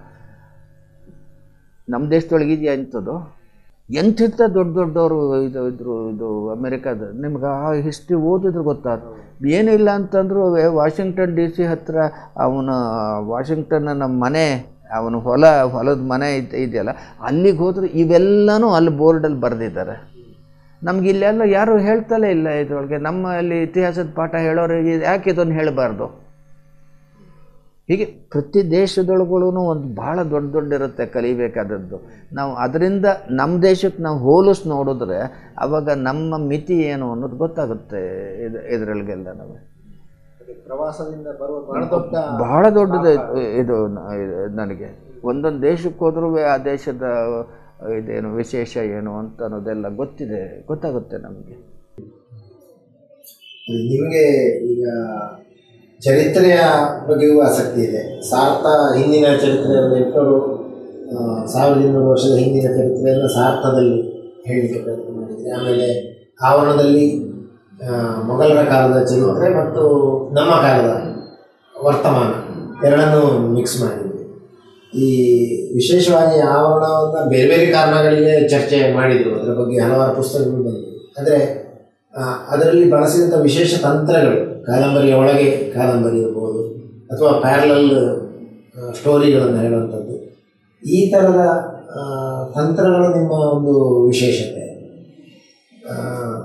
Speaker 2: ನಮ್ಮ ದೇಶದೊಳಗೆ ಇದೆಯಾ ಇಂಥದ್ದು ಎಂಥೆಂಥ ದೊಡ್ಡ ದೊಡ್ಡವರು ಇದು ಇದ್ರು ಇದು ಅಮೆರಿಕಾದ ನಿಮ್ಗೆ ಆ ಹಿಸ್ಟ್ರಿ ಓದಿದ್ರೆ ಗೊತ್ತಾಗ್ತದೆ ಏನಿಲ್ಲ ಅಂತಂದ್ರು ವೆ- ವಾಷಿಂಗ್ಟನ್ ಡಿ ಸಿ ಹತ್ರ ಅವನ ವಾಷಿಂಗ್ಟನ್ ನಮ್ಮ ಮನೆ ಅವನ ಹೊಲ ಹೊಲದ ಮನೆ ಇದ್- ಇದೆಯಲ್ಲ ಅಲ್ಲಿಗೆ ಹೋದ್ರೆ ಇವೆಲ್ಲನೂ ಅಲ್ಲಿ ಬೋರ್ಡಲ್ಲಿ ಬರೆದಿದ್ದಾರೆ ನಮ್ಗೆ ಇಲ್ಲೆಲ್ಲ ಯಾರು ಹೇಳ್ತಲೇ ಇಲ್ಲ ಇದ್ರೊಳಗೆ ನಮ್ಮ ಅಲ್ಲಿ ಇತಿಹಾಸದ ಪಾಠ ಹೇಳೋರು ಇದು ಯಾಕೆ ಇದನ್ನು ಹೇಳಬಾರ್ದು ಹೀಗೆ ಪ್ರತಿ ದೇಶದೊಳಗೂ ಒಂದು ಭಾಳ ದೊಡ್ಡ ದೊಡ್ಡ ಇರುತ್ತೆ ಕಲಿಬೇಕಾದದ್ದು ನಾವು ಅದರಿಂದ ನಮ್ಮ ದೇಶಕ್ಕೆ ನಾವು ಹೋಲಿಸಿ ನೋಡಿದ್ರೆ ಅವಾಗ ನಮ್ಮ ಮಿತಿ ಏನು ಅನ್ನೋದು ಗೊತ್ತಾಗುತ್ತೆ ಇದು ಇದರೊಳಗೆಲ್ಲ ನಾವು
Speaker 1: ಪ್ರವಾಸದಿಂದ ಬರುವ ಬಹಳ ದೊಡ್ಡ
Speaker 2: ಬಹಳ ದೊಡ್ಡದು ಇದು ನ- ಇದು ನನಗೆ ಒಂದೊಂದು ದೇಶಕ್ಕೆ ಹೋದ್ರೂ ಆ ದೇಶದ ಇದೇನು ವಿಶೇಷ ಏನು ಅಂತ ಅನ್ನೋದೆಲ್ಲ ಗೊತ್ತಿದೆ ಗೊತ್ತಾಗುತ್ತೆ ನಮಗೆ
Speaker 1: ನಿಮಗೆ ಈಗ ಚರಿತ್ರೆಯ ಬಗ್ಗೆಯೂ ಆಸಕ್ತಿ ಇದೆ ಸಾರ್ಥ ಹಿಂದಿನ ಚರಿತ್ರೆಯನ್ನು ಇಟ್ಟರು ಆ, ಸಾವಿರದ ಇನ್ನೂರು ವರ್ಷದ ಹಿಂದಿನ ಚರಿತ್ರೆಯನ್ನು ಸಾರ್ಥದಲ್ಲಿ ಹೇಳಲಿಕ್ಕೆ ಪ್ರಯತ್ನ ಮಾಡಿದರೆ ಆಮೇಲೆ ಆವರಣದಲ್ಲಿ ಆ, ಮೊಘಲರ ಕಾಲದ ಚರಿತ್ರೆ ಮತ್ತು ನಮ್ಮ ಕಾಲದ ವರ್ತಮಾನ ಎರಡನ್ನೂ ಮಿಕ್ಸ್ ಮಾಡಿದ್ವಿ ಈ ವಿಶೇಷವಾಗಿ ಆವರಣವನ್ನು ಬೇರೆ ಬೇರೆ ಕಾರಣಗಳಿಗೆ ಚರ್ಚೆ ಮಾಡಿದರು ಅದರ ಬಗ್ಗೆ ಹಲವಾರು ಪುಸ್ತಕಗಳು ಬಂದಿವೆ ಆದರೆ ಅದರಲ್ಲಿ ಬಳಸಿದಂಥ ವಿಶೇಷ ತಂತ್ರಗಳು ಕಾದಂಬರಿಯ ಒಳಗೆ ಕಾದಂಬರಿ ಇರ್ಬೋದು ಅಥವಾ ಪ್ಯಾರಲಲ್ ಸ್ಟೋರಿಗಳನ್ನು ಹೇಳುವಂಥದ್ದು ಈ ಥರದ ಆ, ತಂತ್ರಗಳು ನಿಮ್ಮ ಒಂದು ವಿಶೇಷತೆ ಆ,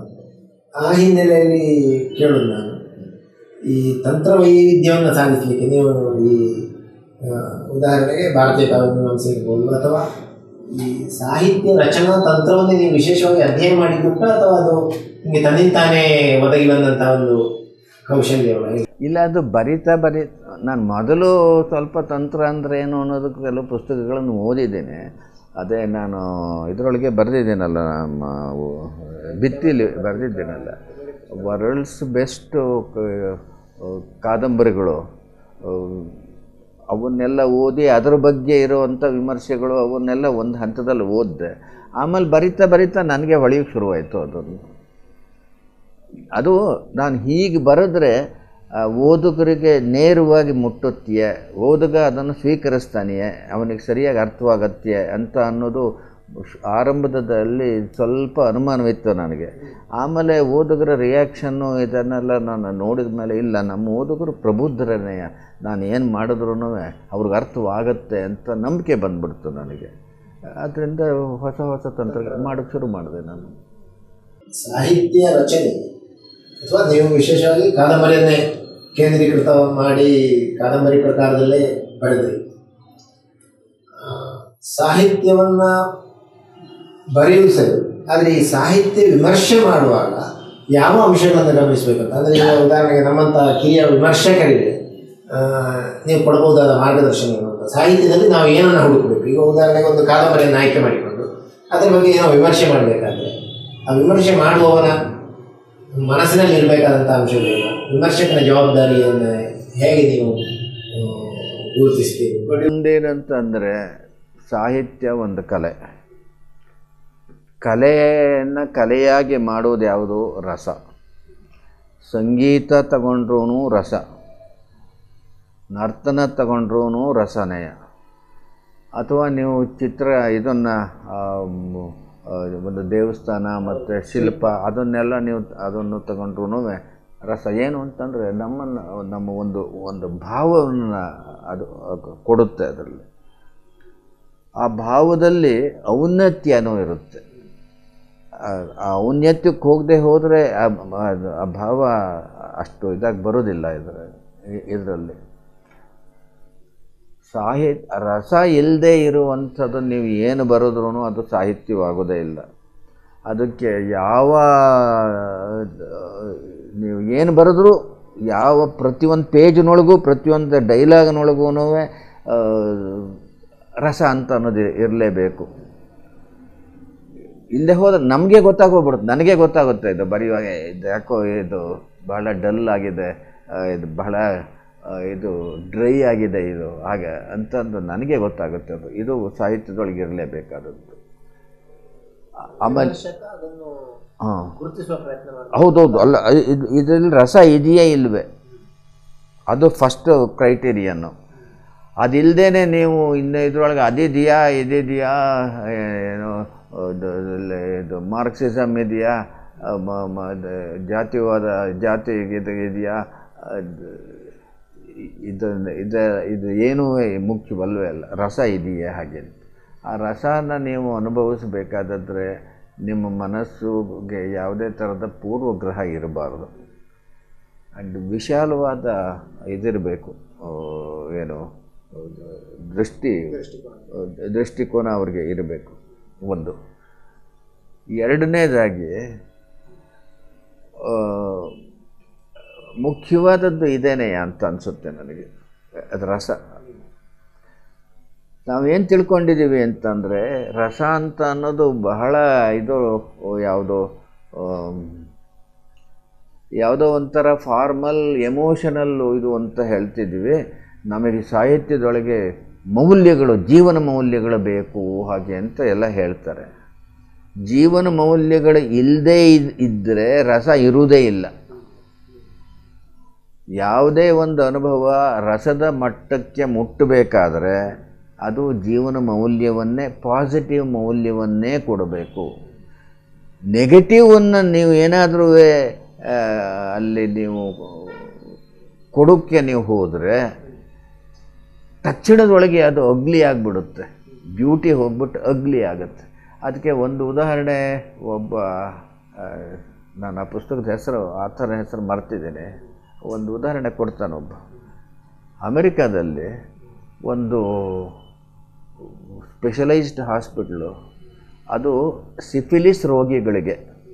Speaker 1: ಆ ಹಿನ್ನೆಲೆಯಲ್ಲಿ ಕೇಳೋದು ನಾನು ಈ ತಂತ್ರ ವೈವಿಧ್ಯವನ್ನು ಸಾಧಿಸಲಿಕ್ಕೆ ನೀವು ಈ ಆ, ಉದಾಹರಣೆಗೆ ಭಾರತೀಯ ಕಾವ್ಯಮೀಮಾಂಸೆ ಇರ್ಬೋದು ಅಥವಾ ಈ ಸಾಹಿತ್ಯ ರಚನಾ ತಂತ್ರವನ್ನು ನೀವು ವಿಶೇಷವಾಗಿ ಅಧ್ಯಯನ ಮಾಡಿದ್ದುಂಟ ಅಥವಾ ಅದು ನಿಮಗೆ ತನ್ನಿಂತಾನೇ ಒದಗಿ ಬಂದಂಥ ಒಂದು ಕೌಶಲ್ಯವೇ
Speaker 2: ಇಲ್ಲ ಅದು ಬರಿತಾ ಬರಿ ನಾನು ಮೊದಲು ಸ್ವಲ್ಪ ತಂತ್ರ ಅಂದರೆ ಏನು ಅನ್ನೋದು ಕೆಲವು ಪುಸ್ತಕಗಳನ್ನು ಓದಿದ್ದೇನೆ ಅದೇ ನಾನು ಇದರೊಳಗೆ ಬರೆದಿದ್ದೇನಲ್ಲ ನಮ್ಮ ಅವು ಭಿತ್ತಿಲಿ ಬರೆದಿದ್ದೇನಲ್ಲ ವರ್ಲ್ಡ್ಸ್ ಬೆಸ್ಟ್ ಕಾದಂಬರಿಗಳು ಅಹ್, ಅವನ್ನೆಲ್ಲ ಓದಿ ಅದರ ಬಗ್ಗೆ ಇರುವಂಥ ವಿಮರ್ಶೆಗಳು ಅವನ್ನೆಲ್ಲ ಒಂದು ಹಂತದಲ್ಲಿ ಓದಿದೆ ಆಮೇಲೆ ಬರಿತಾ ಬರಿತಾ ನನಗೆ ಹೊಳೆಯೋಕ್ಕೆ ಶುರುವಾಯಿತು ಅದನ್ನು ಅದು ನಾನು ಹೀಗೆ ಬರೆದ್ರೆ ಆ, ಓದುಗರಿಗೆ ನೇರವಾಗಿ ಮುಟ್ಟುತ್ತೆಯೇ ಓದುಗ ಅದನ್ನು ಸ್ವೀಕರಿಸ್ತಾನೆಯೇ ಅವನಿಗೆ ಸರಿಯಾಗಿ ಅರ್ಥವಾಗತ್ತೆ ಅಂತ ಅನ್ನೋದು ಶ್- ಆರಂಭದಲ್ಲಿ ಸ್ವಲ್ಪ ಅನುಮಾನವಿತ್ತು ನನಗೆ ಆಮೇಲೆ ಓದುಗರ ರಿಯಾಕ್ಷನ್ನು ಇದನ್ನೆಲ್ಲ ನಾನು ನೋಡಿದ ಮೇಲೆ ಇಲ್ಲ ನಮ್ಮ ಓದುಗರು ಪ್ರಬುದ್ಧರನೇ ನಾನು ಏನು ಮಾಡಿದ್ರೂ ಅವ್ರಿಗೆ ಅರ್ಥವಾಗತ್ತೆ ಅಂತ ನಂಬಿಕೆ ಬಂದ್ಬಿಡ್ತು ನನಗೆ ಅದರಿಂದ ಹೊಸ ಹೊಸ ತಂತ್ರಗಳು ಮಾಡೋಕ್ಕೆ ಶುರು ಮಾಡಿದೆ ನಾನು
Speaker 1: ಸಾಹಿತ್ಯ ರಚನೆ ಅಥವಾ ನೀವು ವಿಶೇಷವಾಗಿ ಕಾದಂಬರಿಯನ್ನೇ ಕೇಂದ್ರೀಕೃತ ಮಾಡಿ ಕಾದಂಬರಿ ಪ್ರಕಾರದಲ್ಲೇ ಬರೆದ್ರಿ ಆ, ಸಾಹಿತ್ಯವನ್ನ ಬರೆಯುವುದು ಸರಿ ಆದರೆ ಈ ಸಾಹಿತ್ಯ ವಿಮರ್ಶೆ ಮಾಡುವಾಗ ಯಾವ ಅಂಶಗಳನ್ನು ಗಮನಿಸಬೇಕಂತ ಅಂದರೆ ಈಗ ಉದಾಹರಣೆಗೆ ನಮ್ಮಂಥ ಕಿರಿಯ ವಿಮರ್ಶಕರಿಗೆ ಆ, ನೀವು ಕೊಡಬಹುದಾದ ಮಾರ್ಗದರ್ಶನಗಳು ಅಂತ ಸಾಹಿತ್ಯದಲ್ಲಿ ನಾವು ಏನನ್ನು ಹುಡುಕಬೇಕು ಈಗ ಉದಾಹರಣೆಗೆ ಒಂದು ಕಾದಂಬರಿಯನ್ನು ಆಯ್ಕೆ ಮಾಡಿಕೊಂಡು ಅದರ ಬಗ್ಗೆ ಏನೋ ವಿಮರ್ಶೆ ಮಾಡಬೇಕಾದ್ರೆ ಆ ವಿಮರ್ಶೆ ಮಾಡುವವನ ಮನಸ್ಸಿನಲ್ಲಿ ಇರಬೇಕಾದಂಥ ಅಂಶಗಳೇನು ವಿಮರ್ಶಕನ ಜವಾಬ್ದಾರಿಯನ್ನು ಹೇಗೆ ನೀವು ಆ, ಗುರುತಿಸ್ತೀರಿ
Speaker 2: ಒಂದೇನಂತಂದರೆ ಸಾಹಿತ್ಯ ಒಂದು ಕಲೆ ಕಲೆಯನ್ನು ಕಲೆಯಾಗಿ ಮಾಡೋದು ಯಾವುದು ರಸ ಸಂಗೀತ ತಗೊಂಡ್ರೂ ರಸ ನರ್ತನ ತಗೊಂಡ್ರೂ ರಸನೆಯ ಅಥವಾ ನೀವು ಚಿತ್ರ ಇದನ್ನು ಒಂದು ದೇವಸ್ಥಾನ ಮತ್ತು ಶಿಲ್ಪ ಅದನ್ನೆಲ್ಲ ನೀವು ಅದನ್ನು ತಗೊಂಡ್ರೂ ರಸ ಏನು ಅಂತಂದರೆ ನಮ್ಮನ್ನು ನಮ್ಮ ಒಂದು ಒಂದು ಭಾವವನ್ನು ಅದು ಕೊಡುತ್ತೆ ಅದರಲ್ಲಿ ಆ ಭಾವದಲ್ಲಿ ಔನ್ನತ್ಯನೂ ಇರುತ್ತೆ ಆ- ಆ ಔನ್ನತ್ಯಕ್ಕೆ ಹೋಗದೆ ಹೋದರೆ ಆ ಆ- ಆ ಭಾವ ಅಷ್ಟು ಇದಾಗಿ ಬರೋದಿಲ್ಲ ಇದರ ಇದರಲ್ಲಿ ಸಾಹಿತ್ಯ ರಸ ಇಲ್ಲದೆ ಇರುವಂಥದ್ದು ನೀವು ಏನು ಬರೆದ್ರೂ ಅದು ಸಾಹಿತ್ಯವಾಗೋದೇ ಇಲ್ಲ ಅದಕ್ಕೆ ಯಾವ ನೀವು ಏನು ಬರೆದ್ರೂ ಯಾವ ಪ್ರತಿಯೊಂದು ಪೇಜ್ನೊಳಗೂ ಪ್ರತಿಯೊಂದು ಡೈಲಾಗ್ನೊಳಗೂ ರಸ ಅಂತ ಅನ್ನೋದು ಇರಲೇಬೇಕು ಇಲ್ಲದೆ ಹೋದ್ರೆ ನಮಗೆ ಗೊತ್ತಾಗೋಗ್ಬಿಡುತ್ತೆ ನನಗೆ ಗೊತ್ತಾಗುತ್ತೆ ಇದು ಬರೆಯುವಾಗ ಇದು ಯಾಕೋ ಇದು ಬಹಳ ಡಲ್ ಆಗಿದೆ ಆ, ಇದು ಬಹಳ ಆ, ಇದು ಡ್ರೈ ಆಗಿದೆ ಇದು ಹಾಗೆ ಅಂತಂದು ನನಗೆ ಗೊತ್ತಾಗುತ್ತೆ ಅದು ಇದು ಸಾಹಿತ್ಯದೊಳಗೆ ಇರಲೇಬೇಕಾದದ್ದು ಆಮೇಲೆ
Speaker 1: ಅದನ್ನು
Speaker 2: ಹಾಂ
Speaker 1: ಗುರುತಿಸುವ ಪ್ರಯತ್ನ ಮಾಡಿ
Speaker 2: ಹೌದೌದು ಅಲ್ಲ ಇದು ಇದರಲ್ಲಿ ರಸ ಇದೆಯೇ ಇಲ್ವೇ ಅದು ಫಸ್ಟ್ ಕ್ರೈಟೀರಿಯನ್ನು ಅದಿಲ್ಲದೇ ನೀವು ಇನ್ನು ಇದ್ರೊಳಗೆ ಅದಿದೆಯಾ ಇದಿದೆಯಾ ಏನು ಇದು ಇದು- ಇದು ಮಾರ್ಕ್ಸಿಸಮ್ ಇದೆಯಾ ಆ, ಮ- ಮ- ಅದು ಜಾತಿವಾದ ಜಾತಿ ಇದು ಇದೆಯಾ ಅದು ಇದು ಇದು ಇದು ಏನೂ ಮುಖ್ಯವಲ್ವೇ ಅಲ್ಲ ರಸ ಇದೆಯೇ ಹಾಗೆ ಆ ರಸನ ನೀವು ಅನುಭವಿಸಬೇಕಾದ್ರೆ ನಿಮ್ಮ ಮನಸ್ಸುಗೆ ಯಾವುದೇ ಥರದ ಪೂರ್ವಗ್ರಹ ಇರಬಾರ್ದು ಆ್ಯಂಡ್ ವಿಶಾಲವಾದ ಇದಿರಬೇಕು ಆ, ಏನು ದೃಷ್ಟಿ ದೃಷ್ಟಿಕೋನ ಅವ್ರಿಗೆ ಇರಬೇಕು ಒಂದು ಎರಡನೇದಾಗಿ ಆ, ಮುಖ್ಯವಾದದ್ದು ಇದೇನೆ ಅಂತ ಅನಿಸುತ್ತೆ ನನಗೆ ಅದು ರಸ ನಾವೇನು ತಿಳ್ಕೊಂಡಿದ್ದೀವಿ ಅಂತಂದರೆ ರಸ ಅಂತ ಅನ್ನೋದು ಬಹಳ ಇದು ಯಾವುದೋ ಆಮ್, ಯಾವುದೋ ಒಂಥರ ಫಾರ್ಮಲ್ ಎಮೋಷನಲ್ಲು ಇದು ಅಂತ ಹೇಳ್ತಿದ್ವಿ ನಮಗೆ ಸಾಹಿತ್ಯದೊಳಗೆ ಮೌಲ್ಯಗಳು ಜೀವನ ಮೌಲ್ಯಗಳು ಬೇಕು ಹಾಗೆ ಅಂತ ಎಲ್ಲ ಹೇಳ್ತಾರೆ ಜೀವನ ಮೌಲ್ಯಗಳು ಇಲ್ಲದೇ ಇದ್ದರೆ ರಸ ಇರುವುದೇ ಇಲ್ಲ ಯಾವುದೇ ಒಂದು ಅನುಭವ ರಸದ ಮಟ್ಟಕ್ಕೆ ಮುಟ್ಟಬೇಕಾದರೆ ಅದು ಜೀವನ ಮೌಲ್ಯವನ್ನೇ ಪಾಸಿಟಿವ್ ಮೌಲ್ಯವನ್ನೇ ಕೊಡಬೇಕು ನೆಗೆಟಿವನ್ನು ನೀವು ಏನಾದರೂ ಅಲ್ಲಿ ನೀವು ಕೊಡೋಕ್ಕೆ ನೀವು ಹೋದರೆ ತಕ್ಷಣದೊಳಗೆ ಅದು ಅಗ್ಲಿ ಆಗಿಬಿಡುತ್ತೆ ಬ್ಯೂಟಿ ಹೋಗ್ಬಿಟ್ಟು ಅಗ್ಲಿ ಆಗುತ್ತೆ ಅದಕ್ಕೆ ಒಂದು ಉದಾಹರಣೆ ಒಬ್ಬ ಆ, ನಾನು ಆ ಪುಸ್ತಕದ ಹೆಸರು ಆಥರ ಹೆಸರು ಮರ್ತಿದ್ದೇನೆ ಒಂದು ಉದಾಹರಣೆ ಕೊಡ್ತಾನೆ ಒಬ್ಬ ಅಮೆರಿಕಾದಲ್ಲಿ ಒಂದು ಸ್ಪೆಷಲೈಸ್ಡ್ ಹಾಸ್ಪಿಟ್ಲು ಅದು ಸಿಫಿಲಿಸ್ ರೋಗಿಗಳಿಗೆ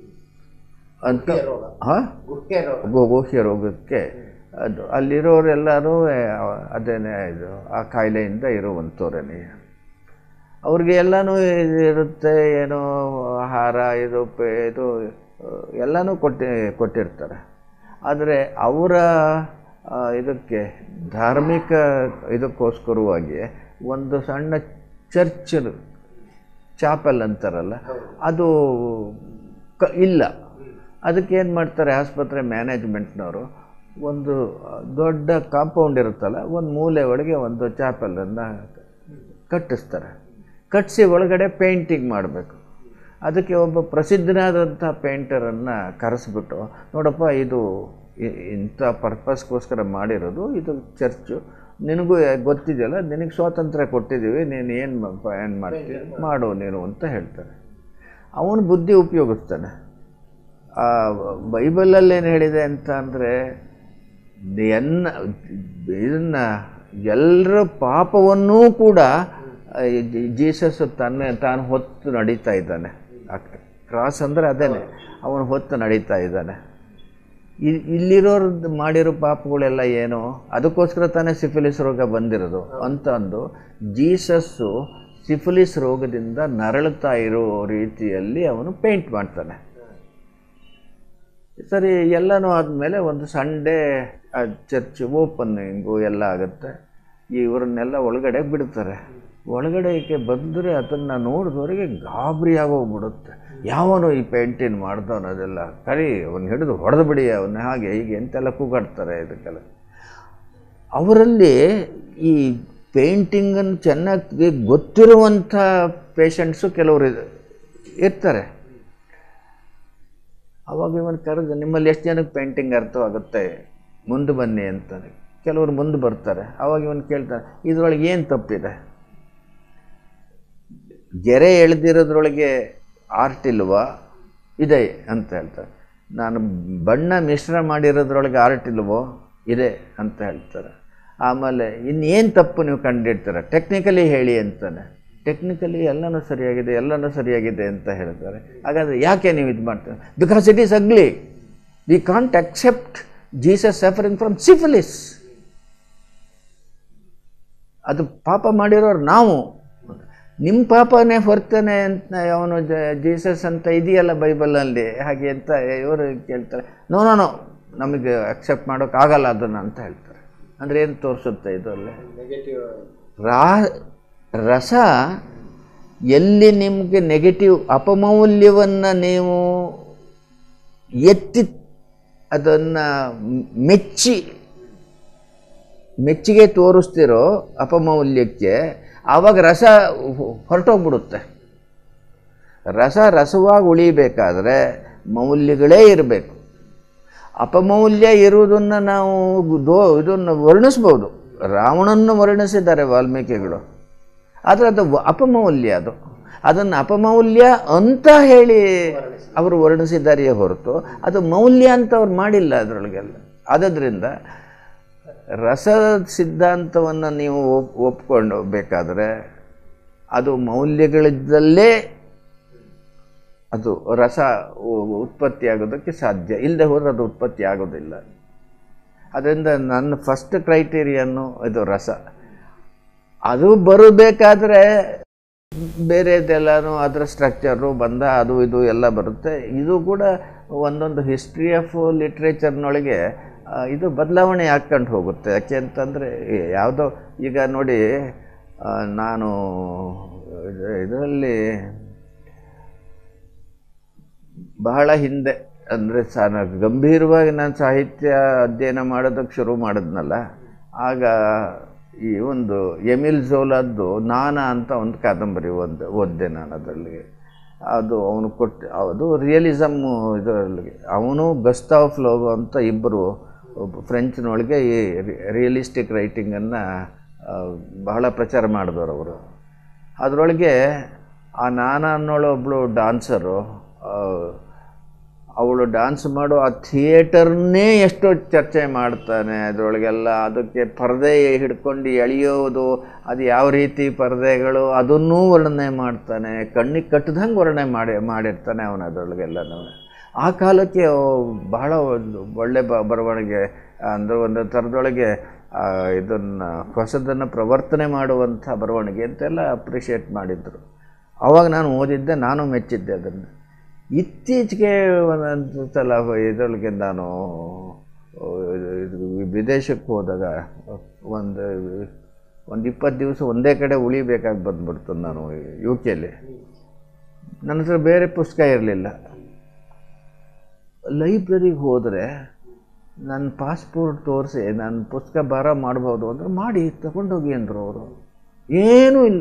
Speaker 2: ಅಂತ ಹಾಂ
Speaker 1: ಗುಟ್ಟೆ ರೋಗ
Speaker 2: ಗೋಗೋಹ್ಯ ರೋಗಕ್ಕೆ ಅದು ಅಲ್ಲಿರೋರೆಲ್ಲರೂ ಅದೇನೇ ಇದು ಆ ಕಾಯಿಲೆಯಿಂದ ಇರುವಂಥವ್ರೇನೆ ಅವ್ರಿಗೆ ಎಲ್ಲನೂ ಇರುತ್ತೆ ಏನೋ ಆಹಾರ ಇದು ಪೇ ಇದು ಎಲ್ಲನೂ ಕೊಟ್ಟಿ ಕೊಟ್ಟಿರ್ತಾರೆ ಆದರೆ ಅವರ ಆ, ಇದಕ್ಕೆ ಧಾರ್ಮಿಕ ಇದಕ್ಕೋಸ್ಕರವಾಗಿ ಒಂದು ಸಣ್ಣ ಚರ್ಚ್ ಚಾಪಲ್ ಅಂತಾರಲ್ಲ ಅದು ಕ ಇಲ್ಲ ಅದಕ್ಕೆ ಏನು ಮಾಡ್ತಾರೆ ಆಸ್ಪತ್ರೆ ಮ್ಯಾನೇಜ್ಮೆಂಟ್ನವರು ಒಂದು ದೊಡ್ಡ ಕಾಂಪೌಂಡ್ ಇರುತ್ತಲ್ಲ ಒಂದು ಮೂಲೆ ಒಳಗೆ ಒಂದು ಚಾಪಲನ್ನು ಕಟ್ಟಿಸ್ತಾರೆ ಕಟ್ಟಿಸಿ ಒಳಗಡೆ ಪೇಂಟಿಂಗ್ ಮಾಡಬೇಕು ಅದಕ್ಕೆ ಒಬ್ಬ ಪ್ರಸಿದ್ಧನಾದಂಥ ಪೇಂಟರನ್ನು ಕರೆಸ್ಬಿಟ್ಟು ನೋಡಪ್ಪ ಇದು ಇ- ಇಂಥ ಪರ್ಪಸ್ಗೋಸ್ಕರ ಮಾಡಿರೋದು ಇದು ಚರ್ಚು ನಿನಗೂ ಗೊತ್ತಿದೆಯಲ್ಲ ನಿನಗೆ ಸ್ವಾತಂತ್ರ್ಯ ಕೊಟ್ಟಿದ್ದೀವಿ ನೀನು ಏನು ಏನು ಮಾಡ್ತೀವಿ ಮಾಡು ನೀನು ಅಂತ ಹೇಳ್ತಾರೆ ಅವನು ಬುದ್ಧಿ ಉಪಯೋಗಿಸ್ತಾನೆ ಆ ಬೈಬಲಲ್ಲಿ ಏನು ಹೇಳಿದೆ ಅಂತ ಅಂದರೆ ಎನ್ನ ಇದನ್ನು ಎಲ್ಲರ ಪಾಪವನ್ನೂ ಕೂಡ ಆ, ಜಿ- ಜೀಸಸ್ ತನ್ನ ತಾನು ಹೊತ್ತು ನಡೀತಾ ಇದ್ದಾನೆ ಕ್ರಾಸ್ ಅಂದರೆ ಅದೇನೆ ಅವನು ಹೊತ್ತು ನಡೀತಾ ಇದ್ದಾನೆ ಇ- ಇಲ್ಲಿರೋರ್ದು ಮಾಡಿರೋ ಪಾಪಗಳೆಲ್ಲ ಏನು ಅದಕ್ಕೋಸ್ಕರ ತಾನೇ ಸಿಫಿಲಿಸ್ ರೋಗ ಬಂದಿರೋದು ಅಂತ ಅಂದು ಜೀಸಸ್ಸು ಸಿಫಿಲಿಸ್ ರೋಗದಿಂದ ನರಳುತ್ತಾ ಇರೋ ರೀತಿಯಲ್ಲಿ ಅವನು ಪೇಂಟ್ ಮಾಡ್ತಾನೆ ಸರಿ ಎಲ್ಲನೂ ಆದಮೇಲೆ ಒಂದು ಸಂಡೇ ಆ ಚರ್ಚ್ ಓಪನ್ನಿಂಗು ಎಲ್ಲ ಆಗುತ್ತೆ ಇವರನ್ನೆಲ್ಲ ಒಳಗಡೆ ಬಿಡ್ತಾರೆ ಒಳಗಡೆಗೆ ಬಂದರೆ ಅದನ್ನು ನೋಡಿದವರಿಗೆ ಗಾಬರಿ ಆಗೋಗ್ಬಿಡುತ್ತೆ ಯಾವನು ಈ ಪೇಂಟಿನ್ ಮಾಡ್ದವನು ಅದೆಲ್ಲ ಕರಿ ಅವನು ಹಿಡಿದು ಹೊಡೆದು ಬಿಡಿ ಅವನ್ನ ಹಾಗೆ ಹೀಗೆ ಅಂತೆಲ್ಲ ಕೂಗಾಡ್ತಾರೆ ಇದಕ್ಕೆಲ್ಲ ಅವರಲ್ಲಿ ಈ ಪೇಂಟಿಂಗನ್ನು ಚೆನ್ನಾಗಿ ಗೊತ್ತಿರುವಂಥ ಪೇಷಂಟ್ಸು ಕೆಲವರು ಇದ್- ಇರ್ತಾರೆ ಅವಾಗ ಇವನು ಕರೆದು ನಿಮ್ಮಲ್ಲಿ ಎಷ್ಟು ಜನಕ್ಕೆ ಪೇಂಟಿಂಗ್ ಅರ್ಥವಾಗುತ್ತೆ ಮುಂದೆ ಬನ್ನಿ ಅಂತಾನೆ ಕೆಲವರು ಮುಂದೆ ಬರ್ತಾರೆ ಅವಾಗ ಇವನು ಕೇಳ್ತಾನೆ ಇದರೊಳಗೆ ಏನು ತಪ್ಪಿದೆ ಗೆರೆ ಎಳೆದಿರೋದ್ರೊಳಗೆ ಆರ್ಟ್ ಇಲ್ವಾ ಇದೆ ಅಂತ ಹೇಳ್ತಾರೆ ನಾನು ಬಣ್ಣ ಮಿಶ್ರ ಮಾಡಿರೋದ್ರೊಳಗೆ ಆರ್ಟ್ ಇಲ್ವೋ ಇದೆ ಅಂತ ಹೇಳ್ತಾರೆ ಆಮೇಲೆ ಇನ್ನೇನು ತಪ್ಪು ನೀವು ಕಂಡಿಡ್ತೀರ ಟೆಕ್ನಿಕಲಿ ಹೇಳಿ ಅಂತಾನೆ ಟೆಕ್ನಿಕಲಿ ಎಲ್ಲನೂ ಸರಿಯಾಗಿದೆ ಎಲ್ಲನೂ ಸರಿಯಾಗಿದೆ ಅಂತ ಹೇಳ್ತಾರೆ ಹಾಗಾದರೆ ಯಾಕೆ ನೀವು ಇದು ಮಾಡ್ತೀರ because it is ugly we can't accept Jesus suffering from syphilis ಅದು ಪಾಪ ಮಾಡಿರೋರು ನಾವು ನಿಮ್ಮ ಪಾಪನೇ ಹೊರ್ತಾನೆ ಅಂತ ಅವನು ಜ ಜೀಸಸ್ ಅಂತ ಇದೆಯಲ್ಲ ಬೈಬಲಲ್ಲಿ ಹಾಗೆ ಅಂತ ಇವರು ಕೇಳ್ತಾರೆ ನೋ ನೋ ನೋ ನಮಗೆ ಅಕ್ಸೆಪ್ಟ್ ಮಾಡೋಕ್ಕಾಗಲ್ಲ ಅದನ್ನು ಅಂತ ಹೇಳ್ತಾರೆ ಅಂದರೆ ಏನು ತೋರಿಸುತ್ತೆ ಇದು ಅಲ್ಲಿ
Speaker 1: ನೆಗೆಟಿವ್
Speaker 2: ರಾ ರಸ ಎಲ್ಲಿ ನಿಮಗೆ ನೆಗೆಟಿವ್ ಅಪಮೌಲ್ಯವನ್ನು ನೀವು ಎತ್ತಿ ಅದನ್ನು ಮೆಚ್ಚಿ ಮೆಚ್ಚುಗೆ ತೋರಿಸ್ತಿರೋ ಅಪಮೌಲ್ಯಕ್ಕೆ ಆವಾಗ ರಸ ಹೊ- ಹೊರಟೋಗ್ಬಿಡುತ್ತೆ ರಸ ರಸವಾಗಿ ಉಳಿಬೇಕಾದ್ರೆ ಮೌಲ್ಯಗಳೇ ಇರಬೇಕು ಅಪಮೌಲ್ಯ ಇರುವುದನ್ನು ನಾವು ದೋ ಇದನ್ನು ವರ್ಣಿಸ್ಬೋದು ರಾವಣನ್ನು ವರ್ಣಿಸಿದ್ದಾರೆ ವಾಲ್ಮೀಕಿಗಳು ಆದರೆ ಅದು ವ- ಅಪಮೌಲ್ಯ ಅದು ಅದನ್ನು ಅಪಮೌಲ್ಯ ಅಂತ ಹೇಳಿ ಅವರು ವರ್ಣಿಸಿದ್ದಾರೆಯೇ ಹೊರತು ಅದು ಮೌಲ್ಯ ಅಂತ ಅವ್ರು ಮಾಡಿಲ್ಲ ಅದರೊಳಗೆಲ್ಲ ಆದದ್ರಿಂದ ರಸ ಸಿದ್ಧಾಂತವನ್ನು ನೀವು ಒಪ್ ಒಪ್ಕೊಂಡು ಬೇಕಾದರೆ ಅದು ಮೌಲ್ಯಗಳಿದ್ದಲ್ಲೇ ಅದು ರಸ ಉ- ಉತ್ಪತ್ತಿ ಆಗೋದಕ್ಕೆ ಸಾಧ್ಯ ಇಲ್ಲದೆ ಹೋದರೆ ಅದು ಉತ್ಪತ್ತಿ ಆಗೋದಿಲ್ಲ ಅದರಿಂದ ನನ್ನ ಫಸ್ಟ್ ಕ್ರೈಟೀರಿಯನ್ನು ಇದು ರಸ ಅದು ಬರಬೇಕಾದ್ರೆ ಬೇರೆದೆಲ್ಲನೂ ಅದರ ಸ್ಟ್ರಕ್ಚರು ಬಂದ ಅದು ಇದು ಎಲ್ಲ ಬರುತ್ತೆ ಇದು ಕೂಡ ಒಂದೊಂದು ಹಿಸ್ಟ್ರಿ ಆಫ್ ಲಿಟ್ರೇಚರ್ನೊಳಗೆ ಆ, ಇದು ಬದಲಾವಣೆ ಆಗ್ಕೊಂಡು ಹೋಗುತ್ತೆ ಯಾಕೆ ಅಂತಂದರೆ ಯಾವುದೋ ಈಗ ನೋಡಿ ಆ, ನಾನು ಇದರಲ್ಲಿ ಬಹಳ ಹಿಂದೆ ಅಂದರೆ ಸ ನಾನು ಗಂಭೀರವಾಗಿ ನಾನು ಸಾಹಿತ್ಯ ಅಧ್ಯಯನ ಮಾಡೋದಕ್ಕೆ ಶುರು ಮಾಡಿದ್ನಲ್ಲ ಆಗ ಈ ಒಂದು ಎಮಿಲ್ ಝೋಲಾದ್ದು ನಾನ ಅಂತ ಒಂದು ಕಾದಂಬರಿ ಓದ್ ಓದಿದೆ ನಾನು ಅದರಲ್ಲಿ ಅದು ಅವನು ಕೊಟ್ಟು ಅದು ರಿಯಲಿಸಮ್ ಇದರಲ್ಲಿ ಅವನು ಗಸ್ತಾವ್ ಫ್ಲೋಗೋ ಅಂತ ಇಬ್ಬರು ಒಬ್ಬ ಫ್ರೆಂಚ್ನೊಳಗೆ ಈ ರಿಯಲಿಸ್ಟಿಕ್ ರೈಟಿಂಗನ್ನು ಬಹಳ ಪ್ರಚಾರ ಮಾಡಿದವರು ಅವರು ಅದರೊಳಗೆ ಆ ನಾನ ಅನ್ನೋಳು ಒಬ್ಬಳು ಡಾನ್ಸರು ಅವಳು ಡ್ಯಾನ್ಸ್ ಮಾಡೋ ಆ ಥಿಯೇಟರ್ನೇ ಎಷ್ಟೋ ಚರ್ಚೆ ಮಾಡ್ತಾನೆ ಅದರೊಳಗೆಲ್ಲ ಅದಕ್ಕೆ ಪರದೆ ಹಿಡ್ಕೊಂಡು ಎಳೆಯೋದು ಅದು ಯಾವ ರೀತಿ ಪರದೆಗಳು ಅದನ್ನೂ ವರ್ಣನೆ ಮಾಡ್ತಾನೆ ಕಣ್ಣಿಗೆ ಕಟ್ಟದಂಗೆ ವರ್ಣನೆ ಮಾಡಿ ಮಾಡಿರ್ತಾನೆ ಅವನು ಅದರೊಳಗೆಲ್ಲನೂ ಆ ಕಾಲಕ್ಕೆ ಅವ್ ಬಹಳ ಒಂದು ಒಳ್ಳೆ ಬ ಬರವಣಿಗೆ ಅಂದರೆ ಒಂದು ಥರದೊಳಗೆ ಇದನ್ನು ಹೊಸದನ್ನು ಪ್ರವರ್ತನೆ ಮಾಡುವಂಥ ಬರವಣಿಗೆ ಅಂತೆಲ್ಲ ಅಪ್ರಿಷಿಯೇಟ್ ಮಾಡಿದರು ಆವಾಗ ನಾನು ಓದಿದ್ದೆ ನಾನು ಮೆಚ್ಚಿದ್ದೆ ಅದನ್ನು ಇತ್ತೀಚೆಗೆ ಒಂದೊಂದು ಸಲ ಇದರೊಳಗೆ ನಾನು ಇದು ಇದು ವಿದೇಶಕ್ಕೆ ಹೋದಾಗ ಒಂದು ಒಂದು ಇಪ್ಪತ್ತು ದಿವಸ ಒಂದೇ ಕಡೆ ಉಳಿಬೇಕಾಗಿ ಬಂದ್ಬಿಡ್ತು ನಾನು ಯು ಕೆಲಿ ನನ್ನ ಹತ್ರ ಬೇರೆ ಪುಸ್ತಕ ಇರಲಿಲ್ಲ ಲೈಬ್ರರಿಗೆ ಹೋದರೆ ನನ್ನ ಪಾಸ್ಪೋರ್ಟ್ ತೋರಿಸಿ ನನ್ನ ಪುಸ್ತಕ ಭಾರ ಮಾಡ್ಬೋದು ಅಂದ್ರೆ ಮಾಡಿ ತಗೊಂಡೋಗಿ ಅಂದರು ಅವರು ಏನೂ ಇಲ್ಲ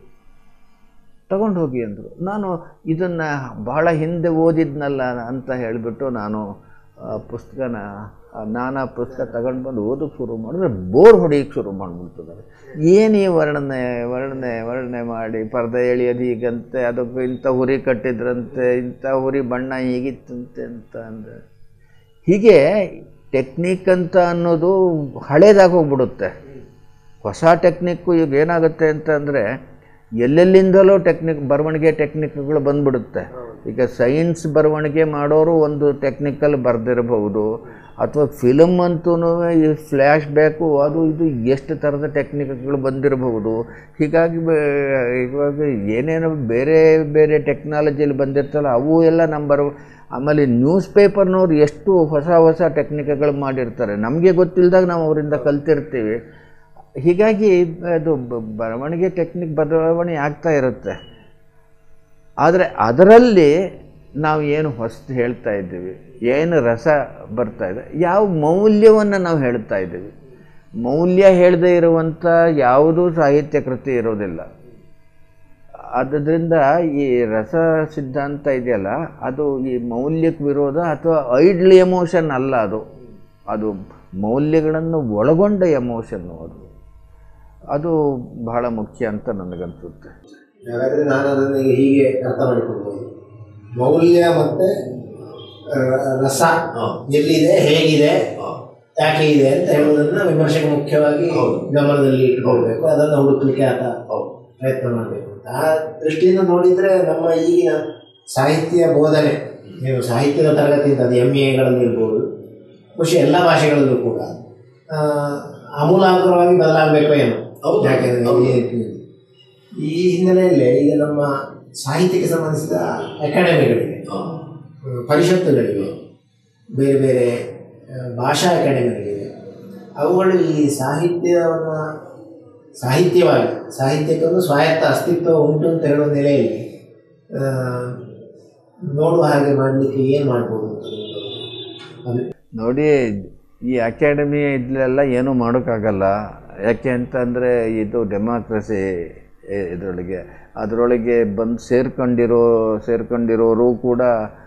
Speaker 2: ತಗೊಂಡು ಹೋಗಿ ಅಂದರು ನಾನು ಇದನ್ನು ಬಹಳ ಹಿಂದೆ ಓದಿದ್ನಲ್ಲ ಅಂತ ಹೇಳಿಬಿಟ್ಟು ನಾನು ಆ ಪುಸ್ತಕನ ಆ ನಾನಾ ಪುಸ್ತಕ ತಗೊಂಡು ಬಂದು ಓದೋಕ್ಕೆ ಶುರು ಮಾಡಿದ್ರೆ ಬೋರ್ ಹೊಡಿಯೋಕ್ಕೆ ಶುರು ಮಾಡಿಬಿಡ್ತದೆ ಏನು ಈ ವರ್ಣನೆ ವರ್ಣನೆ ವರ್ಣನೆ ಮಾಡಿ ಪರ್ದೆ ಎಳೆಯೋದು ಹೀಗಂತೆ ಅದಕ್ಕೆ ಇಂಥ ಹುರಿ ಕಟ್ಟಿದ್ರಂತೆ ಇಂಥ ಹುರಿ ಬಣ್ಣ ಹೀಗಿತ್ತಂತೆ ಅಂತ ಅಂದರೆ ಹೀಗೆ ಟೆಕ್ನಿಕ್ ಅಂತ ಅನ್ನೋದು ಹಳೇದಾಗಿ ಹೋಗ್ಬಿಡುತ್ತೆ ಹೊಸ ಟೆಕ್ನಿಕ್ಕು ಈಗ ಏನಾಗುತ್ತೆ ಅಂತಂದರೆ ಎಲ್ಲೆಲ್ಲಿಂದಲೂ ಟೆಕ್ನಿಕ್ ಬರವಣಿಗೆ ಟೆಕ್ನಿಕ್ಗಳು ಬಂದ್ಬಿಡುತ್ತೆ ಈಗ ಸೈನ್ಸ್ ಬರವಣಿಗೆ ಮಾಡೋರು ಒಂದು ಟೆಕ್ನಿಕಲ್ ಬರೆದಿರಬಹುದು ಅಥವಾ ಫಿಲಮ್ ಅಂತೂ ಈ ಫ್ಲ್ಯಾಶ್ ಬ್ಯಾಕು ಅದು ಇದು ಎಷ್ಟು ಥರದ ಟೆಕ್ನಿಕ್ಗಳು ಬಂದಿರಬಹುದು ಹೀಗಾಗಿ ಬ- ಇವಾಗ ಏನೇನೋ ಬೇರೆ ಬೇರೆ ಟೆಕ್ನಾಲಜಿಯಲ್ಲಿ ಬಂದಿರ್ತಲ್ಲ ಅವು ಎಲ್ಲ ನಮ್ಮ ಬರ ಆಮೇಲೆ ನ್ಯೂಸ್ ಪೇಪರ್ನವ್ರು ಎಷ್ಟು ಹೊಸ ಹೊಸ ಟೆಕ್ನಿಕ್ಗಳು ಮಾಡಿರ್ತಾರೆ ನಮಗೆ ಗೊತ್ತಿಲ್ಲದಾಗ ನಾವು ಅವರಿಂದ ಕಲ್ತಿರ್ತೀವಿ ಹೀಗಾಗಿ ಅದು ಬ- ಬರವಣಿಗೆ ಟೆಕ್ನಿಕ್ ಬದಲಾವಣೆ ಆಗ್ತಾ ಇರುತ್ತೆ ಆದರೆ ಅದರಲ್ಲಿ ನಾವು ಏನು ಹೊಸ್ತು ಹೇಳ್ತಾ ಇದ್ದೀವಿ ಏನು ರಸ ಬರ್ತಾ ಇದೆ ಯಾವ ಮೌಲ್ಯವನ್ನು ನಾವು ಹೇಳ್ತಾ ಇದ್ದೀವಿ ಮೌಲ್ಯ ಹೇಳದೇ ಇರುವಂಥ ಯಾವುದೂ ಸಾಹಿತ್ಯ ಕೃತಿ ಇರೋದಿಲ್ಲ ಆದ್ದರಿಂದ ಈ ರಸ ಸಿದ್ಧಾಂತ ಇದೆಯಲ್ಲ ಅದು ಈ ಮೌಲ್ಯಕ್ಕೆ ವಿರೋಧ ಅಥವಾ ಐಡ್ಲ್ ಎಮೋಷನ್ ಅಲ್ಲ ಅದು ಅದು ಮೌಲ್ಯಗಳನ್ನು ಒಳಗೊಂಡ ಎಮೋಷನ್ನು ಅದು ಅದು ಬಹಳ ಮುಖ್ಯ ಅಂತ ನನಗನ್ಸುತ್ತೆ
Speaker 1: ಹಾಗಾದರೆ ನಾನು ಅದನ್ನು ಈಗ ಹೀಗೆ ಅರ್ಥ ಮಾಡಿಕೊಳ್ಬೋದು ಮೌಲ್ಯ ಮತ್ತು ರಸ ಎಲ್ಲಿದೆ ಹೇಗಿದೆ ಯಾಕೆ ಇದೆ ಅಂತ ಹೇಳುವುದನ್ನು ವಿಮರ್ಶೆಗೆ ಮುಖ್ಯವಾಗಿ
Speaker 3: ಹೌದು.
Speaker 1: ಗಮನದಲ್ಲಿ ಇಟ್ಕೊಳ್ಬೇಕು ಅದನ್ನು ಹುಡುಕ್ಲಿಕ್ಕೆ ಆತ
Speaker 3: ಹೌದು
Speaker 1: ಪ್ರಯತ್ನ ಮಾಡಬೇಕು ಅಂತ ಆ ದೃಷ್ಟಿಯಿಂದ ನೋಡಿದರೆ ನಮ್ಮ ಈಗಿನ ಸಾಹಿತ್ಯ ಬೋಧನೆ ನೀವು ಸಾಹಿತ್ಯದ ತರಗತಿಯಿಂದ ಅದು ಎಮ್ ಎಗಳಲ್ಲಿ ಇರ್ಬೋದು ಬಹುಶಃ ಎಲ್ಲ ಭಾಷೆಗಳಲ್ಲೂ ಕೂಡ ಆ, ಆಮೂಲಾಗ್ರವಾಗಿ ಬದಲಾಗಬೇಕು ಏನೋ
Speaker 3: ಹೌದು.
Speaker 1: ಯಾಕೆಂದರೆ
Speaker 3: ಹೌದು.
Speaker 1: ಈ- ಈ ಹಿನ್ನೆಲೆಯಲ್ಲಿ ಈಗ ನಮ್ಮ ಸಾಹಿತ್ಯಕ್ಕೆ ಸಂಬಂಧಿಸಿದ ಅಕಾಡೆಮಿಗಳಿವೆ
Speaker 3: ಹಾ.
Speaker 1: ಹ್ಮ್, ಪರಿಷತ್ತುಗಳಿವೆ ಬೇರೆ ಬೇರೆ ಆ, ಭಾಷಾ ಅಕಾಡೆಮಿಗಳಿವೆ ಅವುಗಳು ಈ ಸಾಹಿತ್ಯವನ್ನು ಸಾಹಿತ್ಯವಾಗಿ ಸಾಹಿತ್ಯಕ್ಕೊಂದು ಸ್ವಾಯತ್ತ ಅಸ್ತಿತ್ವ ಉಂಟು ಅಂತ ಹೇಳುವ ನೆಲೆಯಲ್ಲಿ ಆ, ನೋಡುವ ಹಾಗೆ ಮಾಡಲಿಕ್ಕೆ ಏನು ಮಾಡ್ಬೋದು ಅಂತ ನಿಮ್ಗೆ ಅದು
Speaker 2: ನೋಡಿ ಈ ಅಕಾಡೆಮಿ ಇದ್ಲೆಲ್ಲ ಏನೂ ಮಾಡೋಕ್ಕಾಗಲ್ಲ ಯಾಕೆ ಅಂತಂದರೆ ಇದು ಡೆಮಾಕ್ರಸಿ ಇದರೊಳಗೆ ಅದರೊಳಗೆ ಬಂದು ಸೇರ್ಕೊಂಡಿರೋ ಸೇರ್ಕೊಂಡಿರೋರು ಕೂಡ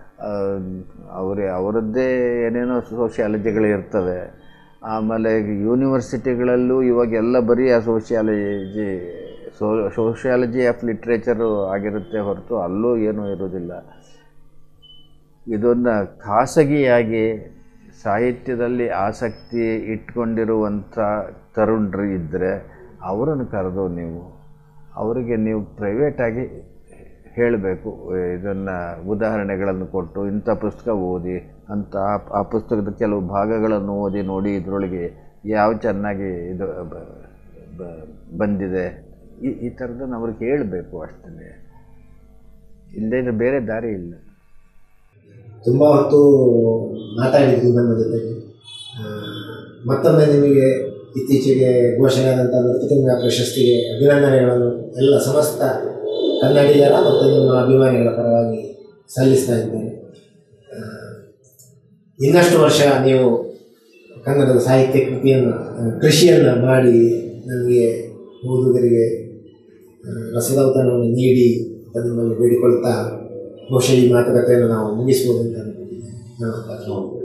Speaker 2: ಅವರೇ ಅವರದ್ದೇ ಏನೇನೋ ಸೋಷಿಯಾಲಜಿಗಳಿರ್ತವೆ ಆಮೇಲೆ ಯೂನಿವರ್ಸಿಟಿಗಳಲ್ಲೂ ಇವಾಗೆಲ್ಲ ಬರೀ ಆ sociology so sociology of literature ಆಗಿರುತ್ತೆ ಹೊರತು ಅಲ್ಲೂ ಏನೂ ಇರೋದಿಲ್ಲ ಇದನ್ನು ಖಾಸಗಿಯಾಗಿ ಸಾಹಿತ್ಯದಲ್ಲಿ ಆಸಕ್ತಿ ಇಟ್ಕೊಂಡಿರುವಂಥ ತರುಣರು ಇದ್ದರೆ ಅವರನ್ನು ಕರೆದು ನೀವು ಅವರಿಗೆ ನೀವು ಪ್ರೈವೇಟಾಗಿ ಹೇಳಬೇಕು ಇದನ್ನು ಉದಾಹರಣೆಗಳನ್ನು ಕೊಟ್ಟು ಇಂಥ ಪುಸ್ತಕ ಓದಿ ಅಂತ ಆ- ಆ ಪುಸ್ತಕದ ಕೆಲವು ಭಾಗಗಳನ್ನು ಓದಿ ನೋಡಿ ಇದರೊಳಗೆ ಯಾವ ಚೆನ್ನಾಗಿ ಇದು ಬ- ಬ- ಬಂದಿದೆ ಈ ಈ ಥರದನ್ನು ಅವ್ರಿಗೆ ಹೇಳಬೇಕು ಅಷ್ಟೇ ಇಲ್ಲದೇ ಬೇರೆ ದಾರಿ ಇಲ್ಲ
Speaker 1: ತುಂಬ ಹೊತ್ತು ಮಾತಾಡಿದ್ವಿ ನಮ್ಮ ಜೊತೆಗೆ ಆ, ಮತ್ತೊಮ್ಮೆ ನಿಮಗೆ ಇತ್ತೀಚೆಗೆ ಘೋಷಣೆಯಾದಂಥ ನೃತ್ಯತುಂಗ ಪ್ರಶಸ್ತಿಗೆ ಅಭಿನಂದನೆಗಳನ್ನು ಎಲ್ಲ ಸಮಸ್ತ ಕನ್ನಡಿಗರ ಮತ್ತು ನಿಮ್ಮ ಅಭಿಮಾನಿಗಳ ಪರವಾಗಿ ಸಲ್ಲಿಸ್ತಾ ಇದ್ದೇನೆ ಆ, ಇನ್ನಷ್ಟು ವರ್ಷ ನೀವು ಕನ್ನಡದ ಸಾಹಿತ್ಯ ಕೃತಿಯನ್ನು ಆ, ಕೃಷಿಯನ್ನು ಮಾಡಿ ನಮಗೆ ಓದುಗರಿಗೆ ಆ, ರಸದೌತಣವನ್ನು ನೀಡಿ ಅಂತ ನಿಮ್ಮಲ್ಲಿ ಬೇಡಿಕೊಳ್ತಾ ಬಹುಶಃ ಈ ಮಾತುಕತೆಯನ್ನು ನಾವು ಮುಗಿಸ್ಬೋದು ಅಂತ ಅನ್ಕೊಂಡಿದ್ದೇನೆ ನಮಸ್ಕಾರ